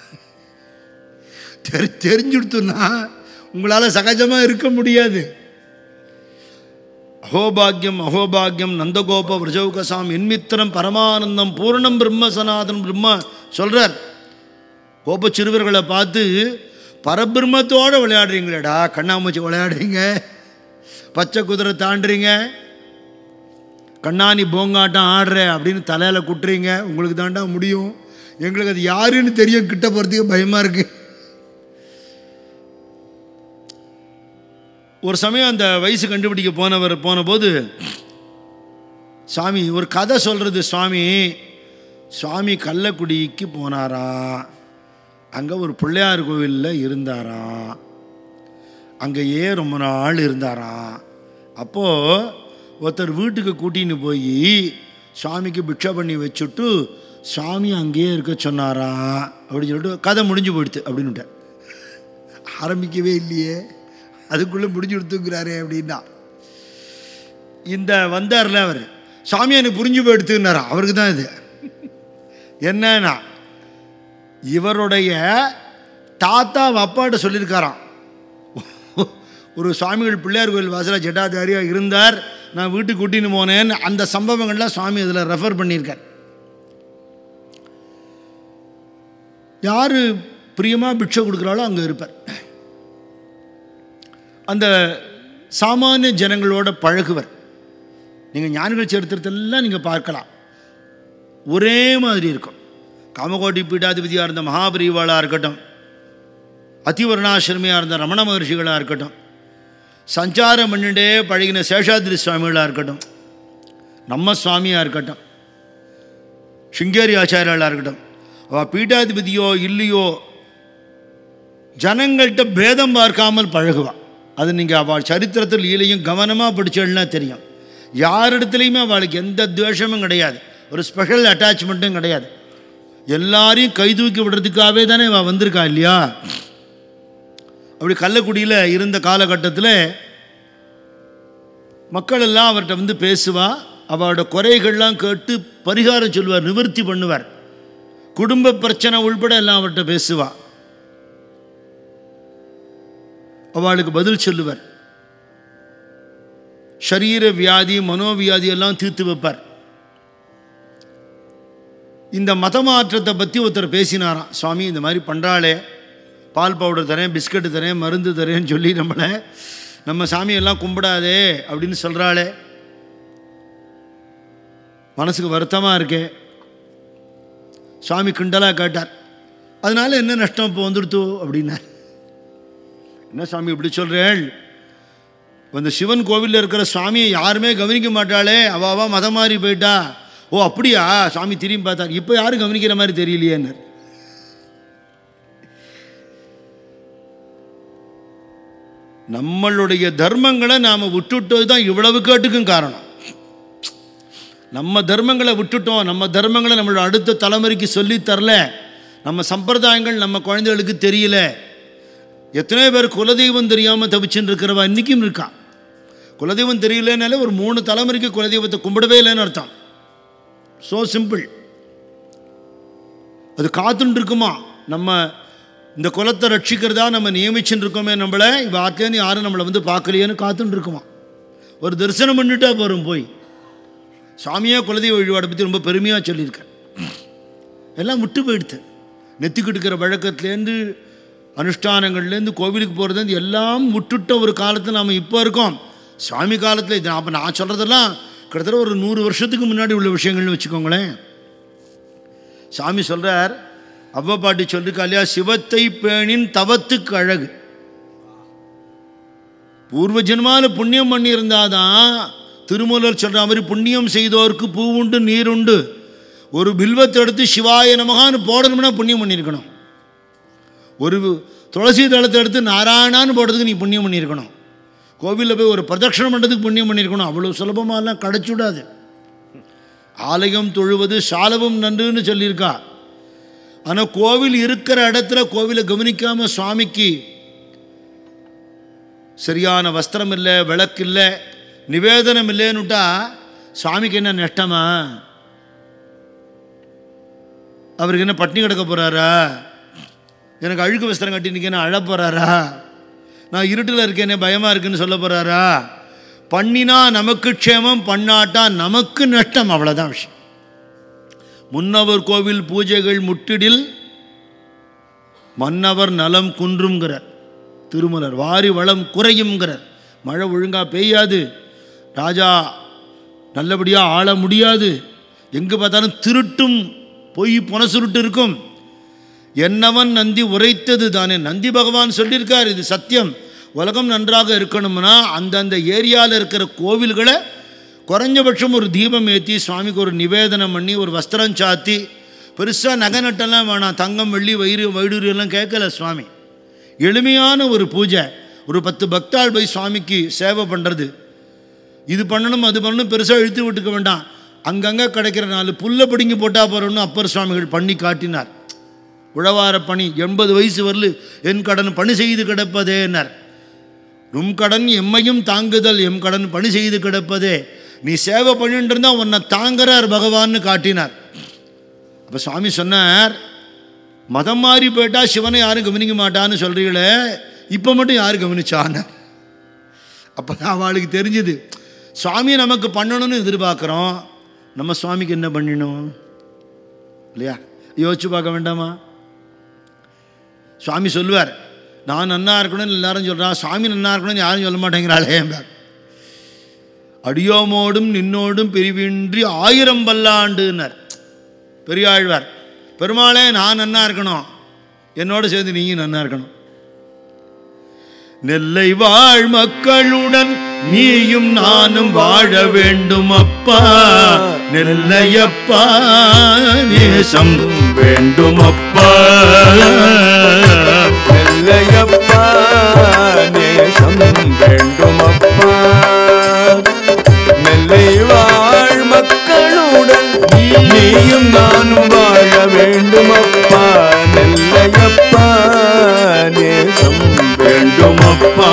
தெரி தெரிஞ்சுடுத்துன்னா உங்களால் சகஜமாக இருக்க முடியாது அஹோபாகியம் அஹோபாகியம் நந்தகோப விரஜௌகசாம் என்மித்திரம் பரமானந்தம் பூர்ணம் பிரம்ம சனாதனம் பிரம்ம சொல்கிறார் கோப சிறுவர்களை பார்த்து பரபிரம்மத்தோடு விளையாடுறீங்களேடா கண்ணாமூச்சி விளையாடுறீங்க பச்சை குதிரை தாண்டுறீங்க கண்ணாணி போங்காட்டம் ஆடுற அப்படின்னு தலையில் குட்டுறீங்க உங்களுக்கு தாண்டா முடியும் எங்களுக்கு அது யாருன்னு தெரியும் கிட்ட போகிறதுக்கு பயமாக இருக்கு ஒரு சமயம் அந்த வயசு கண்டுபிடிக்க போனவர் போனபோது சாமி ஒரு கதை சொல்கிறது சுவாமி சுவாமி கள்ளக்குடிக்கு போனாரா அங்கே ஒரு பிள்ளையார் கோவிலில் இருந்தாராம் அங்கேயே ரொம்ப நாள் இருந்தாராம் அப்போது ஒருத்தர் வீட்டுக்கு கூட்டின்னு போய் சுவாமிக்கு பிக்ஷை பண்ணி வச்சுட்டு சுவாமி அங்கேயே இருக்க சொன்னாரா அப்படின்னு சொல்லிட்டு கதை முடிஞ்சு போயிடுது அப்படின்னு ஆரம்பிக்கவே இல்லையே அதுக்குள்ளே முடிஞ்சு கொடுத்துக்கிறாரே அப்படின்னா இந்த வந்தார்ல அவர் சாமி எனக்கு புரிஞ்சு போயிடுத்துன்னாரா அவருக்கு தான் இது என்னன்னா இவருடைய தாத்தா அப்பாட்ட சொல்லியிருக்காராம் ஒரு சுவாமிகள் பிள்ளையார் கோயில் வாசல ஜட்டாதாரியாக இருந்தார் நான் வீட்டுக்கு கூட்டின்னு போனேன் அந்த சம்பவங்கள்லாம் சுவாமி இதில் ரெஃபர் பண்ணியிருக்கார் யார் பிரியமாக பிக்ஷை கொடுக்குறாளோ அங்கே இருப்பார் அந்த சாமானிய ஜனங்களோட பழகுவர் நீங்கள் ஞானிகள் சரித்திரத்தெல்லாம் நீங்கள் பார்க்கலாம் ஒரே மாதிரி இருக்கும் காமகோட்டி பீடாதிபதியாக இருந்த மகாபரிவாளாக இருக்கட்டும் அதிவர்ணாசிரமியாக இருந்த ரமண மகர்ஷிகளாக இருக்கட்டும் சஞ்சாரம் பண்ணிட்டே பழகின சேஷாதிரி சுவாமிகளாக இருக்கட்டும் நம்ம சுவாமியாக இருக்கட்டும் சிங்கேரி ஆச்சாரியாளாக இருக்கட்டும் அவள் பீட்டாதிபதியோ இல்லையோ ஜனங்கள்கிட்ட பேதம் பார்க்காமல் பழகுவா அது நீங்கள் அவள் சரித்திரத்தில் லீலையும் கவனமாக படிச்சேன்னா தெரியும் யாரிடத்துலையுமே அவளுக்கு எந்த துவேஷமும் கிடையாது ஒரு ஸ்பெஷல் அட்டாச்மெண்ட்டும் கிடையாது எல்லாரையும் கை தூக்கி விடுறதுக்காகவே தானே அவள் வந்திருக்கா இல்லையா அப்படி கள்ளக்குடியில் இருந்த காலகட்டத்தில் மக்கள் எல்லாம் அவர்கிட்ட வந்து பேசுவா அவளோட குறைகள்லாம் கேட்டு பரிகாரம் சொல்லுவார் நிவர்த்தி பண்ணுவார் குடும்ப பிரச்சனை உள்பட எல்லாம் அவர்கிட்ட பேசுவா அவளுக்கு பதில் சொல்லுவார் சரீர வியாதி மனோவியாதி எல்லாம் தீர்த்து வைப்பார் இந்த மத மாற்றத்தை பற்றி ஒருத்தர் பேசினாராம் சுவாமி இந்த மாதிரி பண்ணுறாளே பால் பவுடர் தரேன் பிஸ்கட்டு தரேன் மருந்து தரேன்னு சொல்லி நம்மளை நம்ம சாமியெல்லாம் கும்பிடாதே அப்படின்னு சொல்கிறாளே மனசுக்கு வருத்தமாக இருக்கே சுவாமி கிண்டலாக கேட்டார் அதனால என்ன நஷ்டம் இப்போ வந்துடுத்தோ அப்படின்னார் என்ன சாமி இப்படி சொல்கிறேள் அந்த சிவன் கோவிலில் இருக்கிற சுவாமியை யாருமே கவனிக்க மாட்டாளே அவாவா மதம் மாறி போயிட்டா ஓ அப்படியா சாமி திரும்பி பார்த்தார் இப்போ யாரும் கவனிக்கிற மாதிரி தெரியலையேன்னார் நம்மளுடைய தர்மங்களை நாம் விட்டுட்டது தான் இவ்வளவு கேட்டுக்கும் காரணம் நம்ம தர்மங்களை விட்டுட்டோம் நம்ம தர்மங்களை நம்மளோட அடுத்த தலைமுறைக்கு சொல்லித் தரல நம்ம சம்பிரதாயங்கள் நம்ம குழந்தைகளுக்கு தெரியல எத்தனையோ பேர் குலதெய்வம் தெரியாமல் தவிச்சுன்னு இருக்கிறவா இன்றைக்கும் இருக்கா குலதெய்வம் தெரியலனாலே ஒரு மூணு தலைமுறைக்கு குலதெய்வத்தை கும்பிடவே இல்லைன்னு அர்த்தம் ஸோ சிம்பிள் அது காத்துன்னு இருக்குமா நம்ம இந்த குலத்தை ரட்சிக்கிறதா நம்ம நியமிச்சுன்னு இருக்கோமே நம்மளை இவ ஆத்திலேருந்து யாரும் நம்மளை வந்து பார்க்கலையேன்னு காத்துன்னு இருக்குமா ஒரு தரிசனம் பண்ணிட்டா போகிறோம் போய் சாமியாக குலதெய்வ வழிபாடை பற்றி ரொம்ப பெருமையாக சொல்லியிருக்கேன் எல்லாம் விட்டு போயிடுது நெத்திக்கிட்டு இருக்கிற வழக்கத்துலேருந்து அனுஷ்டானங்கள்லேருந்து கோவிலுக்கு போகிறதுலேருந்து எல்லாம் விட்டுட்ட ஒரு காலத்தில் நாம் இப்போ இருக்கோம் சுவாமி காலத்தில் இது அப்போ நான் சொல்கிறதெல்லாம் கிட்டத்தட்ட ஒரு நூறு வருஷத்துக்கு முன்னாடி உள்ள விஷயங்கள்னு வச்சுக்கோங்களேன் சாமி சொல்கிறார் அவ்வ பாட்டி சொல்லிருக்கா இல்லையா சிவத்தை பேணின் தவத்துக்கு அழகு பூர்வ ஜென்மால புண்ணியம் பண்ணியிருந்தாதான் திருமூலர் சொல்கிற மாதிரி புண்ணியம் செய்தோருக்கு பூவுண்டு நீருண்டு ஒரு பில்வத்தை எடுத்து சிவாய நமகான்னு போடணும்னா புண்ணியம் பண்ணியிருக்கணும் ஒரு துளசி தளத்தை எடுத்து நாராயணான்னு போடுறதுக்கு நீ புண்ணியம் பண்ணியிருக்கணும் கோவிலில் போய் ஒரு பிரதட்சணம் பண்ணுறதுக்கு புண்ணியம் பண்ணியிருக்கணும் அவ்வளோ சுலபமாலாம் கிடச்சிடாது ஆலயம் தொழுவது சாலவும் நன்றுன்னு சொல்லியிருக்கா ஆனால் கோவில் இருக்கிற இடத்துல கோவிலை கவனிக்காமல் சுவாமிக்கு சரியான வஸ்திரம் இல்லை விளக்கு இல்லை நிவேதனம் இல்லைன்னுட்டா சுவாமிக்கு என்ன நஷ்டமா அவருக்கு என்ன பட்னி கிடக்க போகிறாரா எனக்கு அழுக்கு வஸ்திரம் கட்டி நிற்க அழ போகிறாரா நான் இருட்டில் இருக்கேனே பயமாக இருக்குன்னு சொல்ல போகிறாரா பண்ணினா நமக்கு க்ஷேமம் பண்ணாட்டா நமக்கு நஷ்டம் அவ்வளோதான் விஷயம் முன்னவர் கோவில் பூஜைகள் முட்டிடில் மன்னவர் நலம் குன்றுங்கிறார் திருமலர் வாரி வளம் குறையுங்கிறார் மழை ஒழுங்காக பெய்யாது ராஜா நல்லபடியாக ஆள முடியாது எங்கே பார்த்தாலும் திருட்டும் பொய் புனசுருட்டு இருக்கும் என்னவன் நந்தி உரைத்தது தானே நந்தி பகவான் சொல்லியிருக்கார் இது சத்தியம் உலகம் நன்றாக இருக்கணும்னா அந்தந்த ஏரியாவில் இருக்கிற கோவில்களை குறைஞ்சபட்சம் ஒரு தீபம் ஏற்றி சுவாமிக்கு ஒரு நிவேதனம் பண்ணி ஒரு வஸ்திரம் சாத்தி பெருசாக நகை நட்டெல்லாம் வேணாம் தங்கம் வெள்ளி வயிறு வைடூரி எல்லாம் கேட்கல சுவாமி எளிமையான ஒரு பூஜை ஒரு பத்து பக்தாள் போய் சுவாமிக்கு சேவை பண்ணுறது இது பண்ணணும் அது பண்ணணும் பெருசாக இழுத்து விட்டுக்க வேண்டாம் அங்கங்கே கிடைக்கிற நாலு புல்லை பிடுங்கி போட்டால் போகிறோன்னு அப்பர் சுவாமிகள் பண்ணி காட்டினார் உழவார பணி எண்பது வயசு வரலு என் கடன் பணி செய்து கிடப்பதேன்னார் நும் கடன் எம்மையும் தாங்குதல் எம் கடன் பணி செய்து கிடப்பதே நீ சேவை பண்ணிட்டு இருந்தா உன்னை தாங்குறார் பகவான்னு காட்டினார் அப்போ சுவாமி சொன்னார் மதம் மாறி போயிட்டா சிவனை யாரும் கவனிக்க மாட்டான்னு சொல்கிறீங்களே இப்போ மட்டும் யார் கவனிச்சான்னு அப்போ தான் அவளுக்கு தெரிஞ்சுது சுவாமி நமக்கு பண்ணணும்னு எதிர்பார்க்குறோம் நம்ம சுவாமிக்கு என்ன பண்ணினோம் இல்லையா யோசிச்சு பார்க்க வேண்டாமா சுவாமி சொல்லுவார் நான் நன்னா இருக்கணும்னு எல்லாரும் சொல்கிறா சுவாமி நன்னா இருக்கணும்னு யாரும் சொல்ல மாட்டேங்கிறாளே என்பார் அடியோமோடும் நின்னோடும் பிரிவின்றி ஆயிரம் பல்லாண்டுனர் பெரியாழ்வார் பெருமாளே நான் நன்னா இருக்கணும் என்னோட சேர்ந்து நீயும் நன்னா இருக்கணும் நெல்லை வாழ் மக்களுடன் நீயும் நானும் வாழ வேண்டும் அப்பா நெல்லையப்பா நேசம் வேண்டும் அப்பா நெல்லையப்பா நேசம் வேண்டுமப்பா நெல்லை வாழ் மக்களுடன் நீயும் நானும் வாழ வேண்டுமப்பா நெல்லையப்பா நேசம் வேண்டுமப்பா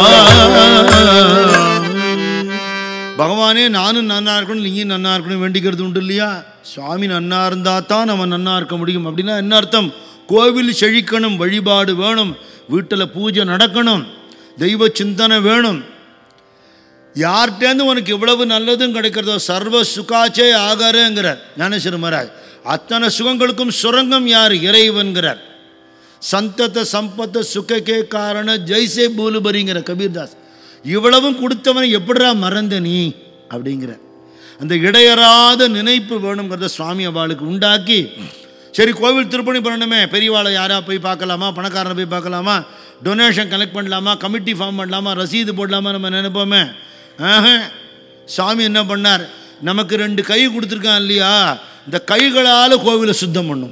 பகவானே நானும் நன்னா இருக்கணும் நீயும் நன்னா இருக்கணும் வேண்டிக்கிறது உண்டு இல்லையா சுவாமி நன்னா இருந்தால் தான் நம்ம நன்னா இருக்க முடியும் அப்படின்னா என்ன அர்த்தம் கோவில் செழிக்கணும் வழிபாடு வேணும் வீட்டில் பூஜை நடக்கணும் தெய்வ சிந்தனை வேணும் யார்கிட்டேருந்து உனக்கு இவ்வளவு நல்லதும் கிடைக்கிறதோ சர்வ சுகாச்சே ஆகாரங்கிறார் ஞானேஸ்வர மகாராஜ் அத்தனை சுகங்களுக்கும் சுரங்கம் யார் இறைவன்கிறார் சந்தத சம்பத்த சுகக்கே காரண ஜெய்சே பூலுபரிங்கிற கபீர்தாஸ் இவ்வளவும் கொடுத்தவனை எப்படிடா மறந்த நீ அப்படிங்கிற அந்த இடையறாத நினைப்பு வேணுங்கிறத சுவாமி அவளுக்கு உண்டாக்கி சரி கோவில் திருப்பணி பண்ணணுமே பெரியவாளை யாரா போய் பார்க்கலாமா பணக்காரனை போய் பார்க்கலாமா டொனேஷன் கலெக்ட் பண்ணலாமா கமிட்டி ஃபார்ம் பண்ணலாமா ரசீது போடலாமா நம்ம நினைப்போமே ஆஹா சாமி என்ன பண்ணார் நமக்கு ரெண்டு கை கொடுத்துருக்கான் இல்லையா இந்த கைகளால் கோவிலை சுத்தம் பண்ணும்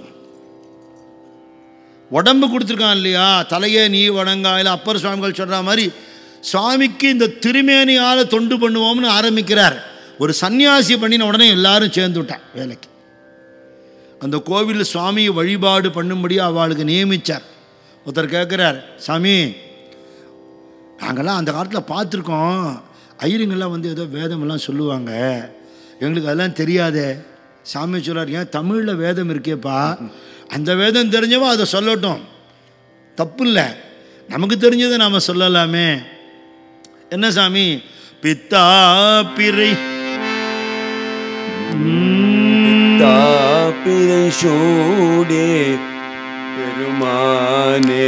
உடம்பு கொடுத்துருக்கான் இல்லையா தலையே நீ வணங்கா இல்லை அப்பர் சுவாமிகள் சொல்கிற மாதிரி சுவாமிக்கு இந்த திருமேனியால் தொண்டு பண்ணுவோம்னு ஆரம்பிக்கிறார் ஒரு சன்னியாசி பண்ணின உடனே எல்லாரும் சேர்ந்து விட்டான் வேலைக்கு அந்த கோவில் சுவாமியை வழிபாடு பண்ணும்படி அவளுக்கு நியமித்தார் ஒருத்தர் கேட்குறார் சாமி நாங்கள்லாம் அந்த காலத்தில் பார்த்துருக்கோம் ஐயருங்கெல்லாம் வந்து ஏதோ வேதமெல்லாம் சொல்லுவாங்க எங்களுக்கு அதெல்லாம் தெரியாதே சாமி சொல்றார் ஏன் தமிழில் வேதம் இருக்கேப்பா அந்த வேதம் தெரிஞ்சவோ அதை சொல்லட்டும் தப்பு இல்லை நமக்கு தெரிஞ்சதை நாம் சொல்லலாமே என்ன சாமி பித்தா பிறை உம், தாப்பிரை சூடே பெருமானே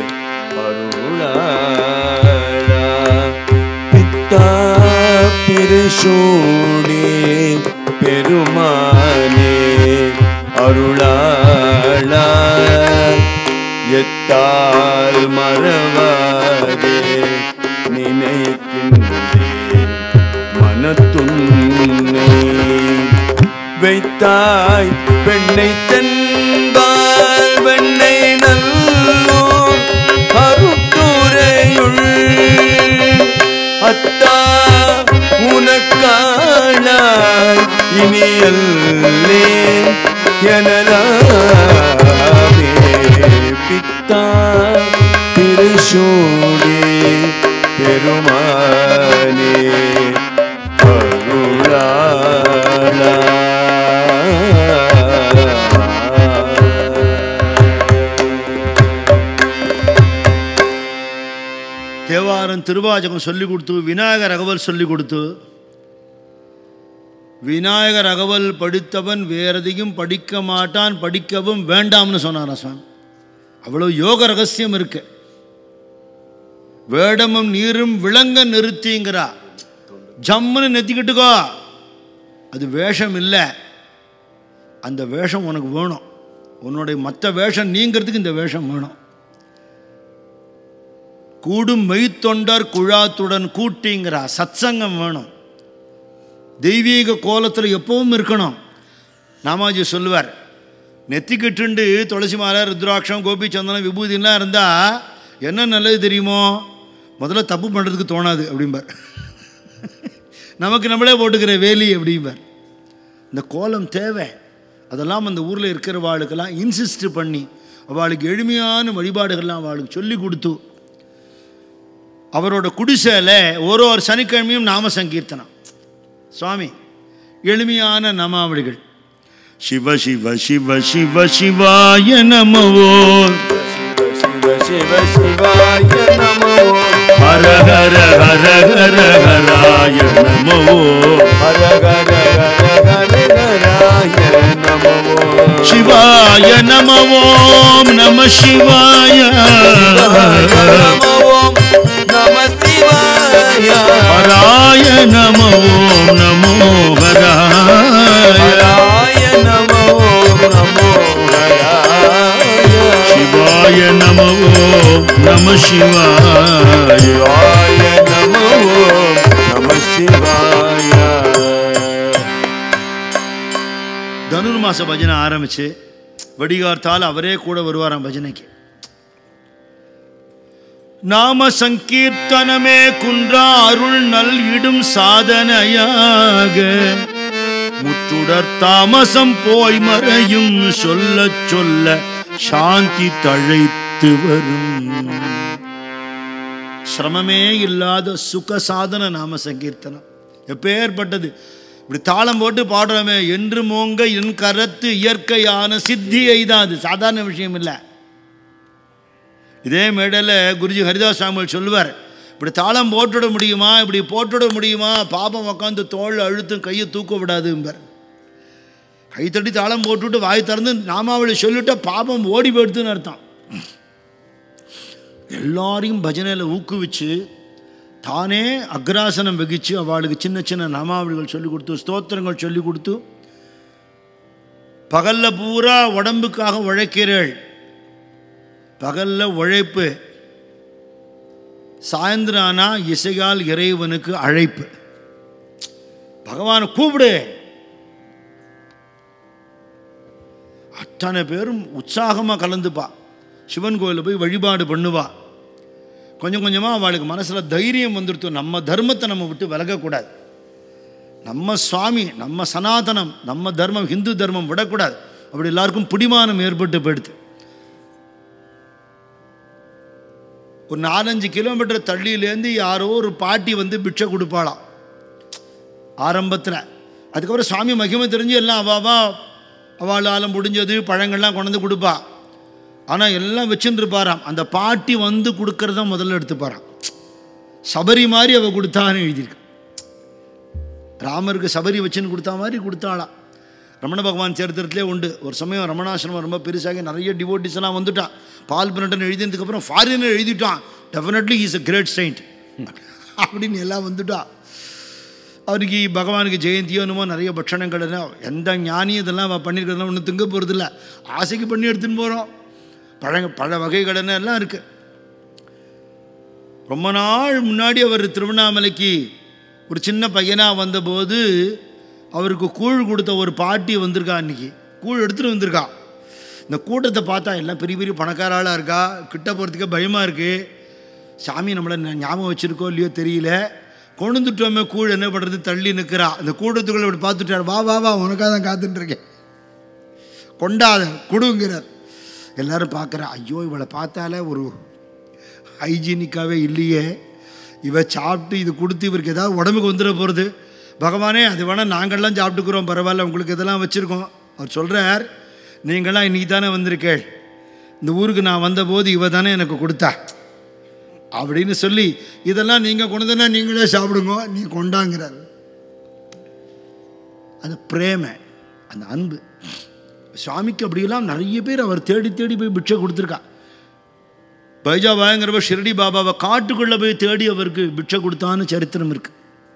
அருளாளா பித்தாப்பிரை சூடே பெருமானே அருளாளா எத்தால் மறவாதே நினைக்கின்றேன் மனத்துன்னை வைத்தாய் பெண்ணை தென்பால் வெண்ணை நல்லூர் அருட்டுரையுள் அத்தா உனக்கானாய் இனியல்லே எனலாமே பித்தா திருசூடே பெருமானே அருளாளா தேவாரம் திருவாச்சகம் சொல்லி கொடுத்து விநாயகர் அகவல் சொல்லி கொடுத்து விநாயகர் அகவல் படித்தவன் வேற எதையும் படிக்க மாட்டான் படிக்கவும் வேண்டாம்னு சொன்னார் சுவாமி அவ்வளோ யோக ரகசியம் இருக்கு வேடமும் நீரும் விளங்க நிறுத்திங்கிறா ஜம்முன்னு நெத்திக்கிட்டுக்கோ அது வேஷம் இல்லை அந்த வேஷம் உனக்கு வேணும் உன்னுடைய மற்ற வேஷம் நீங்கிறதுக்கு இந்த வேஷம் வேணும் கூடும் மெய்த்தொண்டர் குழாத்துடன் கூட்டிங்கிறா சத்சங்கம் வேணும் தெய்வீக கோலத்தில் எப்பவும் இருக்கணும் நாமாஜி சொல்லுவார் நெத்திக்கிட்டுண்டு துளசி மாலை ருத்ராட்சம் கோபி சந்தனம் விபூதிலாம் இருந்தால் என்ன நல்லது தெரியுமோ முதல்ல தப்பு பண்ணுறதுக்கு தோணாது அப்படிம்பார் நமக்கு நம்மளே போட்டுக்கிற வேலி அப்படிம்பார் இந்த கோலம் தேவை அதெல்லாம் அந்த ஊரில் இருக்கிறவாளுக்கெல்லாம் இன்சிஸ்ட் பண்ணி அவளுக்கு எளிமையான வழிபாடுகள்லாம் அவளுக்கு சொல்லி கொடுத்து அவரோட குடிசையில் ஒரு ஒரு சனிக்கிழமையும் நாம சங்கீர்த்தனம் சுவாமி எளிமையான நமாவளிகள் சிவ சிவ சிவ சிவ சிவாய நமவோ சிவ சிவ சிவாய நமோ ஹர ஹர ஹர ஹர ஹராய நமவோ ஹர ஹர ஹர ஹர ஹராய நமோ சிவாய நமவோம் நம சிவாய நமோம் நம சிவாய ஹராய நமவோம் நமோ ஹராய ஹராய நமோ நமோ ஹராய சிவாய நமவோம் நம சிவாய சிவாய நமோ நம சிவாய தனுர்மாச பஜனை ஆரம்பிச்சு வடிகார்த்தால் அவரே கூட வருவாராம் பஜனைக்கு நாம சங்கீர்த்தனமே குன்றா அருள் நல் இடும் சாதனையாக முற்றுடர் தாமசம் போய் மறையும் சொல்ல சொல்ல சாந்தி தழைத்து வரும் சிரமமே இல்லாத சுக சாதன நாம சங்கீர்த்தனம் எப்பேற்பட்டது இப்படி தாளம் போட்டு பாடுறோமே என்று மோங்க என் கரத்து இயற்கையான சித்தி எய்தான் அது சாதாரண விஷயம் இல்லை இதே மேடையில் குருஜி ஹரிதாஸ் சாமிகள் சொல்லுவார் இப்படி தாளம் போட்டுட முடியுமா இப்படி போட்டுட முடியுமா பாப்பம் உட்காந்து தோல் அழுத்தும் கையை தூக்க விடாதும்பார் கை தட்டி தாளம் போட்டுவிட்டு வாய் திறந்து நாமாவளி சொல்லிட்டா பாபம் ஓடி போயிடுதுன்னு அர்த்தம் எல்லாரையும் பஜனையில் ஊக்குவிச்சு தானே அக்ராசனம் வகிச்சு அவளுக்கு சின்ன சின்ன நாமாவளிகள் சொல்லி கொடுத்து ஸ்தோத்திரங்கள் சொல்லி கொடுத்து பகலில் பூரா உடம்புக்காக உழைக்கிறேள் பகலில் உழைப்பு சாயந்தரம் ஆனால் இசையால் இறைவனுக்கு அழைப்பு பகவானை கூப்பிடு அத்தனை பேரும் உற்சாகமாக கலந்துப்பா சிவன் கோயிலில் போய் வழிபாடு பண்ணுவா கொஞ்சம் கொஞ்சமாக அவளுக்கு மனசில் தைரியம் வந்துடுத்து நம்ம தர்மத்தை நம்ம விட்டு விலகக்கூடாது நம்ம சுவாமி நம்ம சனாதனம் நம்ம தர்மம் ஹிந்து தர்மம் விடக்கூடாது அப்படி எல்லாருக்கும் பிடிமானம் ஏற்பட்டு போயிடுது ஒரு நாலஞ்சு கிலோமீட்டர் தள்ளியிலேருந்து யாரோ ஒரு பாட்டி வந்து பிட்சை கொடுப்பாளாம் ஆரம்பத்தில் அதுக்கப்புறம் சாமி மகிமை தெரிஞ்சு எல்லாம் அவாவா அவளால் முடிஞ்சது பழங்கள்லாம் கொண்டு வந்து கொடுப்பா ஆனால் எல்லாம் வச்சுட்டு இருப்பாராம் அந்த பாட்டி வந்து கொடுக்கறத முதல்ல எடுத்துப்பாராம் சபரி மாதிரி அவ கொடுத்தான்னு எழுதியிருக்கு ராமருக்கு சபரி வச்சுன்னு கொடுத்தா மாதிரி கொடுத்தாளாம் ரமண பகவான் சரித்திரத்திலே உண்டு ஒரு சமயம் ரமணாசிரமம் ரொம்ப பெருசாகி நிறைய டிவோட்டிஸ் எல்லாம் வந்துட்டான் பால் பின்னட்டன் எழுதினதுக்கப்புறம் ஃபாரினர் எழுதிட்டான் definitely is a great saint அப்படின்னு எல்லாம் வந்துட்டான் அவருக்கு பகவானுக்கு ஜெயந்தியோ என்னமோ நிறைய பட்சணங்கள் எல்லாம் எந்த ஞானியும் இதெல்லாம் அவ பண்ணியிருக்கிறதெல்லாம் ஒன்றும் திங்க போகிறதில்ல ஆசைக்கு பண்ணி எடுத்துன்னு போகிறோம் பழ பழ வகைகள் என்ன எல்லாம் இருக்குது ரொம்ப நாள் முன்னாடி அவர் திருவண்ணாமலைக்கு ஒரு சின்ன பையனாக வந்தபோது அவருக்கு கூழ் கொடுத்த ஒரு பாட்டி வந்திருக்கா அன்னைக்கு கூழ் எடுத்துகிட்டு வந்திருக்கா இந்த கூட்டத்தை பார்த்தா எல்லாம் பெரிய பெரிய பணக்காராளாக இருக்கா கிட்ட போகிறதுக்கே பயமாக இருக்குது சாமி நம்மளை ந- ஞாபகம் வச்சுருக்கோ இல்லையோ தெரியல கொண்டு வந்துட்டோமே கூழ் என்ன பண்ணுறது தள்ளி நிற்கிறா அந்த கூட்டத்துக்குள்ளே இப்படி பார்த்துட்டார் வா வா வா உனக்காக தான் காத்துட்டு இருக்கேன் கொண்டாத கொடுங்கிறார் எல்லாரும் பார்க்குறா ஐயோ இவளை பார்த்தாலே ஒரு ஹைஜீனிக்காகவே இல்லையே இவ சாப்பிட்டு இது கொடுத்து இவருக்கு ஏதாவது உடம்புக்கு வந்துட போகிறது பகவானே அது வேணால் நாங்கள்லாம் சாப்பிட்டுக்கிறோம் பரவாயில்ல உங்களுக்கு இதெல்லாம் வச்சுருக்கோம் அவர் சொல்கிறார் நீங்களாம் இன்னைக்கு தானே வந்திருக்கேள் இந்த ஊருக்கு நான் வந்தபோது இவ தானே எனக்கு கொடுத்தா அப்படின்னு சொல்லி இதெல்லாம் நீங்கள் கொண்டுதானே நீங்களே சாப்பிடுங்க நீ கொண்டாங்கிறார் அது பிரேமை அந்த அன்பு சுவாமிக்கு அப்படியெல்லாம் நிறைய பேர் அவர் தேடி தேடி போய் பிட்சை கொடுத்துருக்கா பைஜாபாயங்கிறவ ஷிரடி பாபாவை காட்டுக்குள்ளே போய் தேடி அவருக்கு பிட்சை கொடுத்தான்னு சரித்திரம் இருக்கு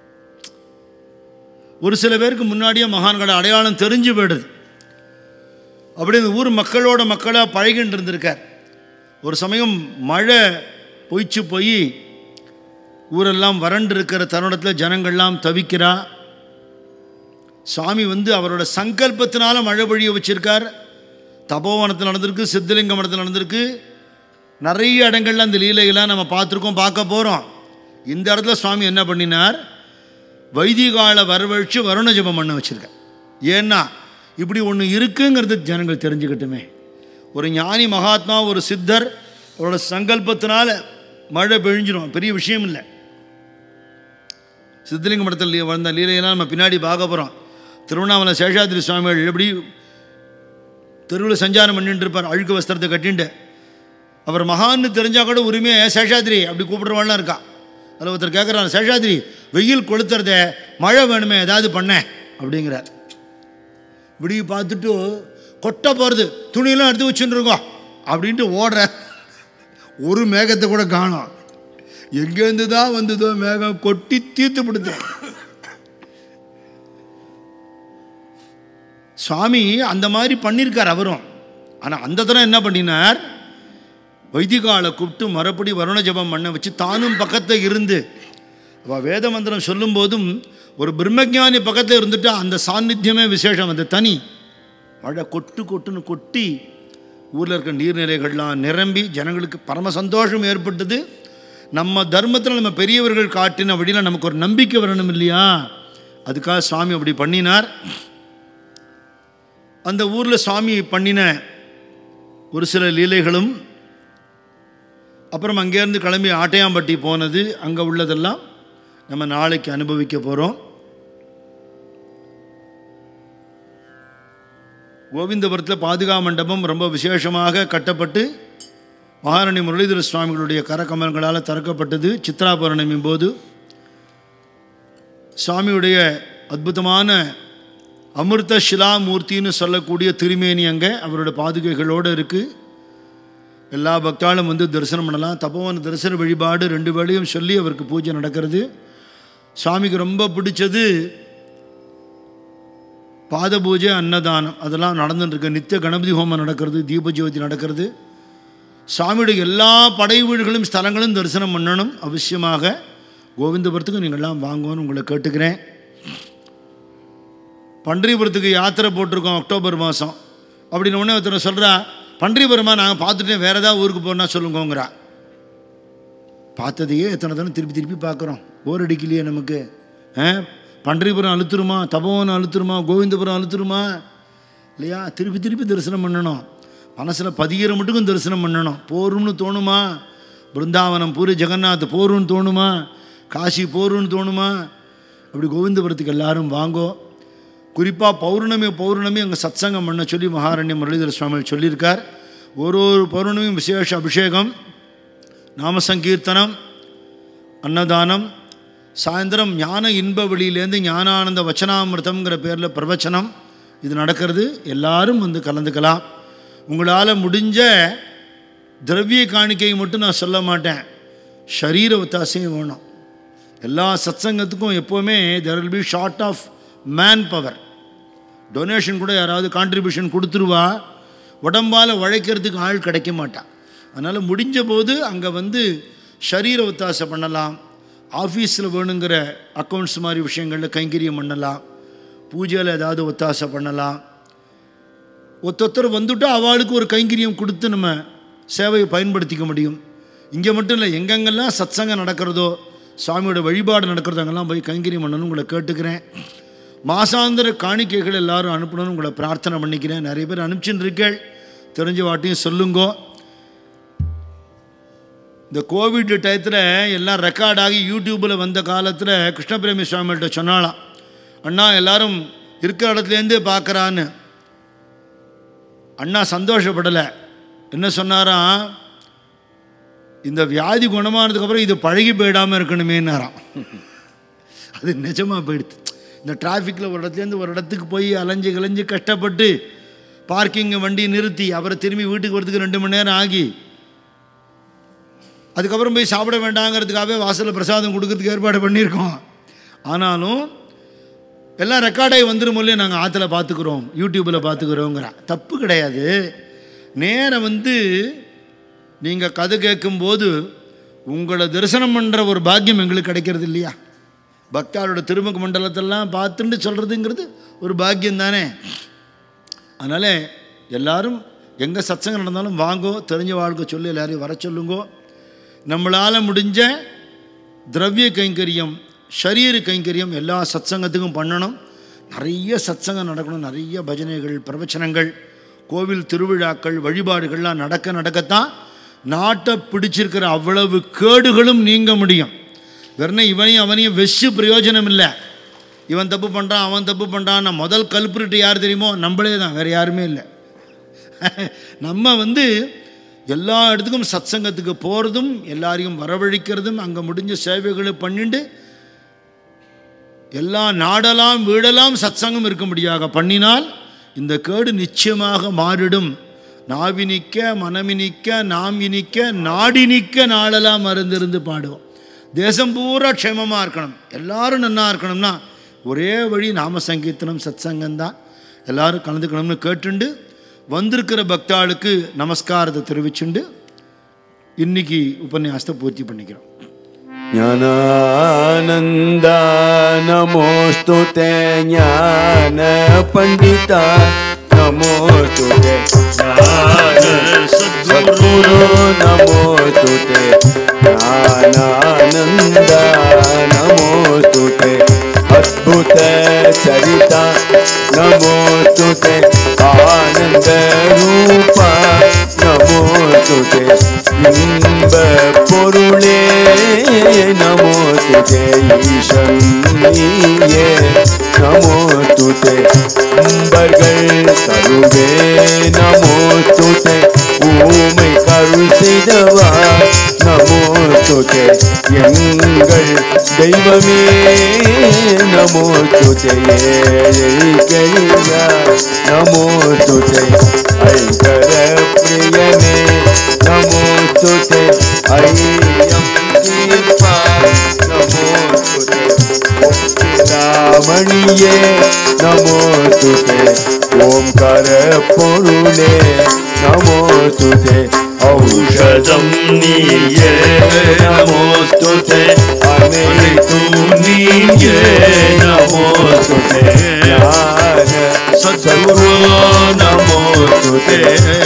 ஒரு சில பேருக்கு முன்னாடியே மகான்களோட அடையாளம் தெரிஞ்சு போயிடுது அப்படி இந்த ஊர் மக்களோட மக்களாக பழகின்னு இருந்திருக்கார் ஒரு சமயம் மழை பொய்ச்சு போய் ஊரெல்லாம் வறண்டு இருக்கிற தருணத்தில் ஜனங்கள்லாம் தவிக்கிறா சுவாமி வந்து அவரோட சங்கல்பத்தினால மழை பொழிய வச்சிருக்கார் தபோவனத்தில் நடந்திருக்கு சித்தலிங்க மடத்தில் நடந்திருக்கு நிறைய இடங்கள்ல அந்த லீலைகள்லாம் நம்ம பார்த்துருக்கோம் பார்க்க போகிறோம் இந்த இடத்துல சுவாமி என்ன பண்ணினார் வைதிகால வரவழைச்சு வருண ஜபம் பண்ண வச்சுருக்கேன் ஏன்னா இப்படி ஒன்று இருக்குங்கிறது ஜனங்கள் தெரிஞ்சுக்கிட்டுமே ஒரு ஞானி மகாத்மா ஒரு சித்தர் அவரோட சங்கல்பத்தினால மழை பெழிஞ்சிரும் பெரிய விஷயம் இல்லை சித்தலிங்க மடத்தில் வந்த லீலையெல்லாம் நம்ம பின்னாடி பார்க்க போகிறோம் திருவண்ணாமலை சேஷாதிரி சுவாமிகள் எப்படி தெருவில் சஞ்சாரம் பண்ணிட்டு இருப்பார் அழுக்கு வஸ்திரத்தை கட்டிண்டு அவர் மகான்னு தெரிஞ்சால் கூட உரிமையாக சேஷாதிரி அப்படி கூப்பிடுறவாள்லாம் இருக்கா அதில் ஒருத்தர் கேட்குறாரு சேஷாதிரி வெயில் கொளுத்துறதே மழை வேணுமே ஏதாவது பண்ண அப்படிங்கிறார் இப்படி பார்த்துட்டு கொட்டை போகிறது துணியெல்லாம் எடுத்து வச்சுட்டு இருக்கோம் அப்படின்ட்டு ஓடுற ஒரு மேகத்தை கூட காணோம் எங்கேருந்து தான் வந்ததோ மேகம் கொட்டி தீர்த்து பிடித்த சுவாமி அந்த மாதிரி பண்ணியிருக்கார் அவரும் ஆனால் அந்த தரம் என்ன பண்ணினார் வைதிகாலை கூப்பிட்டு மறுபடி வருண ஜபம் பண்ண வச்சு தானும் பக்கத்தில் இருந்து அவள் வேத மந்திரம் சொல்லும்போதும் ஒரு பிரம்மஜானி பக்கத்தில் இருந்துட்டு அந்த சாநித்தியமே விசேஷம் அந்த தனி மழை கொட்டு கொட்டுன்னு கொட்டி ஊரில் இருக்க நீர்நிலைகள்லாம் நிரம்பி ஜனங்களுக்கு பரம சந்தோஷம் ஏற்பட்டது நம்ம தர்மத்தில் நம்ம பெரியவர்கள் காட்டின வழியில் நமக்கு ஒரு நம்பிக்கை வரணும் இல்லையா அதுக்காக சுவாமி அப்படி பண்ணினார் அந்த ஊரில் சுவாமி பண்ணின ஒரு சில லீலைகளும் அப்புறம் அங்கேருந்து கிளம்பி ஆட்டையாம்பட்டி போனது அங்கே உள்ளதெல்லாம் நம்ம நாளைக்கு அனுபவிக்க போகிறோம் கோவிந்தபுரத்தில் பாதுகா மண்டபம் ரொம்ப விசேஷமாக கட்டப்பட்டு மகாராணி முரளிதர சுவாமிகளுடைய கரக்கமலங்களால் திறக்கப்பட்டது சித்ரா பௌர்ணமி போது சுவாமியுடைய அற்புதமான அமிர்த சிலாமூர்த்தின்னு சொல்லக்கூடிய திருமேனி அங்கே அவரோட பாதுகைகளோடு இருக்குது எல்லா பக்தாலும் வந்து தரிசனம் பண்ணலாம் தபோவன தரிசன வழிபாடு ரெண்டு வேளையும் சொல்லி அவருக்கு பூஜை நடக்கிறது சுவாமிக்கு ரொம்ப பிடிச்சது பாத பூஜை அன்னதானம் அதெல்லாம் நடந்துட்டுருக்கு நித்திய கணபதி ஹோமம் நடக்கிறது தீப ஜோதி நடக்கிறது சுவாமியுடைய எல்லா படை வீடுகளும் ஸ்தலங்களும் தரிசனம் பண்ணணும் அவசியமாக கோவிந்தபுரத்துக்கு நீங்கள்லாம் வாங்குவோன்னு உங்களை கேட்டுக்கிறேன் பன்றிபுரத்துக்கு யாத்திரை போட்டிருக்கோம் அக்டோபர் மாதம் அப்படின்னு உடனே ஒருத்தர் சொல்கிறா பன்றிபுரமா நாங்கள் பார்த்துட்டேன் வேறு ஏதாவது ஊருக்கு போனால் சொல்லுங்கோங்கிறா பார்த்ததையே எத்தனை தானே திருப்பி திருப்பி பார்க்குறோம் போர் அடிக்கலையே நமக்கு ஆ பன்றிபுரம் அழுத்துருமா தபோவனம் அழுத்துருமா கோவிந்தபுரம் அழுத்துருமா இல்லையா திருப்பி திருப்பி தரிசனம் பண்ணணும் மனசில் பதிகிற மட்டுக்கும் தரிசனம் பண்ணணும் போரும்னு தோணுமா பிருந்தாவனம் பூரி ஜெகநாத் போரும்னு தோணுமா காசி போரும்னு தோணுமா அப்படி கோவிந்தபுரத்துக்கு எல்லாரும் வாங்கோ குறிப்பாக பௌர்ணமி பௌர்ணமி அங்கே சத்சங்கம் பண்ண சொல்லி மகாரண்ய முரளிதர சுவாமிகள் சொல்லியிருக்கார் ஒரு ஒரு பௌர்ணமியும் விசேஷ அபிஷேகம் நாம சங்கீர்த்தனம் அன்னதானம் சாயந்தரம் ஞான இன்ப வழியிலேருந்து ஞானானந்த வச்சனாமிர்தம்ங்கிற பேரில் பிரவச்சனம் இது நடக்கிறது எல்லாரும் வந்து கலந்துக்கலாம் உங்களால் முடிஞ்ச திரவிய காணிக்கையை மட்டும் நான் சொல்ல மாட்டேன் ஷரீர ஒத்தாசையும் வேணும் எல்லா சத்சங்கத்துக்கும் எப்போவுமே there will be short of manpower donation கூட யாராவது கான்ட்ரிபியூஷன் கொடுத்துருவா உடம்பால் உழைக்கிறதுக்கு ஆள் கிடைக்க மாட்டான் அதனால் முடிஞ்ச போது அங்கே வந்து ஷரீர ஒத்தாசை பண்ணலாம் ஆஃபீஸில் வேணுங்கிற அக்கௌண்ட்ஸ் மாதிரி விஷயங்களில் கைங்கரியம் பண்ணலாம் பூஜையில் ஏதாவது ஒத்தாசை பண்ணலாம் ஒத்தொத்தர் வந்துட்டா அவளுக்கு ஒரு கைங்கரியம் கொடுத்து நம்ம சேவையை பயன்படுத்திக்க முடியும் இங்கே மட்டும் இல்லை எங்கெங்கெல்லாம் சத்சங்கம் நடக்கிறதோ சுவாமியோட வழிபாடு நடக்கிறதோ அங்கெல்லாம் போய் கைங்கரியம் பண்ணணும்னு உங்களை கேட்டுக்கிறேன் மாசாந்திர காணிக்கைகள் எல்லாரும் அனுப்பணும்னு உங்களை பிரார்த்தனை பண்ணிக்கிறேன் நிறைய பேர் அனுப்பிச்சுன்னு இருக்கேள் தெரிஞ்ச வாட்டியும் சொல்லுங்கோ இந்த கோவிட் டயத்தில் எல்லாம் ரெக்கார்ட் ஆகி யூடியூப்பில் வந்த காலத்தில் கிருஷ்ணபிரேமி சுவாமிகிட்ட சொன்னாலாம் அண்ணா எல்லாரும் இருக்கிற இடத்துலேருந்தே பார்க்குறான்னு அண்ணா சந்தோஷப்படலை என்ன சொன்னாராம் இந்த வியாதி குணமானதுக்கப்புறம் இது பழகி போயிடாமல் இருக்கணுமேன்னாராம் அது நிஜமாக போயிடுது இந்த டிராஃபிக்கில் ஒரு இடத்துலேருந்து ஒரு இடத்துக்கு போய் அலைஞ்சு கிளைஞ்சு கஷ்டப்பட்டு பார்க்கிங் வண்டி நிறுத்தி அப்புறம் திரும்பி வீட்டுக்கு வரதுக்கு ரெண்டு மணி நேரம் ஆகி அதுக்கப்புறம் போய் சாப்பிட வேண்டாங்கிறதுக்காகவே வாசலில் பிரசாதம் கொடுக்கறதுக்கு ஏற்பாடு பண்ணியிருக்கோம் ஆனாலும் எல்லாம் ரெக்கார்டாகி வந்துடும் இல்லையே நாங்கள் ஆற்றுல பார்த்துக்குறோம் யூடியூப்பில் பார்த்துக்குறோங்கிறான் தப்பு கிடையாது நேரம் வந்து நீங்கள் கதை கேட்கும்போது உங்களை தரிசனம் பண்ணுற ஒரு பாக்கியம் எங்களுக்கு கிடைக்கிறது இல்லையா பக்தாரோட திருமுக மண்டலத்தெல்லாம் பார்த்துட்டு சொல்கிறதுங்கிறது ஒரு பாக்கியம் தானே அதனால் எல்லாரும் எங்கே சத்சங்கம் நடந்தாலும் வாங்கோ தெரிஞ்ச வாழ்க்கை சொல்லி எல்லாரையும் வர சொல்லுங்கோ நம்மளால் முடிஞ்ச திரவிய கைங்கரியம் ஷரீர கைங்கரியம் எல்லா சத்சங்கத்துக்கும் பண்ணணும் நிறைய சத்சங்கம் நடக்கணும் நிறைய பஜனைகள் பிரவச்சனங்கள் கோவில் திருவிழாக்கள் வழிபாடுகள்லாம் நடக்க நடக்கத்தான் நாட்டை பிடிச்சிருக்கிற அவ்வளவு கேடுகளும் நீங்க முடியும் வெறும் இவனையும் அவனையும் வெச்சு பிரயோஜனம் இல்லை இவன் தப்பு பண்ணுறான் அவன் தப்பு பண்ணுறான் நான் முதல் கல்பிரிட்டு யார் தெரியுமோ நம்மளே தான் வேறு யாருமே இல்லை நம்ம வந்து எல்லா இடத்துக்கும் சத்சங்கத்துக்கு போகிறதும் எல்லாரையும் வரவழைக்கிறதும் அங்கே முடிஞ்ச சேவைகளை பண்ணிட்டு எல்லா நாடெல்லாம் வீடெல்லாம் சத்சங்கம் இருக்கும்படியாக பண்ணினால் இந்த கேடு நிச்சயமாக மாறிடும் நாவினிக்க மனமினிக்க நாம் இனிக்க நாடினிக்க நாளெல்லாம் மறந்திருந்து பாடுவோம் தேசம் பூரா க்ஷேமமாக இருக்கணும் எல்லாரும் நன்னா இருக்கணும்னா ஒரே வழி நாம சங்கீர்த்தனம் சத்சங்கம் தான் எல்லாரும் கலந்துக்கணும்னு கேட்டுண்டு வந்திருக்கிற பக்தாளுக்கு நமஸ்காரத்தை தெரிவிச்சுண்டு இன்னைக்கு உபன்யாசத்தை பூர்த்தி பண்ணிக்கிறோம் ज्ञानानन्द नमोऽस्तु ते ज्ञानपण्डिता नमोऽस्तु ते सद्गुरो नमोऽस्तु ते ज्ञानानन्द नमोऽस्तु ते अद्भुत चरिता नमोऽस्तु ते आनन्दरूपा नमोऽस्तु ते இன்ப பொருளே நமோ துதே ஈசன் நீயே நமோ துதே அம்பர்கள் தருவே நமோ துதே ஊமை கருள் செய்தவா நமோ துதே எங்கள் தெய்வமே நமோ துதே ஏழையா நமோ துதே ஐங்கர பிரியனே நமோ तुते ऐयं दीपा नमो तुते रामणिये नमो तुते ओंकार पुरुले नमो तुते औषधं नीये नमोस्तुते अनेतु नीये नमोस्तुते ज्ञान सद्गुरो नमोस्तुते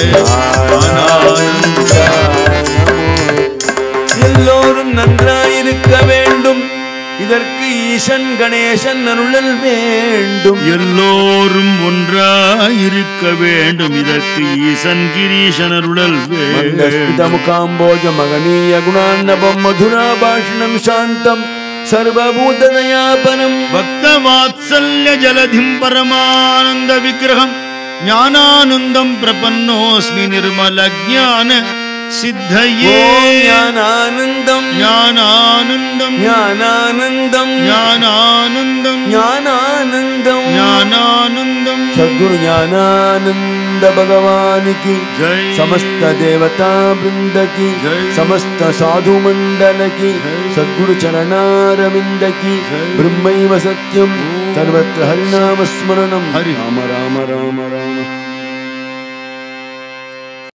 எல்லோரும் நன்றாயிருக்க வேண்டும் இதற்கு ஈசன் கணேசன் அருளல் வேண்டும் எல்லோரும் ஒன்றாயிருக்க வேண்டும் இதற்கு ஈசன் கிரீசன் அருளல் மந்தஸ்மித முகாம்போஜ மகனீய குணான்னபம் மதுரா பாஷணம் சாந்தம் சர்வபூததயாபனம் பக்தவாத்சல்ய ஜலதிம் பரமானந்த விக்கிரகம் ஞானானந்தம் பிரபன்னோஸ்மி நிர்மல ஜான சித்தையே ஓம் ஞானானந்தம் ஞானானந்தம் ஞானானந்தம் ஞானானந்தம் ஞானானந்தம் ஞானானந்தம் सद्गुरु ज्ञानानंद भगवान की जय समस्त देवता वृंद की जय। समस्त साधु मंडल की जय। सद्गुरु चरणारविंद की जय। ब्रह्मैव सत्यम सर्वत्र हरिनाम स्मरणम हरि। राम राम राम राम